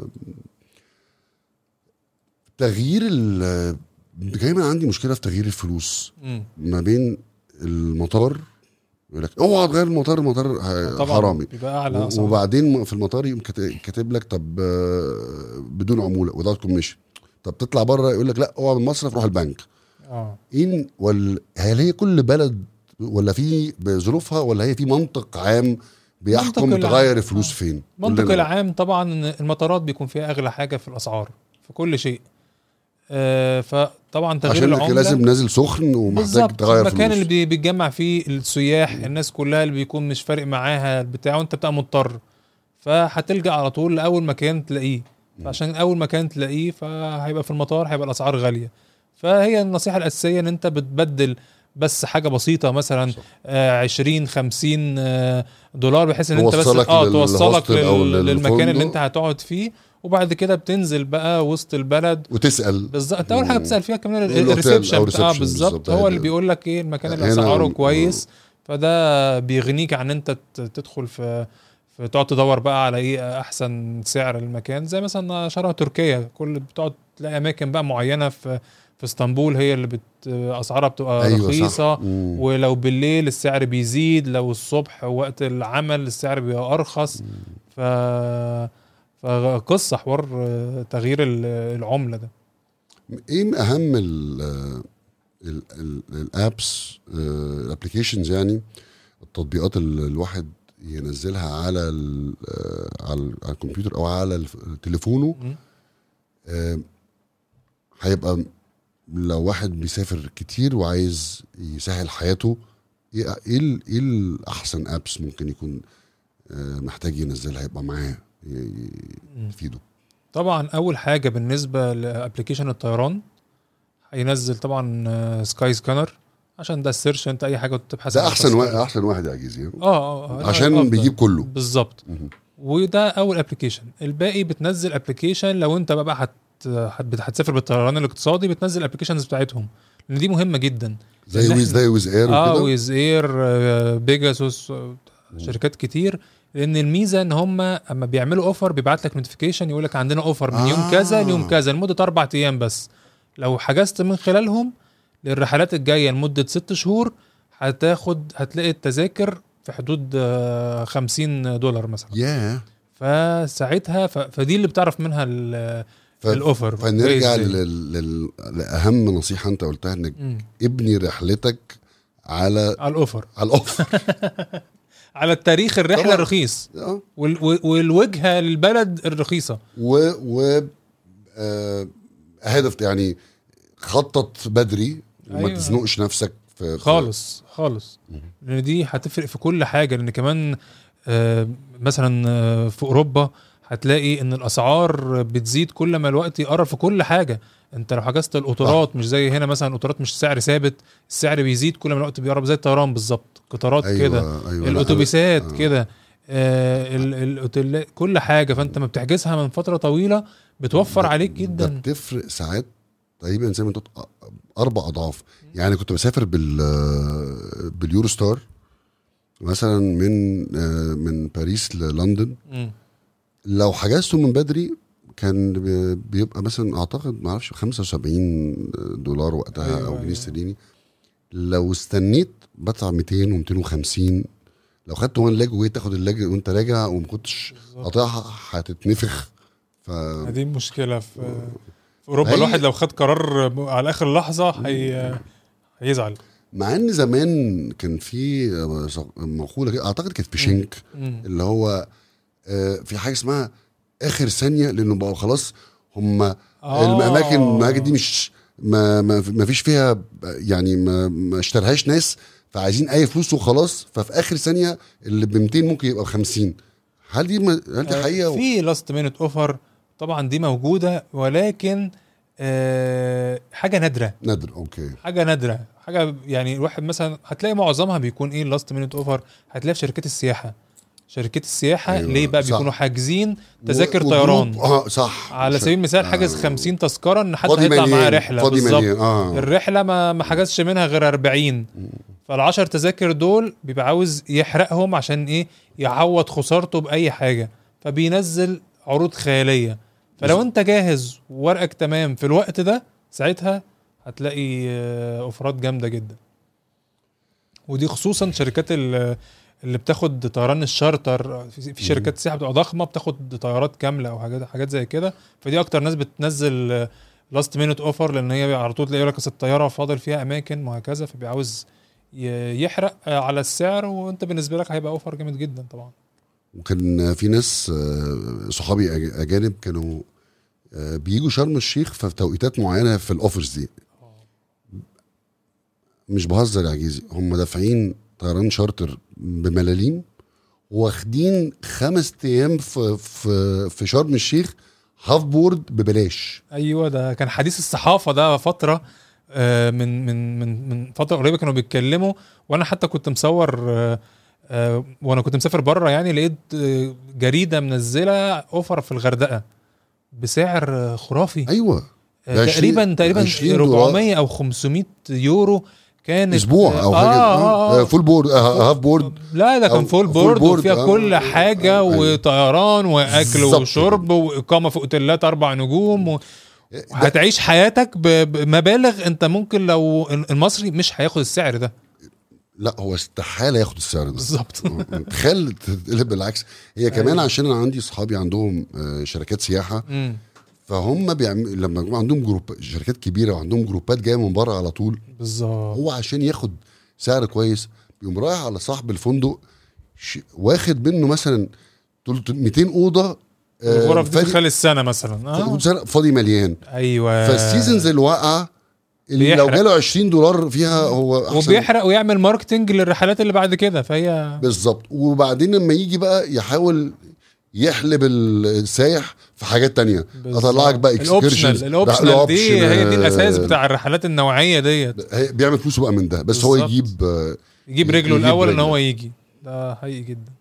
تغيير ال دايما عندي مشكله في تغيير الفلوس
مم.
ما بين المطار يقول لك اوعى تغير المطار المطار ه-
طبعا
حرامي
بيبقى اعلى
و-
أصلاً.
وبعدين في المطار يقوم كات- كاتب لك طب آه، بدون عموله وذات كوميشن طب تطلع بره يقول لك لا اوعى من مصرف روح البنك
اه
ان ولا هل هي كل بلد ولا في بظروفها ولا هي في منطق عام بيحكم
منطق الع-
تغير الفلوس
آه.
فين
المنطق
كلنا.
العام طبعا ان المطارات بيكون فيها اغلى حاجه في الاسعار في كل شيء آه فطبعا تغيير
عشان انك
العمله
لازم نازل سخن ومحتاج
بالظبط
تغير
المكان
فلوس
اللي بي- بيتجمع فيه السياح الناس كلها اللي بيكون مش فارق معاها البتاع وانت بتبقى مضطر فهتلجا على طول لاول مكان تلاقيه فعشان اول مكان تلاقيه فهيبقى في المطار هيبقى الاسعار غاليه فهي النصيحه الاساسيه ان انت بتبدل بس حاجه بسيطه مثلا
صح.
آه 20 50 آه دولار بحيث ان انت بس
توصلك
اه
لل-
توصلك
للهوستل أو
لل- للمكان اللي
للفندق.
انت هتقعد فيه وبعد كده بتنزل بقى وسط البلد
وتسال
بالظبط انت اول حاجه
مم.
بتسال فيها كمان ال-
الأوتيل
الريسبشن
أو
بتاع- اه
reception
بالظبط
بالظبط،
هو
هي
اللي
دي.
بيقول لك ايه المكان اللي
هنا-
اسعاره
آه.
كويس فده بيغنيك عن انت ت- تدخل في في تقعد تدور بقى على ايه احسن سعر المكان زي مثلا شارع تركيا كل بتقعد تلاقي اماكن بقى معينه في في اسطنبول هي اللي بت اسعارها بتبقى
ايوه
رخيصه
صح مم.
ولو بالليل السعر بيزيد لو الصبح وقت العمل السعر بيبقى ارخص ف فقصه حوار آه، تغيير ال- العمله ده
ايه اهم ال ال- ال- الابس الابلكيشنز يعني التطبيقات اللي الواحد ينزلها على ال- آه، على ال- على الكمبيوتر او على الف- تليفونه
مم.
آه، هيبقى لو واحد بيسافر كتير وعايز يسهل حياته ايه ايه ال- ايه الاحسن ابس ممكن يكون آه، محتاج ينزلها يبقى معاه ي- ي-
مم.
يفيده
طبعا اول حاجه بالنسبه لابلكيشن الطيران هينزل طبعا سكاي سكانر عشان ده السيرش انت اي حاجه تبحث
ده
عن
احسن
تذكرة.
واحد احسن واحد يا عزيزي
اه اه آه،
عشان
أفضل.
بيجيب كله
بالظبط
مهم.
وده اول ابلكيشن الباقي بتنزل ابلكيشن لو انت بقى هت هت- هتسافر بالطيران الاقتصادي بتنزل الابلكيشنز بتاعتهم لان دي مهمه جدا
زي
إن
ويز
إحنا-
زي ويز اير
اه
وكده
ويز اير آه، بيجاسوس آه، شركات كتير لان الميزه ان هم اما بيعملوا اوفر بيبعت لك نوتيفيكيشن يقول لك عندنا اوفر من يوم
آه.
كذا ليوم كذا لمده اربع ايام بس لو حجزت من خلالهم للرحلات الجايه لمده ست شهور هتاخد هتلاقي التذاكر في حدود آه، 50 دولار مثلا
ياه
فساعتها ف... فدي اللي بتعرف منها ال-
ف...
الاوفر
فنرجع
كويس.
لل... لل... لاهم نصيحه انت قلتها انك
مم.
ابني رحلتك على
على الاوفر
على الاوفر
على التاريخ الرحله
طبعاً.
رخيص
آه.
وال... وال- والوجهه للبلد الرخيصه
و و آه، هدف يعني خطط بدري وما
أيوة.
تزنقش نفسك في في-
خالص خالص لان دي هتفرق في كل حاجه لان كمان آه، مثلا آه، في اوروبا هتلاقي ان الاسعار بتزيد كل ما الوقت يقرب في كل حاجه انت لو حجزت القطارات مش زي هنا مثلا القطارات مش سعر ثابت السعر بيزيد كل ما الوقت بيقرب زي الطيران بالظبط قطارات
ايوه
كده
ايوه لا،
الاتوبيسات
آه.
كده آه ال- الاوتيلات كل حاجه فانت ما بتحجزها من فتره طويله بتوفر
ده-
عليك
ده
جدا
بتفرق ساعات تقريبا زي ما انت قلت اربع اضعاف يعني كنت بسافر بال باليورو ستار مثلا من آه، من باريس للندن
مم.
لو حجزته من بدري كان بي- بيبقى مثلا اعتقد ما اعرفش 75 دولار وقتها
أيوة،
او
أيوة.
جنيه استرليني لو استنيت بدفع 200 و250 لو خدت وان لاج وجيت تاخد اللاج وانت راجع وما كنتش
بالظبط.
قاطعها هتتنفخ ف
دي المشكله في في اوروبا
هي-
الواحد لو خد قرار على اخر لحظه هي هيزعل
مع ان زمان كان في مقوله كده اعتقد كانت في شنك
مم.
اللي هو آه، في حاجه اسمها اخر ثانيه لانه بقوا خلاص هم
آه.
الاماكن الاماكن دي مش ما ما ما فيش فيها يعني ما, ما اشترهاش ناس فعايزين اي فلوس وخلاص ففي اخر ثانيه اللي ب 200 ممكن يبقى ب 50 هل دي ما- هل دي
آه،
حقيقه
في لاست مينت اوفر طبعا دي موجوده ولكن آه حاجه نادره
نادر اوكي
حاجه نادره حاجه يعني الواحد مثلا هتلاقي معظمها بيكون ايه اللاست مينت اوفر هتلاقي في شركات السياحه شركات السياحه
أيوة،
أيوة ليه بقى
صح.
بيكونوا حاجزين تذاكر
و-
طيران
وجروب- اه صح
على سبيل المثال حاجز
آه.
50 تذكره ان حد
فاضي
هيطلع معاه
مليان
رحله
فاضي
بالظبط
مليان اه
الرحله ما ما حجزش منها غير 40 فالعشر تذاكر دول بيبقى عاوز يحرقهم عشان ايه يعوض خسارته باي حاجه فبينزل عروض خياليه فلو انت جاهز وورقك تمام في الوقت ده ساعتها هتلاقي آه، اوفرات جامده جدا ودي خصوصا شركات ال- اللي بتاخد طيران الشارتر في في شركات سياحه بتبقى ضخمه بتاخد طيارات كامله او حاجات حاجات زي كده فدي اكتر ناس بتنزل لاست مينت اوفر لان هي على طول تلاقي يقول لك أصل الطياره فاضل فيها اماكن وهكذا فبيعاوز ي- يحرق آه، على السعر وانت بالنسبه لك هيبقى اوفر جامد جدا طبعا
وكان في ناس آه، صحابي أج- اجانب كانوا آه، بيجوا شرم الشيخ في توقيتات معينه في الاوفرز دي مش بهزر يا عجيزي هم دافعين طيران شارتر بملاليم واخدين خمس ايام في في في شرم الشيخ هاف بورد ببلاش
ايوه ده كان حديث الصحافه ده فتره آه، من من من من فتره قريبه كانوا بيتكلموا وانا حتى كنت مصور آه، آه، وانا كنت مسافر بره يعني لقيت آه، جريده منزله اوفر في الغردقه بسعر آه، خرافي
ايوه
آه،
ده عشرين-
تقريبا تقريبا
20 دولار.
400 او 500 يورو كانت
اسبوع او
آه
حاجه
آه آه.
آه فول بورد آه هاف بورد
لا ده كان
أو
فول
فول
بورد
بورد،
وفيها
آه.
كل حاجه
آه، أيوة.
وطيران واكل
بالظبط
وشرب واقامه في اوتيلات اربع نجوم و...
ده-
هتعيش حياتك ب- بمبالغ انت ممكن لو المصري مش هياخد السعر ده
لا هو استحاله ياخد السعر ده
بالظبط
تخيل تقلب بالعكس هي كمان
أيوة.
عشان انا عندي صحابي عندهم آه، شركات سياحه
مم.
فهم بيعمل لما يكون عندهم جروب شركات كبيره وعندهم جروبات جايه من بره على طول
بالظبط
هو عشان ياخد سعر كويس بيقوم رايح على صاحب الفندق ش- واخد منه مثلا 300 200 اوضه آه،
الغرف دي
فاضي-
خلال السنه مثلا اه
فاضي- فاضي مليان
ايوه
فالسيزونز اللي واقعه اللي لو
بيحرق.
جاله 20 دولار فيها هو احسن
وبيحرق ويعمل ماركتنج للرحلات اللي بعد كده فهي
بالظبط وبعدين لما يجي بقى يحاول يحلب السايح في حاجات تانية اطلعك بقى
الاوبشنال
excursions.
الاوبشنال دي
الأوبشنال.
هي دي الاساس بتاع الرحلات النوعيه ديت
هي- بيعمل فلوسه بقى من ده بس هو
بالظبط.
يجيب آه،
يجيب رجله
يجيب
الاول ان
رجله.
هو يجي ده حقيقي جدا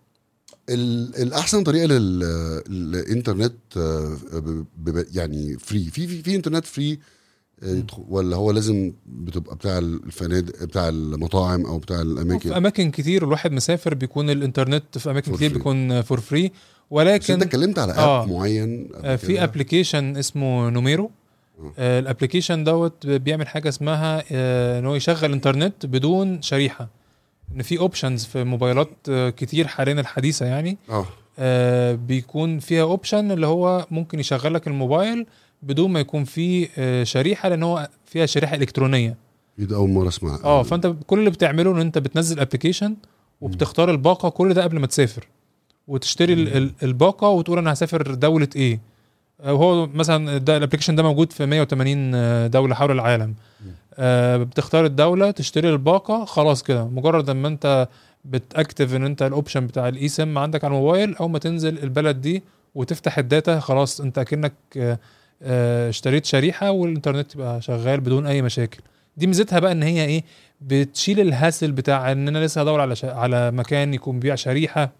ال- الاحسن طريقه لل- للانترنت آه، ب- ب- يعني فري في في في انترنت فري آه، يدخل- ولا هو لازم بتبقى بتاع الفنادق بتاع المطاعم او بتاع
في
الاماكن
اماكن كتير الواحد مسافر بيكون الانترنت في اماكن
For
كتير
free.
بيكون فور فري
بس انت
ولكن
اتكلمت على اب
آه.
معين قبل
آه، في
كده.
ابلكيشن اسمه نوميرو
آه.
آه، الابلكيشن دوت بيعمل حاجه اسمها آه، ان هو يشغل انترنت بدون شريحه ان في اوبشنز في موبايلات آه، كتير حاليا الحديثه يعني
اه
آه، بيكون فيها اوبشن اللي هو ممكن يشغل لك الموبايل بدون ما يكون فيه آه، شريحه لان هو فيها شريحه الكترونيه
ده اول مره اسمع
اه فانت كل اللي بتعمله ان انت بتنزل ابلكيشن وبتختار الباقه كل ده قبل ما تسافر وتشتري ال- ال- الباقه وتقول انا هسافر دوله ايه آه، وهو مثلا ده الابلكيشن ده موجود في 180 دوله حول العالم آه، بتختار الدوله تشتري الباقه خلاص كده مجرد ما انت بتاكتف ان انت الاوبشن بتاع الاي سيم عندك على الموبايل او ما تنزل البلد دي وتفتح الداتا خلاص انت اكنك آه، آه، اشتريت شريحه والانترنت يبقى شغال بدون اي مشاكل دي ميزتها بقى ان هي ايه بتشيل الهاسل بتاع ان انا لسه هدور على شا... على مكان يكون بيبيع شريحه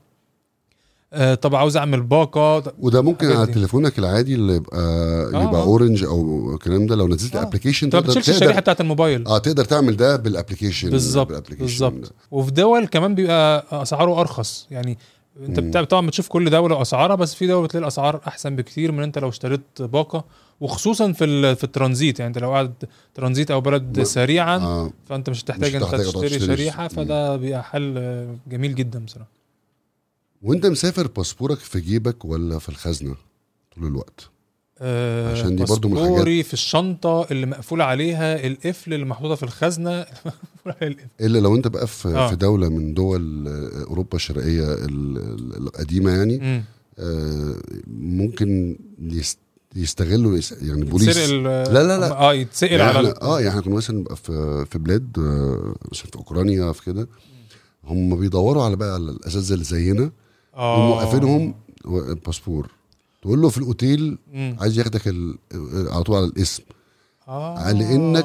آه طب عاوز اعمل باقه
وده ممكن
الحاجات
على
دي.
تليفونك العادي اللي يبقى اللي
آه،
يبقى
آه.
اورنج او الكلام ده لو نزلت
آه.
ابلكيشن
انت ما بتشيلش الشريحه بتاعت الموبايل
اه تقدر تعمل ده بالابلكيشن
بالظبط
بالابلكيشن
بالظبط
ده.
وفي دول كمان بيبقى اسعاره ارخص يعني انت
مم.
بتاع- طبعا بتشوف كل دوله واسعارها بس في دول بتلاقي الاسعار احسن بكتير من انت لو اشتريت باقه وخصوصا في ال- في الترانزيت يعني انت لو قاعد ترانزيت او بلد
ما-
سريعا
اه
فانت مش هتحتاج
مش
انت
هتحتاج
تشتري
تشتري
شريحه
مم.
فده بيبقى حل آه، جميل جدا بصراحه
وانت مسافر باسبورك في جيبك ولا في الخزنه طول الوقت
آه،
عشان دي برضو من الحاجات-
باسبوري في الشنطه اللي مقفول عليها القفل اللي محطوطه في الخزنه مقفول عليها القفل
الا لو انت بقى في,
آه.
في دوله من دول آه، اوروبا الشرقيه ال- ال- القديمه يعني
مم.
آه، ممكن يست- يستغلوا يس- يعني البوليس
يتسرق ال-
لا، لا، لا.
اه يتسال
يعني
على
احنا
ال-
اه يعني احنا كنا مثلا نبقى في في بلاد آه، مثلا في اوكرانيا في كده هم بيدوروا على بقى على الاساتذه اللي زينا
اه
وموقفينهم باسبور تقول له في الاوتيل
مم.
عايز ياخدك ال- على طول على الاسم
آه.
لأنك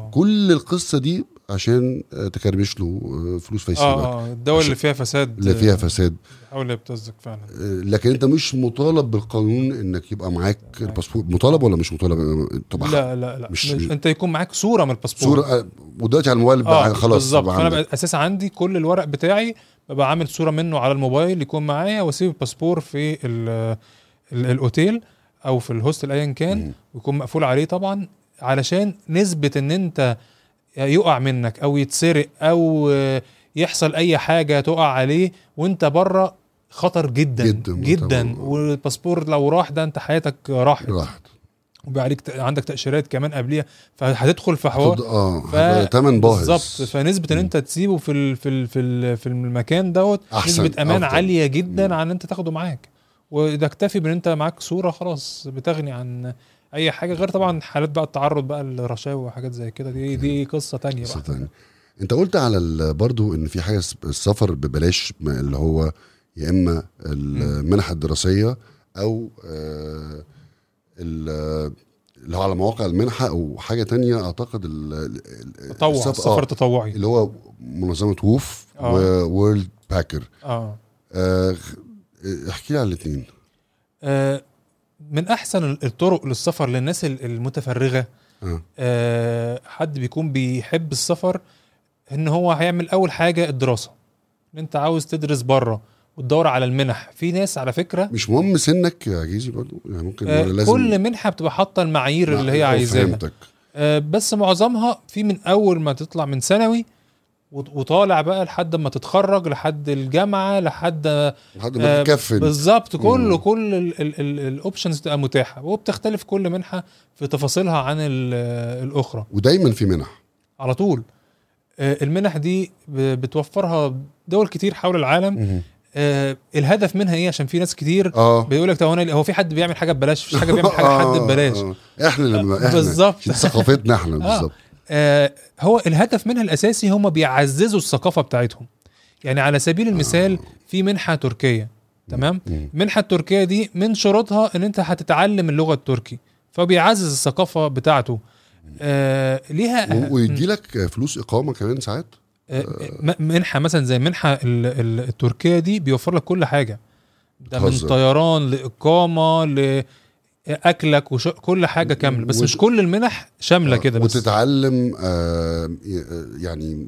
كل القصه دي عشان آه، تكرمش له آه، فلوس فيسيبك
اه اه الدول اللي
عشان-
فيها فساد
اللي فيها فساد
حاول يبتزك فعلا
آه، لكن انت مش مطالب بالقانون انك يبقى معاك الباسبور مطالب ولا مش مطالب آه، تبقى
لا لا لا
مش-
مش, انت يكون معاك صوره من الباسبور
صوره آه، ودلوقتي على الموبايل
اه
بقى خلاص
بالظبط
بقى
فانا
عندك.
بقى اساس عندي كل الورق بتاعي ببقى عامل صوره منه على الموبايل يكون معايا واسيب الباسبور في ال ال الاوتيل او في الهوستل ايا كان
مم.
ويكون مقفول عليه طبعا علشان نسبه ان انت يقع منك او يتسرق او آه، يحصل اي حاجه تقع عليه وانت بره خطر جدا
جداً،
جدا
طبعاً.
والباسبور لو راح ده انت حياتك راحت
راحت
وبقى عليك ت- عندك تاشيرات كمان قبليها فهتدخل في حوار
هتض- اه
ف-
هتبقى تمن باهظ
بالظبط فنسبه ان
مم.
انت تسيبه في ال في ال في, ال في المكان دوت
أحسن،
نسبه امان
أفضل.
عاليه جدا
مم.
عن ان انت تاخده معاك وده اكتفي بان انت معاك صوره خلاص بتغني عن اي حاجه غير طبعا حالات بقى التعرض بقى للرشاوى وحاجات زي كده دي دي قصه تانية
قصة
بقى
تانية. انت قلت على ال- برضو ان في حاجه اس- السفر ببلاش ما اللي هو يا اما المنحه الدراسيه او آه، ال- اللي هو على مواقع المنحه او حاجه تانية اعتقد ال- ال- ال-
تطوع
السف-
السفر
آه،
التطوعي
اللي هو منظمه ووف
آه.
وورلد باكر
اه
آه، احكي لي على الاثنين
آه، من احسن الطرق للسفر للناس ال- المتفرغه
اه
آه، حد بيكون بيحب السفر ان هو هيعمل اول حاجه الدراسه ان انت عاوز تدرس بره وتدور على المنح في ناس على فكره
مش مهم سنك يا عجيزي برضو يعني ممكن
آه،
ولا لازم
كل منحه بتبقى حاطه المعايير اللي هي
آه،
عايزاها
فهمتك
آه، بس معظمها في من اول ما تطلع من ثانوي وط- وطالع بقى لحد ما تتخرج لحد الجامعه لحد
لحد ما
آه،
تكفن
بالظبط
مم.
كله كل الاوبشنز تبقى متاحه وبتختلف كل منحه في تفاصيلها عن ال- الاخرى
ودايما في منح
على طول آه، المنح دي ب- بتوفرها دول كتير حول العالم
مهم.
آه، الهدف منها ايه عشان في ناس كتير
اه
بيقول لك طب هو أنا- هو في حد بيعمل حاجه ببلاش مفيش حاجه بيعمل حاجه
آه،
حد ببلاش
آه. احنا لما احنا
بالظبط.
دي ثقافتنا احنا بالظبط
آه، هو الهدف منها الاساسي هم بيعززوا الثقافه بتاعتهم يعني على سبيل المثال في منحه تركيه تمام
مم.
المنحه التركيه دي من شروطها ان انت هتتعلم اللغه التركي فبيعزز الثقافه بتاعته آه ليها
و- ويدي لك فلوس اقامه كمان ساعات
آه م- منحه مثلا زي منحه ال- ال- التركيه دي بيوفر لك كل حاجه ده من
بتهزر.
طيران لاقامه لاكلك وش كل حاجه كامله بس
وت-
مش كل المنح شامله كده بس
وتتعلم آه ي- يعني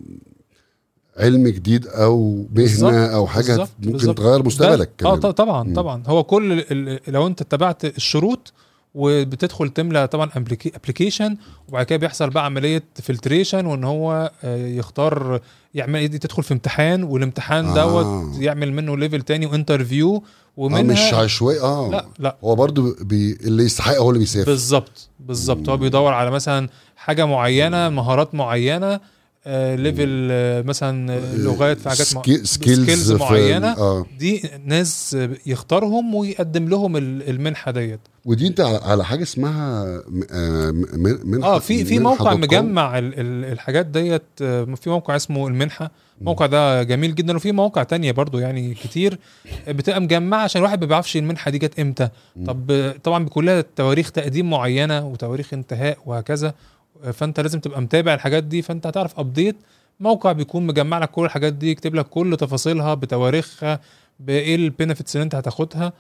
علم جديد او
بالظبط،
مهنه او حاجه
بالظبط،
ممكن
بالظبط.
تغير مستقبلك
ده- اه
كمان
ط- طبعا
مم.
طبعا هو كل ال- ال- لو انت اتبعت الشروط وبتدخل تملى طبعا ابلكيشن وبعد كده بيحصل بقى عمليه فلتريشن وان هو آه، يختار يعمل تدخل في امتحان والامتحان
آه.
دوت يعمل منه ليفل تاني وانترفيو
آه
ومنها
مش عشوائي اه
لا لا
هو برضو بي اللي يستحق هو اللي بيسافر
بالظبط بالظبط هو بيدور على مثلا حاجه معينه مهارات معينه آه ليفل آه مثلا آه، لغات في حاجات مع...
سكي- سكيلز
سكيلز
في-
معينه
اه
دي ناس يختارهم ويقدم لهم ال- المنحه ديت
ودي انت على على حاجه اسمها م- آه، م- منحه
اه في في
منحة
موقع
دوت كوم.
مجمع ال- ال- الحاجات ديت آه، في موقع اسمه المنحه الموقع ده جميل جدا وفي مواقع تانية برضو يعني كتير بتبقى مجمعه عشان الواحد ما بيعرفش المنحه دي جت امتى طب آه، طبعا بيكون لها تواريخ تقديم معينه وتواريخ انتهاء وهكذا آه، فانت لازم تبقى متابع الحاجات دي فانت هتعرف ابديت موقع بيكون مجمع لك كل الحاجات دي يكتب لك كل تفاصيلها بتواريخها بايه البينفيتس اللي انت هتاخدها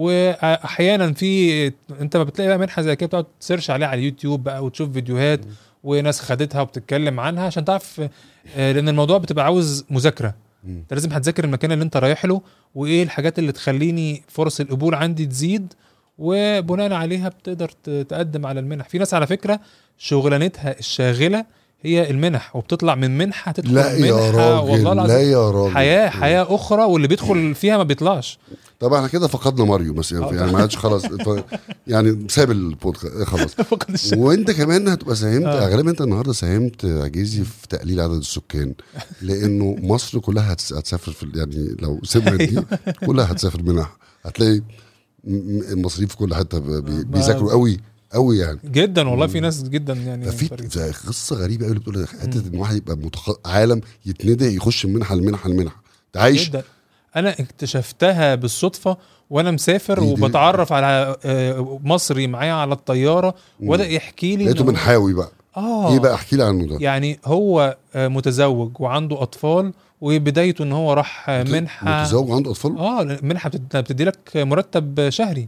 واحيانا في انت ما بتلاقي بقى منحه زي كده بتقعد تسيرش عليها على اليوتيوب بقى وتشوف فيديوهات وناس خدتها وبتتكلم عنها عشان تعرف آه، لان الموضوع بتبقى عاوز مذاكره
مم.
انت لازم هتذاكر المكان اللي انت رايح له وايه الحاجات اللي تخليني فرص القبول عندي تزيد وبناء عليها بتقدر ت- تقدم على المنح في ناس على فكره شغلانتها الشاغله هي المنح وبتطلع من منحه تدخل
لا يا
منحه والله
راجل لا
العظيم
يا راجل
حياه حياه اخرى واللي بيدخل فيها ما بيطلعش
طبعا احنا كده فقدنا ماريو بس يعني,
آه.
يعني ما عادش خلاص ف- يعني ساب البودكاست خلاص
فقد الشغف.
وانت كمان هتبقى ساهمت
آه.
غالبا انت النهارده ساهمت عجيزي في تقليل عدد السكان لانه مصر كلها هتس- هتسافر في ال- يعني لو سيبنا دي كلها هتسافر منح هتلاقي م- م- المصريين في كل حته ب- بي- بيذاكروا قوي قوي يعني
جدا والله في ناس جدا يعني
ففي
فريق.
في قصه غريبه قوي اللي بتقول حته ان واحد يبقى متخ... عالم يتندى يخش من منحه لمنحه لمنحه انت عايش
جدا انا اكتشفتها بالصدفه وانا مسافر
دي- دي-
وبتعرف على آه، مصري معايا على الطياره وبدا يحكي لي
لقيته
إن هو-
منحاوي بقى
اه
ايه بقى احكي لي عنه ده
يعني هو آه، متزوج وعنده اطفال وبدايته ان هو راح آه،
مت-
منحه
متزوج عنده اطفال
اه منحه بتد- بتدي لك مرتب شهري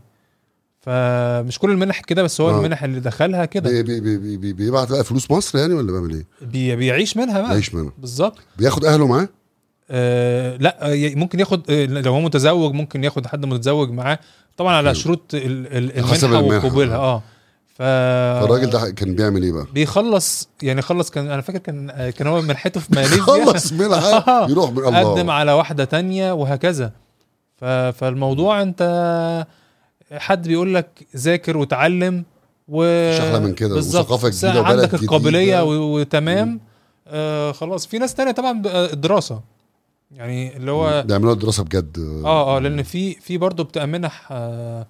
فمش كل المنح كده بس هو
آه.
المنح اللي دخلها كده
بي بي بي بي بيبعت بقى فلوس مصر يعني ولا بيعمل ايه؟
بي بيعيش منها بقى
يعيش منها
بالظبط
بياخد اهله معاه
آه لا آه، ي- ممكن ياخد آه، لو هو متزوج ممكن ياخد حد متزوج معاه طبعا على
حلو.
شروط ال- ال-
حسب
المنحه
المنحة،
وقبولها
آه.
اه ف
فالراجل ده كان بيعمل ايه بقى؟
بيخلص يعني خلص كان انا فاكر كان آه، كان هو منحته في ماليزيا
خلص منها
آه.
يروح من
قدم
الله
على واحده تانية وهكذا ف... فالموضوع انت حد بيقول لك ذاكر وتعلم و
مش أحلى من كده،
بالظبط.
وثقافة
بس
جديدة وبلد
عندك
جديدة.
القابليه و... وتمام آه خلاص في ناس تانية طبعا ب- آه، الدراسه يعني اللي هو
بيعملوا دراسه بجد
اه اه لان في في برضه بتبقى منح آه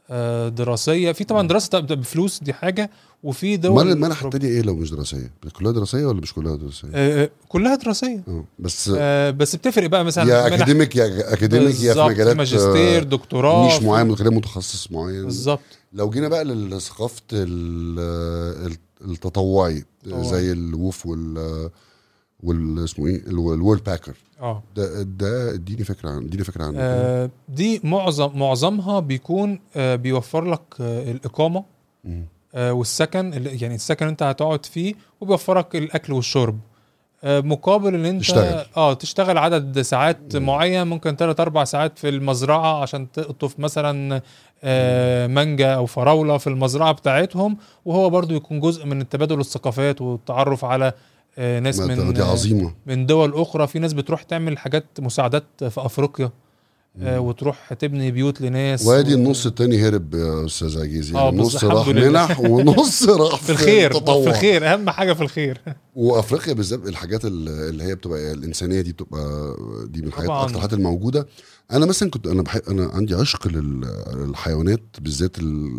آه، دراسيه في طبعا دراسه بتبقى بفلوس دي حاجه وفي دول
امال المنح التانية ايه لو مش دراسيه؟ كلها دراسيه ولا مش كلها دراسيه؟
آه، كلها دراسيه
اه بس
آه، بس بتفرق بقى مثلا
يا
منح-
اكاديميك يا اكاديميك يا في
بالظبط،
مجالات
ماجستير
آه،
دكتوراه
نيش
في-
معين من خلال متخصص معين
بالظبط
لو جينا بقى لثقافه ال- ال- التطوعي
تطوعي.
زي الوف وال وال اسمه ايه الو- الوول باكر
اه
ده ده اديني فكره عن اديني فكره عنه
آه، دي معظم معظمها بيكون آه، بيوفر لك آه، الاقامه
مم.
آه، والسكن اللي- يعني السكن انت هتقعد فيه وبيوفرك الاكل والشرب آه، مقابل ان انت
تشتغل.
اه تشتغل عدد ساعات
مم.
معين ممكن 3 4 ساعات في المزرعه عشان تقطف مثلا آه، مانجا او فراوله في المزرعه بتاعتهم وهو برضو يكون جزء من التبادل الثقافات والتعرف على آه، ناس
ما-
من
دي عظيمه
من دول اخرى في ناس بتروح تعمل حاجات مساعدات في افريقيا آه،
مم.
وتروح تبني بيوت لناس
وادي
و-
النص التاني هرب يا استاذ عجيز
آه،
يعني
بس
نص
الحمد
راح
لله.
منح ونص راح
في الخير
التطوع.
في الخير اهم حاجه في الخير
وافريقيا بالذات الحاجات ال- اللي هي بتبقى الانسانيه دي بتبقى دي من الحاجات
طبعاً.
اكتر الحاجات الموجوده انا مثلا كنت انا بحب انا عندي عشق للحيوانات بالذات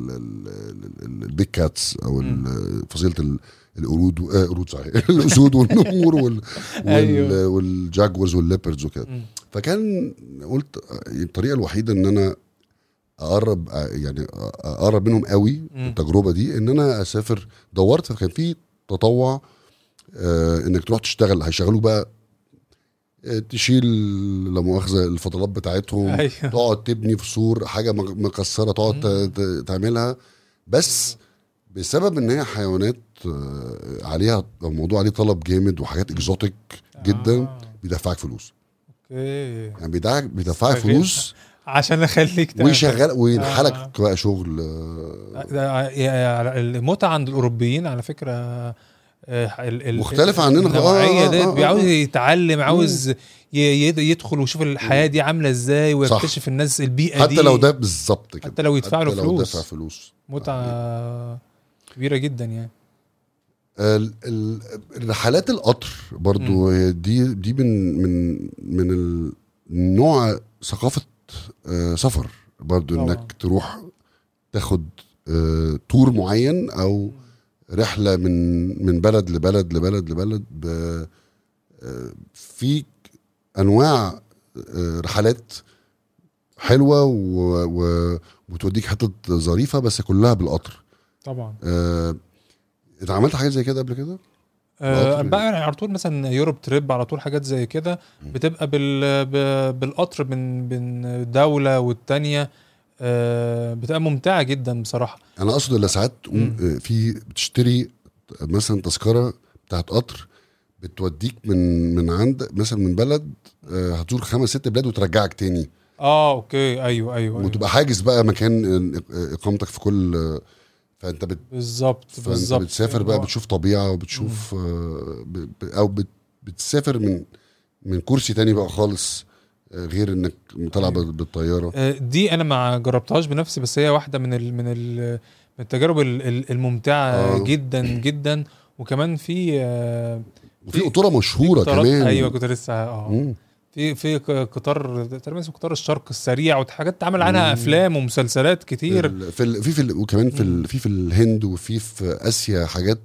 البيج كاتس او ال- فصيله ال- القرود و- آه، قرود صحيح الاسود والنمور وال
أيوة.
وال والجاكورز والليبردز وكده
مم.
فكان قلت آه، الطريقه الوحيده ان انا اقرب آه، يعني اقرب منهم قوي
مم.
التجربه دي ان انا اسافر دورت فكان في تطوع آه انك تروح تشتغل هيشغلوك بقى آه، تشيل لا مؤاخذه الفضلات بتاعتهم
ايوه
تقعد تبني فصول حاجه مك- مكسره تقعد ت- ت- تعملها بس بسبب ان هي حيوانات آه، عليها الموضوع عليه طلب جامد وحاجات اكزوتيك جدا
آه.
بيدفعك فلوس
اوكي
يعني بيدفعك بيدفعك
استغل.
فلوس
عشان اخليك تعمل.
ويشغل
آه.
وينحلك بقى شغل آه،
ده- يا- المتعه عند الاوروبيين على فكره آه، ال- ال-
مختلفة عننا. آه،
النوعيه
آه،
ديت
آه، آه.
عاوز يتعلم عاوز ي- ي- يدخل ويشوف الحياه دي عامله ازاي ويكتشف الناس البيئه
حتى
دي
لو ده بالظبط كده
حتى لو يدفع له
حتى لو
فلوس
دفع فلوس
متعه كبيره جدا يعني
ال- ال- الرحلات القطر برضو هي دي دي من من من النوع ثقافه آه، سفر برضو
طبعا.
انك تروح تاخد آه، تور معين او رحله من من بلد لبلد لبلد لبلد ب- آه، في انواع آه، رحلات حلوه و- و- وتوديك حتت ظريفه بس كلها بالقطر
طبعا
آه، اتعملت حاجات زي كده قبل كده؟
آه
القطر.
بقى يعني على طول مثلا يوروب تريب على طول حاجات زي كده
مم.
بتبقى بال ب- بالقطر من من دوله والتانيه آه بتبقى ممتعه جدا بصراحه
انا اقصد اللي ساعات تقوم
مم.
آه، في بتشتري مثلا تذكره بتاعت قطر بتوديك من من عند مثلا من بلد آه، هتزور خمس ست بلاد وترجعك تاني
اه اوكي ايوه ايوه, أيوة.
وتبقى حاجز بقى مكان آه، اقامتك في كل آه، فانت بت
بالظبط
فانت
بالظبط
بتسافر بقى
آه.
بتشوف طبيعه وبتشوف آه، ب- ب- او بت بتسافر من من كرسي تاني بقى خالص آه، غير انك طالع
أيوة.
بال- بالطياره
آه، دي انا ما جربتهاش بنفسي بس هي واحده من ال من ال من التجارب ال- ال- الممتعه
آه.
جدا جدا وكمان في آه،
وفي
في-
قطوره مشهوره
قطارات-
كمان
ايوه كنت لسه اه
مم.
في في ق- قطار تقريبا اسمه قطار الشرق السريع وحاجات اتعمل عنها
مم.
افلام ومسلسلات كتير
ال- في ال- في في ال- وكمان في ال- في في الهند وفي في اسيا حاجات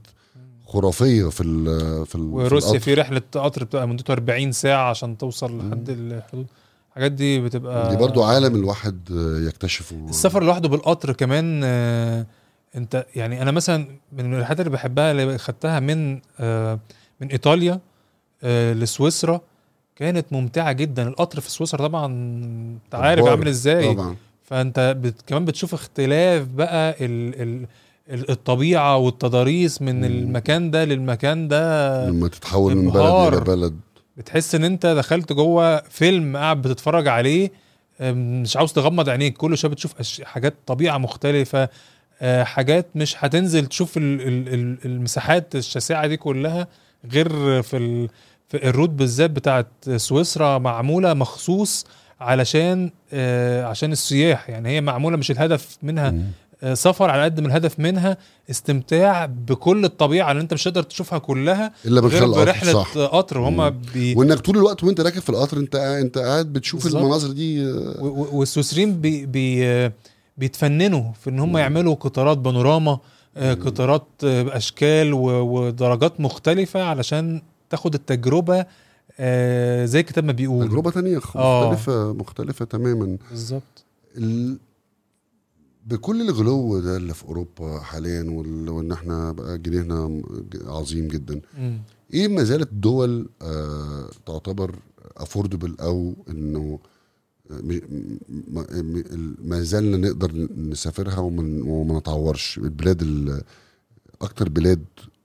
خرافيه في ال في ال
وروسيا
القطر.
في رحله قطر بتبقى مدته 40 ساعه عشان توصل لحد الحدود الحاجات دي بتبقى
دي برضو عالم الواحد يكتشفه
السفر لوحده بالقطر كمان آه، انت يعني انا مثلا من الرحلات اللي بحبها اللي خدتها من آه، من ايطاليا آه، لسويسرا كانت ممتعه جدا القطر في سويسرا طبعا انت عارف
جبار.
عامل ازاي
طبعا
فانت بت كمان بتشوف اختلاف بقى ال ال ال- الطبيعه والتضاريس من
مم.
المكان ده للمكان ده
لما تتحول من بلد
انبهار.
الى بلد
بتحس ان انت دخلت جوه فيلم قاعد بتتفرج عليه أم، مش عاوز تغمض عينيك كل شويه بتشوف أش- حاجات طبيعه مختلفه آه، حاجات مش هتنزل تشوف ال- ال- ال- المساحات الشاسعه دي كلها غير في ال- في الروت بالذات بتاعت سويسرا معموله مخصوص علشان آه، عشان السياح يعني هي معموله مش الهدف منها
مم.
آه، سفر على قد ما الهدف منها استمتاع بكل الطبيعه اللي انت مش هتقدر تشوفها كلها
الا من
غير
خلال القطر
برحله
صح
قطر وهم
مم.
بي
وانك طول الوقت وانت راكب في القطر انت قاعد انت قاعد بتشوف
بالظبط.
المناظر دي
و- و- والسويسريين بي بي بيتفننوا في ان هم
مم.
يعملوا قطارات بانوراما آه،
مم.
قطارات آه، باشكال و- ودرجات مختلفه علشان تاخد التجربه آه، زي الكتاب ما بيقول
تجربه تانية خ-
آه.
مختلفه مختلفه تماما
بالظبط
ال... بكل الغلو ده اللي في اوروبا حاليا وال... وان احنا بقى جنيهنا ج- عظيم جدا
مم.
ايه ما زالت دول آه تعتبر افوردبل او انه م- م- م- ما زالنا نقدر نسافرها وما وما نتعورش البلاد ال- اكتر بلاد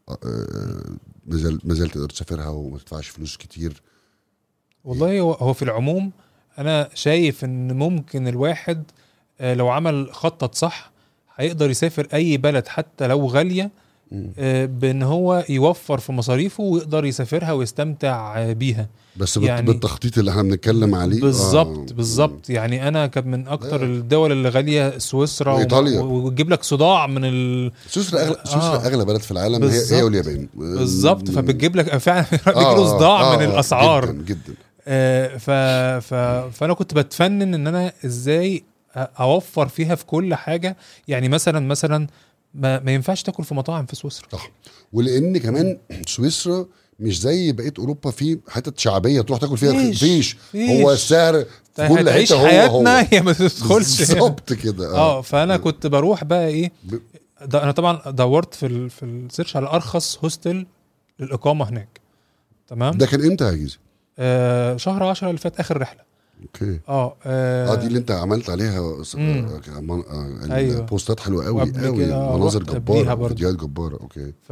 آه، ما زال ما زال تقدر تسافرها وما تدفعش فلوس كتير
والله هو هو في العموم انا شايف ان ممكن الواحد آه، لو عمل خطط صح هيقدر يسافر اي بلد حتى لو غاليه
مم.
آه، بان هو يوفر في مصاريفه ويقدر يسافرها ويستمتع آه، بيها
بس يعني
يعني-
بالتخطيط اللي احنا بنتكلم عليه
بالظبط
آه،
بالظبط يعني انا كان من اكتر
لا.
الدول اللي غاليه سويسرا وم-
وإيطاليا.
و- وتجيب لك صداع من ال...
سويسرا اغلى
آه.
سويسرا اغلى بلد في العالم هي
بالظبط.
هي واليابان
بالظبط فبتجيب لك فعلا بيجي
آه،
له صداع
آه،
من
آه،
الاسعار
جدا جدا
آه، ف... ف... فانا كنت بتفنن ان انا ازاي أ- اوفر فيها في كل حاجه يعني مثلا مثلا ما, ما ينفعش تاكل في مطاعم في سويسرا
صح ولان كمان سويسرا مش زي بقيه اوروبا في حتت شعبيه تروح تاكل فيها
فيش،
فيش
فيش.
هو السعر في كل
هتعيش
حته هو
حياتنا
هو
هي ما تدخلش هنا.
بالظبط كده
اه فانا كنت بروح بقى ايه
ب-
ده انا طبعا دورت في ال... في السيرش على ارخص هوستل للاقامه هناك تمام
ده كان امتى يا جيزي؟
آه شهر 10 اللي فات اخر رحله
اوكي
اه اه,
اه دي اللي انت عملت عليها س-
مم.
آه، كمان- آه،
أيوة.
البوستات حلوه قوي
وقبل
قوي
كده
مناظر
رحت قبليها
جباره
برضه.
فيديوهات جباره اوكي
ف...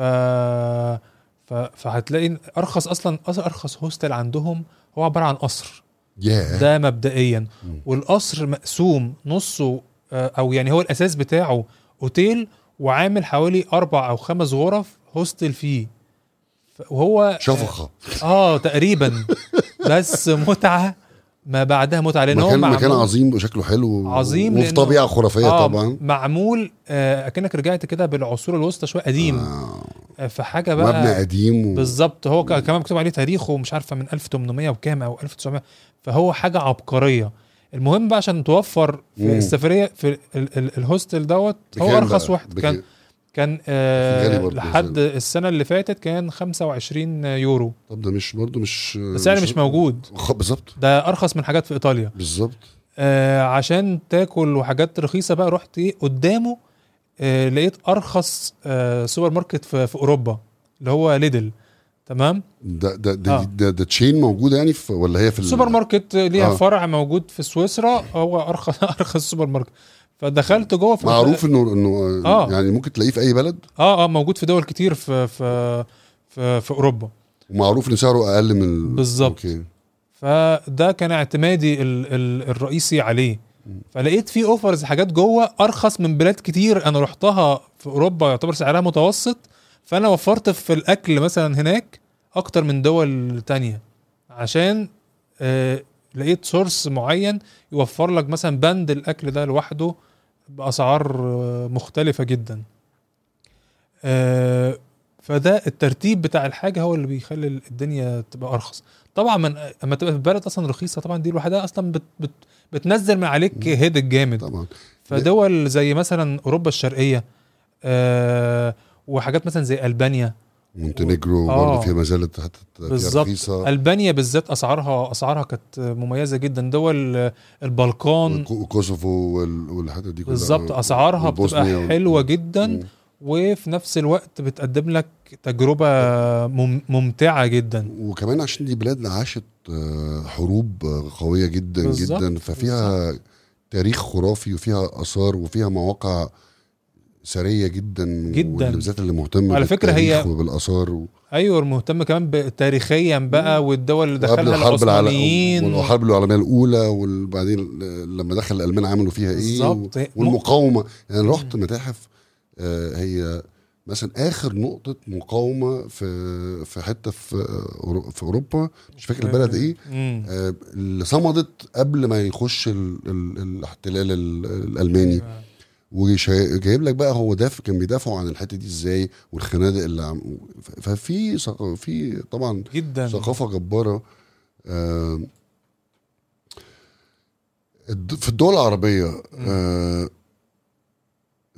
ف... فهتلاقي ارخص اصلا أص- ارخص هوستل عندهم هو عباره عن قصر
ياه
ده مبدئيا
مم.
والقصر مقسوم نصه آه، او يعني هو الاساس بتاعه اوتيل وعامل حوالي اربع او خمس غرف هوستل فيه ف- وهو
شفقه
اه تقريبا بس متعه ما بعدها متعه لان هو
مكان مكان
معمول-
عظيم وشكله حلو
عظيم
وفي
لأنه-
طبيعه خرافيه
آه
طبعا
معمول آه اكنك رجعت كده بالعصور الوسطى شويه قديم
آه.
آه فحاجه بقى
مبنى قديم و...
بالظبط هو ك- كمان مكتوب عليه تاريخه مش عارفه من 1800 وكام او 1900 فهو حاجه عبقريه المهم بقى عشان توفر في
مم.
السفريه في ال ال الهوستل دوت هو
بكام
ارخص
بقى؟
واحد
بك-
كان كان
غالي
آه
برضه
لحد السنه اللي فاتت كان 25 يورو
طب ده مش برضه مش
السعر مش موجود
خ- بالظبط
ده ارخص من حاجات في ايطاليا
بالظبط
آه عشان تاكل وحاجات رخيصه بقى رحت ايه قدامه آه لقيت ارخص آه سوبر ماركت في, في اوروبا اللي هو ليدل تمام
ده ده ده,
آه.
ده, ده تشين موجوده يعني في ولا هي في ال-
سوبر ماركت ليها
آه.
آه. فرع موجود في سويسرا هو ارخص ارخص سوبر ماركت فدخلت جوه في
معروف انه انه
آه.
يعني ممكن تلاقيه في اي بلد
اه اه موجود في دول كتير في في في, في اوروبا
ومعروف ان سعره اقل من ال...
بالظبط.
اوكي
فده كان اعتمادي ال ال الرئيسي عليه فلقيت في اوفرز حاجات جوه ارخص من بلاد كتير انا رحتها في اوروبا يعتبر سعرها متوسط فانا وفرت في الاكل مثلا هناك اكتر من دول تانية عشان آه لقيت سورس معين يوفر لك مثلا بند الاكل ده لوحده باسعار آه، مختلفه جدا آه فده الترتيب بتاع الحاجه هو اللي بيخلي الدنيا تبقى ارخص طبعا من اما تبقى في بلد اصلا رخيصه طبعا دي لوحدها اصلا بت بت بتنزل من عليك هيد الجامد
طبعا
فدول زي مثلا اوروبا الشرقيه آه وحاجات مثلا زي البانيا
مونتينيجرو
آه.
برضه فيها ما زالت حتت فيها
بالظبط.
رخيصه
البانيا بالذات اسعارها اسعارها كانت مميزه جدا دول آه، البلقان
وكو- وكوسوفو وال- والحتت دي كلها
بالظبط اسعارها
والبوسنيا
بتبقى
وال-
حلوه جدا
مم.
وفي نفس الوقت بتقدم لك تجربه مم- ممتعه جدا
وكمان عشان دي بلاد عاشت آه، حروب آه، قويه جدا
بالظبط،
جدا ففيها تاريخ خرافي وفيها اثار وفيها مواقع ثريه جدا
جداً.
واللي بالذات اللي مهتم
وعلى فكرة هي-
بالتاريخ وبالاثار و...
ايوه مهتم كمان ب- تاريخيا بقى والدول اللي
وقبل
دخلها
الحرب العالميه
العثمانيين
والحرب العالميه الاولى وبعدين لما دخل الالمان عملوا فيها ايه
بالظبط.
و- والمقاومه يعني رحت متاحف آه، هي مثلا اخر نقطه مقاومه في في حته في أورو- في اوروبا مش فاكر البلد ايه
مم.
آه، اللي صمدت قبل ما يخش ال ال الاحتلال ال- الالماني وجايب لك بقى هو دافع كان بيدافعوا عن الحته دي ازاي والخنادق اللي عم ف- ففي ثق- في طبعا
جدا
ثقافه جباره آه، الد- في الدول العربيه آه،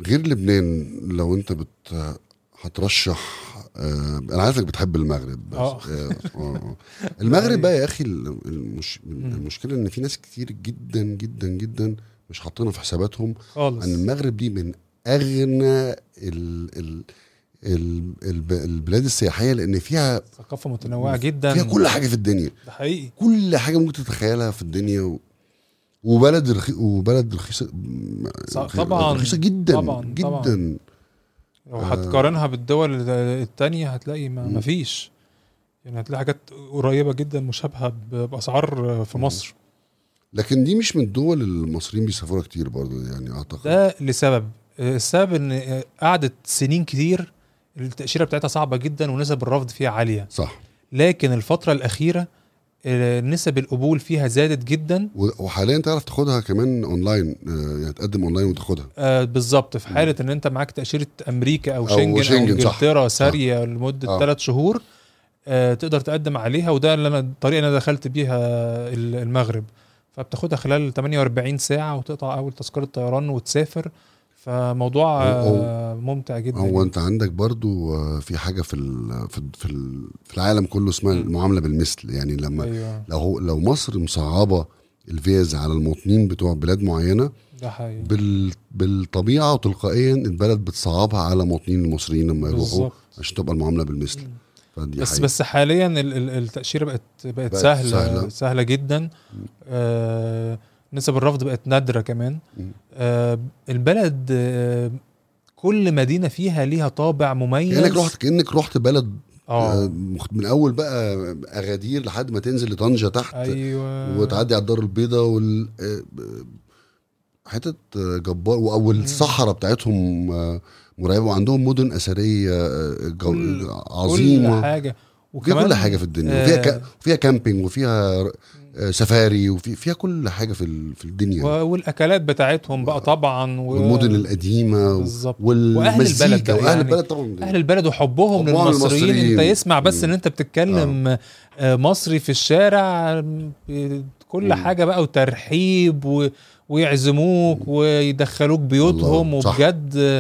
غير لبنان لو انت بت هترشح آه انا عارفك بتحب المغرب بس
آه.
آه. آه. المغرب بقى يا اخي المش... المشكله ان في ناس كتير جدا جدا جدا مش حاطينها في حساباتهم
خالص
ان المغرب دي من اغنى ال... ال... ال... الب- البلاد السياحيه لان فيها
ثقافه متنوعه جدا
فيها كل حاجه في الدنيا
ده حقيقي
كل حاجه ممكن تتخيلها في الدنيا و... وبلد رخي... وبلد رخيصه
ص- طبعاً،
رخيصه جدا
طبعاً،
جدا
طبعاً. لو هتقارنها بالدول التانية هتلاقي ما
مم.
مفيش يعني هتلاقي حاجات قريبة جدا مشابهة ب- بأسعار في
مم.
مصر
لكن دي مش من الدول اللي المصريين بيسافروا كتير برضو يعني اعتقد
ده لسبب السبب ان قعدت سنين كتير التأشيرة بتاعتها صعبة جدا ونسب الرفض فيها عالية
صح
لكن الفترة الأخيرة آه، نسب القبول فيها زادت جدا
و- وحاليا تعرف تاخدها كمان اونلاين آه، يعني تقدم اونلاين وتاخدها
آه بالظبط في حالة ان انت معاك تأشيرة امريكا او
أو
شنجن او,
شنجن، صح.
انجلترا سارية لمدة
آه.
ثلاث شهور آه تقدر تقدم عليها وده اللي انا الطريقة اللي انا دخلت بيها ال- المغرب فبتاخدها خلال 48 ساعة وتقطع اول تذكرة طيران وتسافر فموضوع
هو-
آه ممتع جدا
هو انت عندك برضو آه، في حاجه في ال- في في ال- في العالم كله اسمها
مم.
المعامله بالمثل يعني لما
ايوه
لو هو لو مصر مصعبه الفيز على المواطنين بتوع بلاد معينه
ده حقيقي
بال بالطبيعه وتلقائيا البلد بتصعبها على مواطنين المصريين لما يروحوا
بالظبط
عشان تبقى المعامله بالمثل
مم.
فدي
بس
حقيقة.
بس حاليا ال- ال- التأشيرة بقت بقت,
بقت
سهلة,
سهلة.
سهلة سهلة جدا آه نسب الرفض بقت نادرة كمان
مم.
آه البلد آه كل مدينة فيها ليها طابع مميز
كانك رحت كانك رحت بلد آه،
اه
مخ- من اول بقى اغادير لحد ما تنزل لطنجه تحت
ايوه
وتعدي على الدار البيضاء وال آه، حتت آه، جبار او الصحراء بتاعتهم آه، مرعبه وعندهم مدن اثريه آه، جو-
كل-
عظيمه
كل حاجة
وفيها كل حاجه في الدنيا وفيها ك... فيها كامبينج وفيها آه، سفاري وفي فيها كل حاجه في ال... في الدنيا
و- والاكلات بتاعتهم بقى طبعا و...
والمدن القديمه و-
بالظبط
والمزيكا
البلد بقى
واهل
يعني
البلد طبعا
اهل البلد وحبهم
حبهم
للمصريين
للمصريين.
انت يسمع بس
مم.
ان انت بتتكلم آه، مصري في الشارع ب- كل
مم.
حاجه بقى وترحيب و... ويعزموك ويدخلوك بيوتهم
الله، صح.
وبجد آه،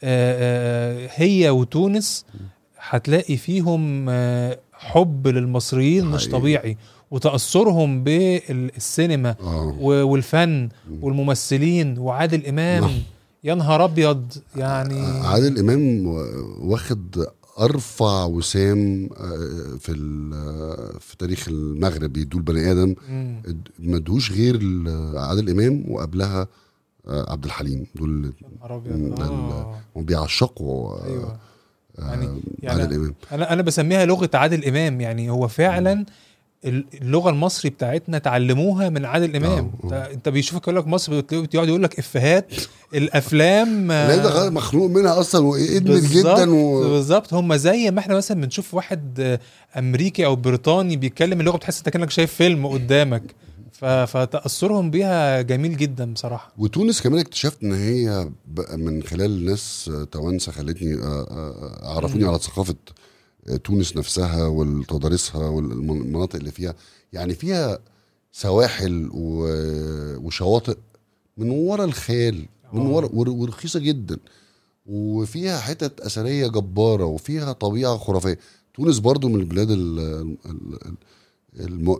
آه، هي وتونس هتلاقي فيهم آه، حب للمصريين مش
حقيقي.
طبيعي وتأثرهم بالسينما
اه
و- والفن
مم.
والممثلين وعادل إمام
نعم.
يا نهار أبيض يعني
عادل امام واخد ارفع وسام آه، في ال- في تاريخ المغرب يدول بني ادم
مم.
ما ادوش غير ال- عادل امام وقبلها آه، عبد الحليم دول
يا نهار
مم،
أبيض
ال-
آه.
هم بيعشقوا آه،
أيوه
آه،
يعني- يعني
عادل امام
انا انا بسميها لغه عادل امام يعني هو فعلا ال- اللغه المصري بتاعتنا تعلموها من عادل امام
آه،
انت,
آه.
انت بيشوفك يقول لك مصر بتلاقيه يقعد يقول لك افيهات الافلام
لا ده خلاص مخنوق منها اصلا وادمن
بالظبط-
جدا و...
بالظبط هم زي ما احنا مثلا بنشوف واحد آه، امريكي او بريطاني بيتكلم اللغه بتحس انت كانك شايف فيلم قدامك ف- فتاثرهم بيها جميل جدا بصراحه
وتونس كمان اكتشفت ان هي بقى من خلال ناس آه، توانسه خلتني آه، آه، عرفوني
مم.
على ثقافه آه، تونس نفسها وتضاريسها والمناطق اللي فيها يعني فيها سواحل و- وشواطئ من ورا الخيال من
آه.
ورا ور- ورخيصه جدا وفيها حتت اثريه جباره وفيها طبيعه خرافيه تونس برضو من البلاد ال- ال- ال- الم-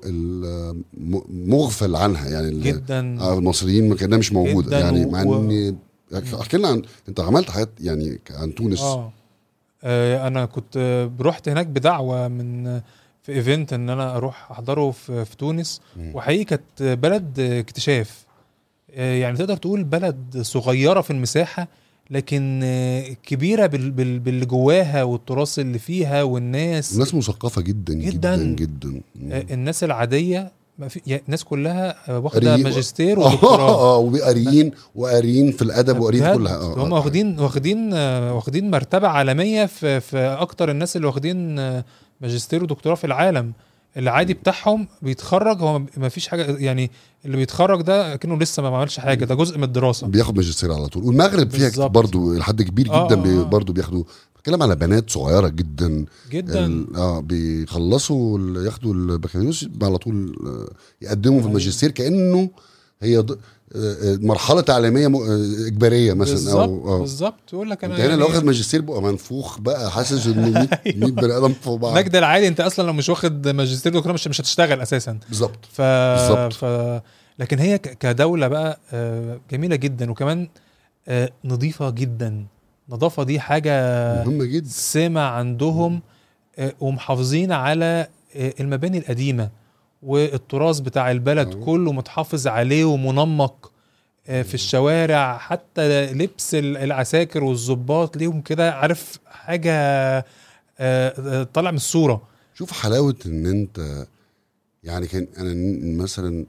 المغفل عنها يعني ال-
جدا
آه، المصريين ما كانها مش موجوده
جداً
يعني
و-
مع
و-
ان احكي لنا عن انت عملت حاجات يعني عن تونس
اه آه، انا كنت آه، رحت هناك بدعوه من آه، في ايفنت ان انا اروح احضره في, في تونس
مم.
وحقيقي كانت بلد آه، اكتشاف آه، يعني تقدر تقول بلد صغيره في المساحه لكن آه، كبيره بال- بال- باللي جواها والتراث اللي فيها والناس
الناس مثقفه جدا جدا
جداً.
جدا, مم.
آه، الناس العاديه ما في يعني الناس كلها آه، واخده
قاريين-
ماجستير ودكتوراه
اه وقاريين وقاريين في الادب وقاريين في
بجد،
كل حاجه آه،
هم
آه.
واخدين واخدين آه، واخدين مرتبه عالميه في في اكتر الناس اللي واخدين آه، ماجستير ودكتوراه في العالم العادي بتاعهم بيتخرج هو ما فيش حاجه يعني اللي بيتخرج ده كأنه لسه ما عملش حاجه ده جزء من الدراسه
بياخد ماجستير على طول والمغرب فيها
بالظبط.
برضو لحد كبير
آه،
جدا
آه،
بي
آه.
برضو بياخدوا بتكلم على بنات صغيره جدا
جدا
ال- اه بيخلصوا ال- ياخدوا البكالوريوس على طول آه، يقدموا في
أيوة.
الماجستير كانه هي ض... آه، مرحله تعليميه م- آه، اجباريه مثلا
بالظبط
او اه
بالظبط يقول لك انا
انت هنا
يعني
لو واخد ماجستير بقى منفوخ بقى حاسس انه 100 100 بني ادم فوق بعض
مجد العالي انت اصلا لو مش واخد ماجستير دكتوراه مش مش هتشتغل اساسا
بالظبط
ف...
بالظبط.
ف... لكن هي ك- كدوله بقى آه، جميله جدا وكمان آه، نظيفه جدا النظافه دي حاجه
مهمه جدا
سمة عندهم آه، ومحافظين على آه، المباني القديمه والتراث بتاع البلد
آه.
كله متحافظ عليه ومنمق آه، في الشوارع حتى لبس ال- العساكر والظباط ليهم كده عارف حاجه آه، آه، طالع من الصوره
شوف حلاوه ان انت يعني كان انا ن- مثلا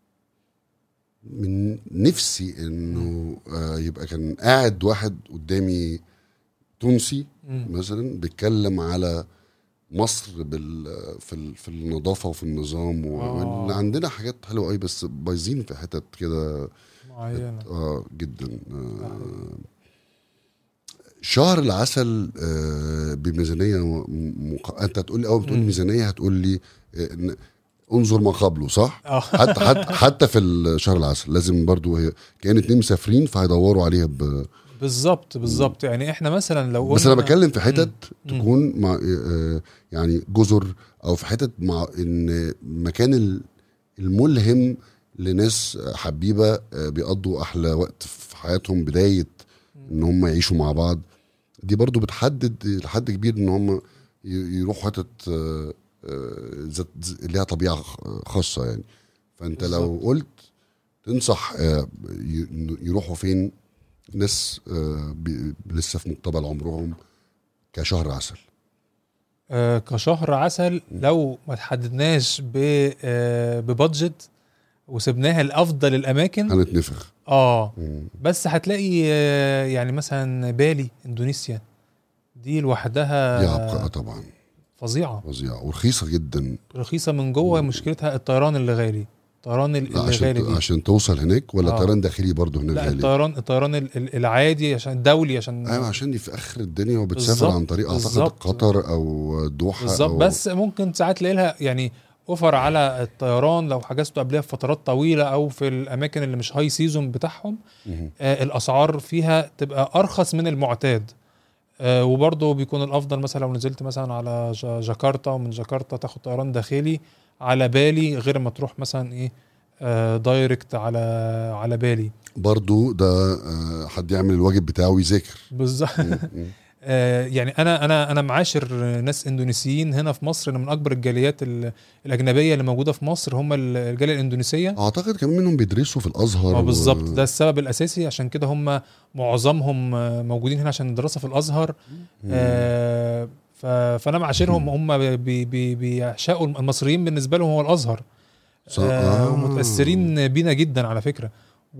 من نفسي انه آه، يبقى كان قاعد واحد قدامي تونسي
مم.
مثلا بيتكلم على مصر بال في ال- في النظافه وفي النظام
آه.
و... عندنا حاجات حلوه قوي بس بايظين في حتت كده
معينه
اه جدا آه شهر العسل آه بميزانيه م... مق... انت هتقول لي اول ما تقول
مم.
ميزانيه هتقول لي آه إن- انظر ما قبله صح؟
اه
حتى حتى حتى في ال- شهر العسل لازم برضو هي كان اتنين مسافرين فهيدوروا عليها ب...
بالظبط بالظبط يعني احنا مثلا لو
بس انا
قلنا-
بتكلم في حتت
مم.
تكون مع آه، يعني جزر او في حتت مع ان مكان ال- الملهم لناس حبيبه آه، بيقضوا احلى وقت في حياتهم بدايه ان هم يعيشوا مع بعض دي برضو بتحدد لحد كبير ان هم ي- يروحوا حتت آه، آه، ذات ز- ليها طبيعه خ- خاصه يعني فانت لو
بالظبط.
قلت تنصح آه، ي- يروحوا فين ناس آه، بي- لسه في مقتبل عمرهم كشهر عسل
آه كشهر عسل لو ما تحددناش ب آه ببادجت وسبناها لافضل الاماكن
هنتنفخ
اه
مم.
بس هتلاقي آه يعني مثلا بالي اندونيسيا دي
دي
لوحدها
عبقرة طبعا
فظيعه
فظيعه ورخيصه جدا
رخيصه من جوه مشكلتها الطيران اللي غالي الطيران ال-
لا
اللي
عشان
غالي
ت-
دي
عشان توصل هناك ولا
آه.
طيران داخلي برضه هناك
لا
غالي
الطيران الطيران ال- ال- العادي عشان الدولي عشان
ايوه عشان دي في اخر الدنيا وبتسافر
بالظبط،
عن طريق اعتقد
بالظبط.
قطر او دوحه
بالظبط
أو
بس ممكن ساعات تلاقي لها يعني اوفر على الطيران لو حجزته قبلها بفترات طويله او في الاماكن اللي مش هاي سيزون بتاعهم
مهم.
آه الاسعار فيها تبقى ارخص من المعتاد آه وبرضه بيكون الافضل مثلا لو نزلت مثلا على جا- جاكرتا ومن جاكرتا تاخد طيران داخلي على بالي غير ما تروح مثلا ايه آه دايركت على على بالي
برضه ده آه، حد يعمل الواجب بتاعه ويذاكر
بالظبط
مم. مم.
آه، يعني انا انا انا معاشر ناس اندونيسيين هنا في مصر انا من اكبر الجاليات ال- الاجنبيه اللي موجوده في مصر هم ال- الجاليه الاندونيسيه
اعتقد كمان منهم بيدرسوا في الازهر
اه
و-
بالظبط ده السبب الاساسي عشان كده هم معظمهم آه، موجودين هنا عشان الدراسه في الازهر
مم.
آه، ف- فانا معاشرهم هم بي- بي- بيعشقوا المصريين بالنسبه لهم هو الازهر
صح.
آه،
آه.
ومتاثرين بينا جدا على فكره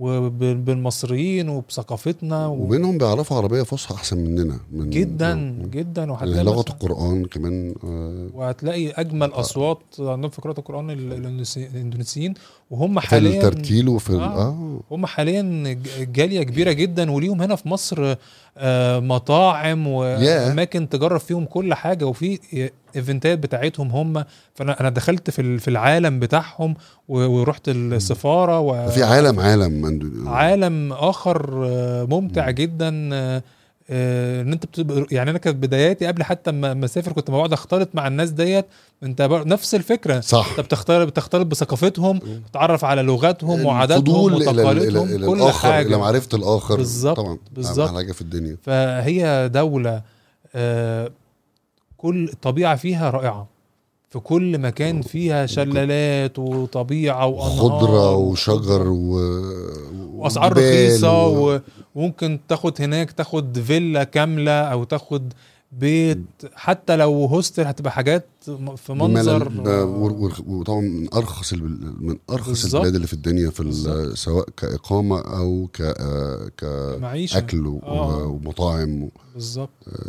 وبالمصريين وبثقافتنا و...
ومنهم بيعرفوا عربيه فصحى احسن مننا من
جدا
آه.
جدا
يعني
وهتلاقي
لغه
مثلاً-
القران كمان آه،
وهتلاقي اجمل اصوات عندهم في قراءه القران ال- الإندونيسي- الاندونيسيين وهم
في
حاليا
الترتيل وفي ال-
آه.
اه
هم حاليا ج- جاليه كبيره جدا وليهم هنا في مصر آه، مطاعم واماكن تجرب فيهم كل حاجه وفي ايفنتات بتاعتهم هم فانا انا دخلت في ال- في العالم بتاعهم و- ورحت السفاره و
في عالم عالم أندو-
عالم اخر آه، ممتع جدا آه، آه، ان انت بتبقى يعني انا كانت بداياتي قبل حتى ما ما اسافر كنت بقعد اختلط مع الناس ديت انت بر- نفس الفكره
صح
انت بتختلط بتختلط بثقافتهم تتعرف على لغاتهم وعاداتهم
الفضول إلى- إلى-
وتقاليدهم
إلى
كل
الآخر إلى
حاجه
معرفة الآخر
بالظبط،
طبعا
بالظبط.
أحلى حاجة في الدنيا
فهي دوله آه، كل الطبيعه فيها رائعه في كل مكان فيها شلالات وطبيعه وانهار
خضرة وشجر و...
واسعار
وجبال
رخيصه
و...
و... وممكن تاخد هناك تاخد فيلا كامله او تاخد بيت حتى لو هوستل هتبقى حاجات م- في منظر
بملل- ب- و- و- وطبعا من ارخص ال- من ارخص
بالظبط.
البلاد اللي في الدنيا في ال-
بالظبط.
سواء كاقامه او ك آه،
معيشه
كاكل و-
آه.
ومطاعم
بالظبط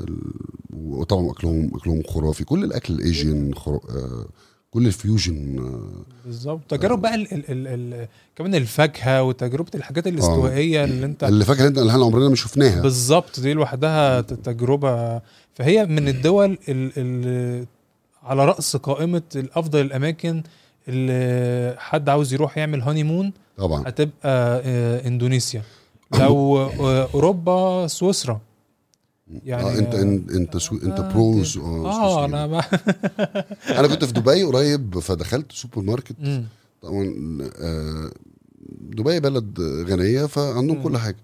وطبعا اكلهم اكلهم خرافي كل الاكل الايجين خرا... آه، كل الفيوجن آه،
بالظبط تجارب بقى ال ال ال ال كمان الفاكهه وتجربه الحاجات الاستوائيه اللي انت
اللي فاكر انت اللي احنا عمرنا ما شفناها
بالظبط دي لوحدها ت- تجربه فهي من الدول ال ال على راس قائمه الافضل الاماكن اللي حد عاوز يروح يعمل هاني مون
طبعا
هتبقى آه، اندونيسيا لو آه، اوروبا سويسرا
يعني آه انت انت انت, سو... انت
آه،
بروز
اه انا ما
انا كنت في دبي قريب فدخلت سوبر ماركت
مم.
طبعا آه، دبي بلد غنيه فعندهم
مم.
كل حاجه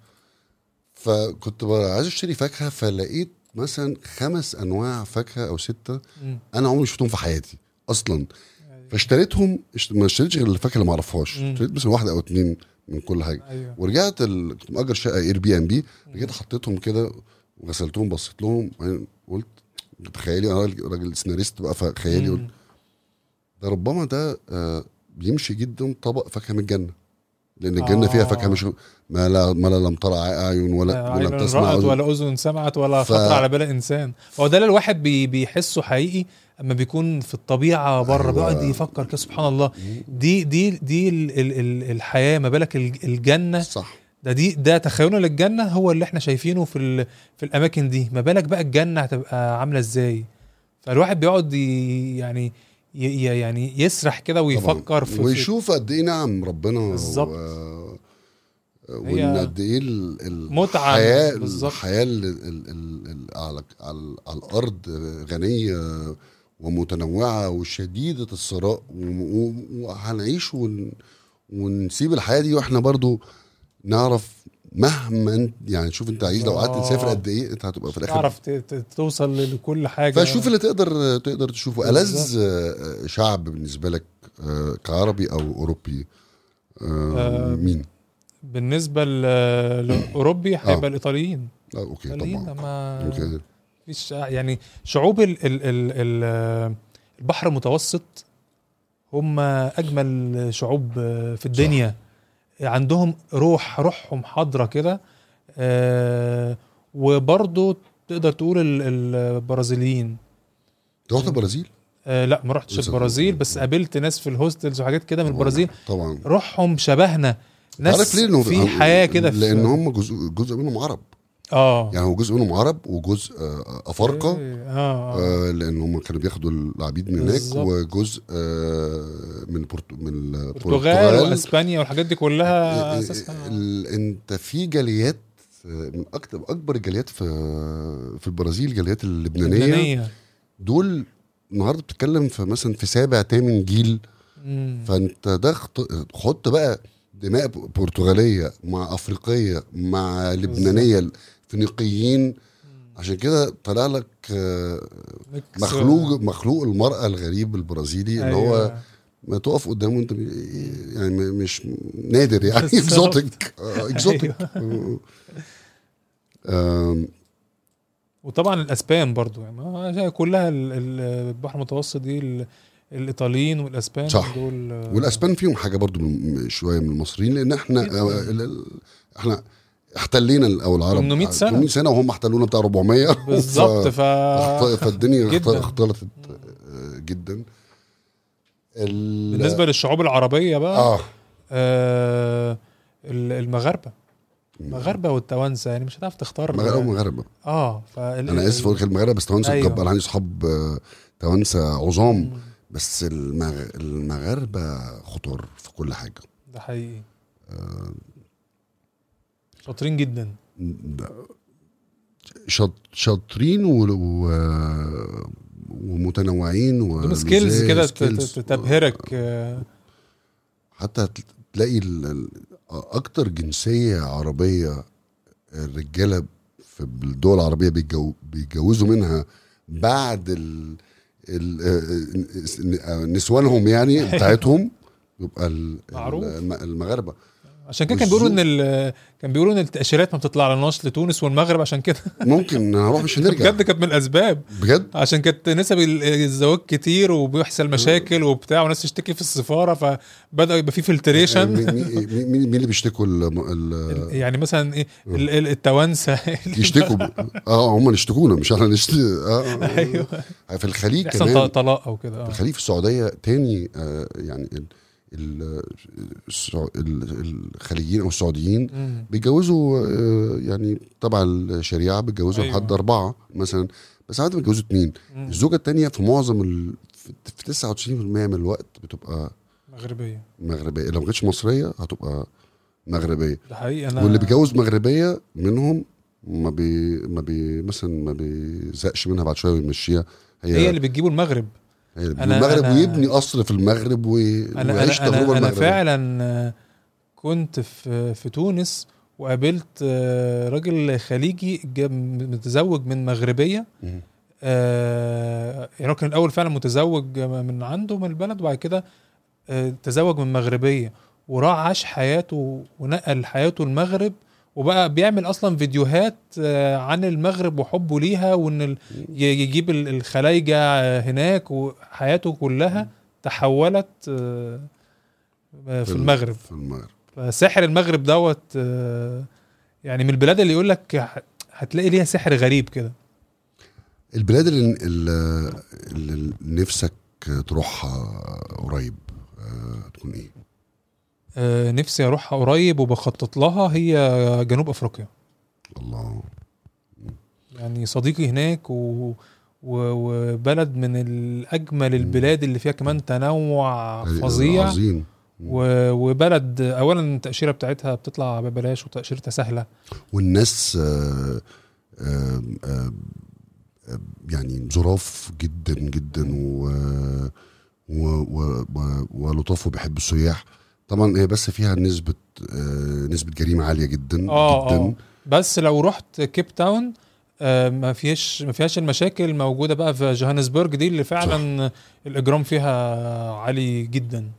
فكنت بقى عايز اشتري فاكهه فلقيت مثلا خمس انواع فاكهه او سته
مم.
انا عمري ما شفتهم في حياتي اصلا فاشتريتهم اشت- ما اشتريتش غير الفاكهه اللي ما اعرفهاش
مم.
اشتريت مثلا واحده او اتنين من كل حاجه
ايوه
ورجعت ال... كنت مأجر شقه اير بي ام بي رجعت حطيتهم كده وغسلتهم بصيت لهم وبعدين قلت تخيلي انا راجل- راجل سيناريست بقى فخيالي قلت
مم.
ده ربما ده آه، بيمشي جدا طبق فاكهه من الجنه لان الجنه فيها فاكهه
آه.
مش ما لا ما لا لم ترى اعين ولا
عين
ولم تسمع
رأت
أذن.
ولا اذن سمعت ولا
ف-
خطر على بال انسان هو ده اللي الواحد بي بيحسه حقيقي اما بيكون في الطبيعه بره
أيوة.
بيقعد يفكر كده سبحان الله دي دي دي ال ال ال الحياه ما بالك الج- الجنه
صح
ده دي ده تخيلنا للجنه هو اللي احنا شايفينه في ال في الاماكن دي ما بالك بقى الجنه هتبقى عامله ازاي فالواحد بيقعد ي- يعني ي- ي- يعني يسرح كده ويفكر في, في
ويشوف قد ايه نعم ربنا
بالظبط.
و... وان
هي
قد ايه ال- ال-
متعة
الحياه
بالظبط.
الحياه ال- ال- ال- ال- على على على الارض غنيه ومتنوعه وشديده الثراء و- و- وهنعيش ون... ونسيب الحياه دي واحنا برضو نعرف مهما انت يعني شوف انت عايز لو قعدت
آه.
تسافر قد ايه انت هتبقى في الاخر
تعرف ت- ت- توصل لكل حاجه
فشوف اللي تقدر تقدر تشوفه ألذ
بالظبط.
آه، شعب بالنسبه لك آه، كعربي او اوروبي آه،
آه،
مين؟
بالنسبه ل- لاوروبي هيبقى الايطاليين
آه، اوكي
الايطاليين
طبعا
ما
اوكي
فيش يعني شعوب ال ال ال ال البحر المتوسط هم اجمل شعوب في الدنيا عندهم روح روحهم حاضره كده آه، وبرضه تقدر تقول ال- البرازيليين
انت رحت البرازيل؟
آه، لا ما رحتش
لسه-
البرازيل بس قابلت ناس في الهوستلز وحاجات كده من
طبعاً،
البرازيل
طبعا
روحهم شبهنا ناس
عارف ليه انه
في حياه كده في-
لان هم جزء جزء منهم عرب
اه
يعني هو جزء منهم عرب وجزء آه، افارقه
إيه، اه, آه.
آه لان هم كانوا بياخدوا العبيد من هناك
بالظبط.
وجزء آه من بورتو من
البرتغال واسبانيا والحاجات دي كلها
آه،
اساسها
ال- انت في جاليات آه، من اكتر اكبر الجاليات في في البرازيل الجاليات اللبنانيه
لبنانيه
دول النهارده بتتكلم في مثلا في سابع تامن جيل
مم.
فانت ده خط- حط بقى دماء برتغاليه مع افريقيه مع لبنانيه فينيقيين عشان كده طلع لك آه،
ميكس-
مخلوق مخلوق المراه الغريب البرازيلي اللي هو
أيوة.
ما تقف قدامه انت يعني م- مش نادر يعني
بالظبط.
اكزوتيك اكزوتيك
وطبعا الاسبان برضو يعني ما- كلها ال- ال- البحر المتوسط دي ال- الايطاليين والاسبان
صح.
دول آه،
والاسبان فيهم حاجه برضو من شويه من المصريين لان احنا
جداً.
آه، ال- ال- احنا احتلينا ال- او العرب
800 سنة.
800 سنه وهم احتلونا بتاع 400
بالظبط
ف...
ف
اخت- فالدنيا اخت-
جداً.
اختلطت آه، جدا ال...
بالنسبه للشعوب العربيه بقى
اه
آه ال- المغاربه المغاربه والتوانسه يعني مش هتعرف تختار
مغاربه مغاربه
اه فال...
انا اسف اقول لك المغاربه بس توانسه
أيوة.
أيوة. انا عندي اصحاب آه، توانسه عظام
مم،
بس المغ... المغاربه خطر في كل حاجه
ده حقيقي
آه،
شاطرين جدا
ده شاط... شاطرين و... و... ومتنوعين و
دول سكيلز كده ت-
skills.
ت- تبهرك آه،
حتى هت- تلاقي ال... ال- اكتر جنسيه عربيه الرجاله في الدول العربيه بيتجو... بيتجوزوا منها بعد ال... ال... آه، نسوانهم يعني بتاعتهم يبقى ال...
معروف.
الم- المغاربه
عشان كده كان بيقولوا ان ال- كان بيقولوا ان التاشيرات ما بتطلع لناش لتونس والمغرب عشان كده
ممكن هنروح مش هنرجع
بجد كانت من الاسباب
بجد
عشان كانت نسب ال- الزواج كتير وبيحصل مشاكل وبتاع وناس تشتكي في السفاره فبدا يبقى في فلتريشن
مين مين- مين مين اللي بيشتكوا ال... ال...
يعني مثلا ايه ال- ال- التوانسه
يشتكوا ب... اه هم اللي يشتكونا مش احنا نشتكي آه آه.
ايوه
في الخليج
يحصل
كمان
طلاق او كده
في
اه
الخليج في السعوديه تاني آه يعني ال... ال... السع- ال- الخليجيين او السعوديين
مم.
بيتجوزوا آه يعني تبع الشريعه بيتجوزوا
أيوة.
لحد اربعه مثلا بس ساعات بيتجوزوا اتنين
مم.
الزوجه التانيه في معظم ال... في 99% من الوقت بتبقى
مغربيه
مغربيه لو ما كانتش مصريه هتبقى مغربيه
ده حقيقي انا
واللي بيتجوز مغربيه منهم ما بي ما بي مثلا ما بيزهقش منها بعد شويه ويمشيها هي
هي اللي بتجيبه المغرب
هي اللي
أنا-
بيجيب المغرب
أنا-
ويبني قصر في المغرب وي-
انا
ويعيش
انا
تجربه
انا, أنا
المغربيه
فعلا آه، كنت في في تونس وقابلت آه، راجل خليجي جا- متزوج من مغربيه
مم.
آه، يعني هو كان الاول فعلا متزوج من عنده من البلد وبعد كده آه، تزوج من مغربيه وراح عاش حياته ونقل حياته المغرب وبقى بيعمل اصلا فيديوهات آه، عن المغرب وحبه ليها وان ال- ي- يجيب ال- الخلايجه آه، هناك وحياته كلها تحولت آه، آه، في
ال-
المغرب
في المغرب
فسحر المغرب دوت آه، يعني من البلاد اللي يقول لك ه- هتلاقي ليها سحر غريب كده
البلاد اللي, اللي, اللي نفسك تروحها قريب آه، تكون ايه؟
آه، نفسي اروحها قريب وبخطط لها هي جنوب افريقيا
الله
يعني صديقي هناك و... و... وبلد من الاجمل البلاد اللي فيها كمان تنوع فظيع
عظيم
و... وبلد اولا التاشيره بتاعتها بتطلع ببلاش وتاشيرتها سهله
والناس آه، آه، آه، آه، يعني ظراف جدا جدا و و و و ولطاف وبيحب السياح طبعا هي بس فيها نسبة آه، نسبة جريمة عالية جدا
اه
جدا
اه بس لو رحت كيب تاون آه، ما فيش ما فيهاش المشاكل موجوده بقى في جوهانسبرج دي اللي فعلا الاجرام فيها عالي جدا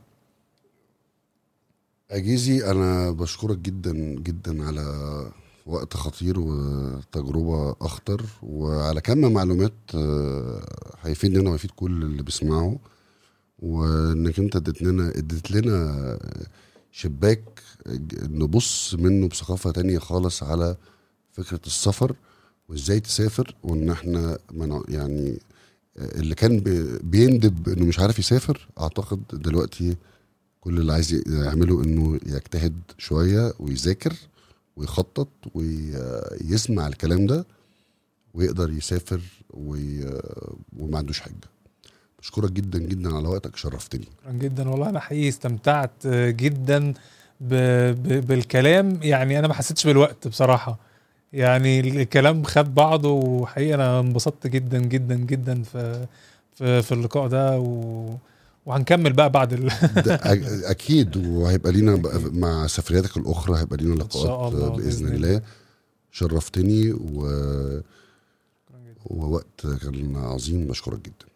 أجيزي أنا بشكرك جدا جدا على وقت خطير وتجربة أخطر وعلى كم معلومات آه، هيفيدني أنا ويفيد كل اللي بيسمعه وإنك أنت اديت لنا اديت لنا شباك نبص منه بثقافة تانية خالص على فكرة السفر وإزاي تسافر وإن إحنا منع يعني اللي كان بي- بيندب إنه مش عارف يسافر أعتقد دلوقتي كل اللي عايز يعمله انه يجتهد شويه ويذاكر ويخطط ويسمع الكلام ده ويقدر يسافر وي... وما عندوش حاجه بشكرك جدا جدا على وقتك شرفتني
شكرا جدا والله انا حقيقي استمتعت آه، جدا ب... ب... بالكلام يعني انا ما حسيتش بالوقت بصراحه يعني الكلام خد بعضه وحقيقي انا انبسطت جدا جدا جدا في في, في اللقاء ده و... وهنكمل بقى بعد ال...
ده أ- اكيد وهيبقى لينا بقى مع سفرياتك الاخرى هيبقى لينا
إن شاء
لقاءات
الله،
باذن
بإذن
الله شرفتني و... ووقت كان عظيم بشكرك جدا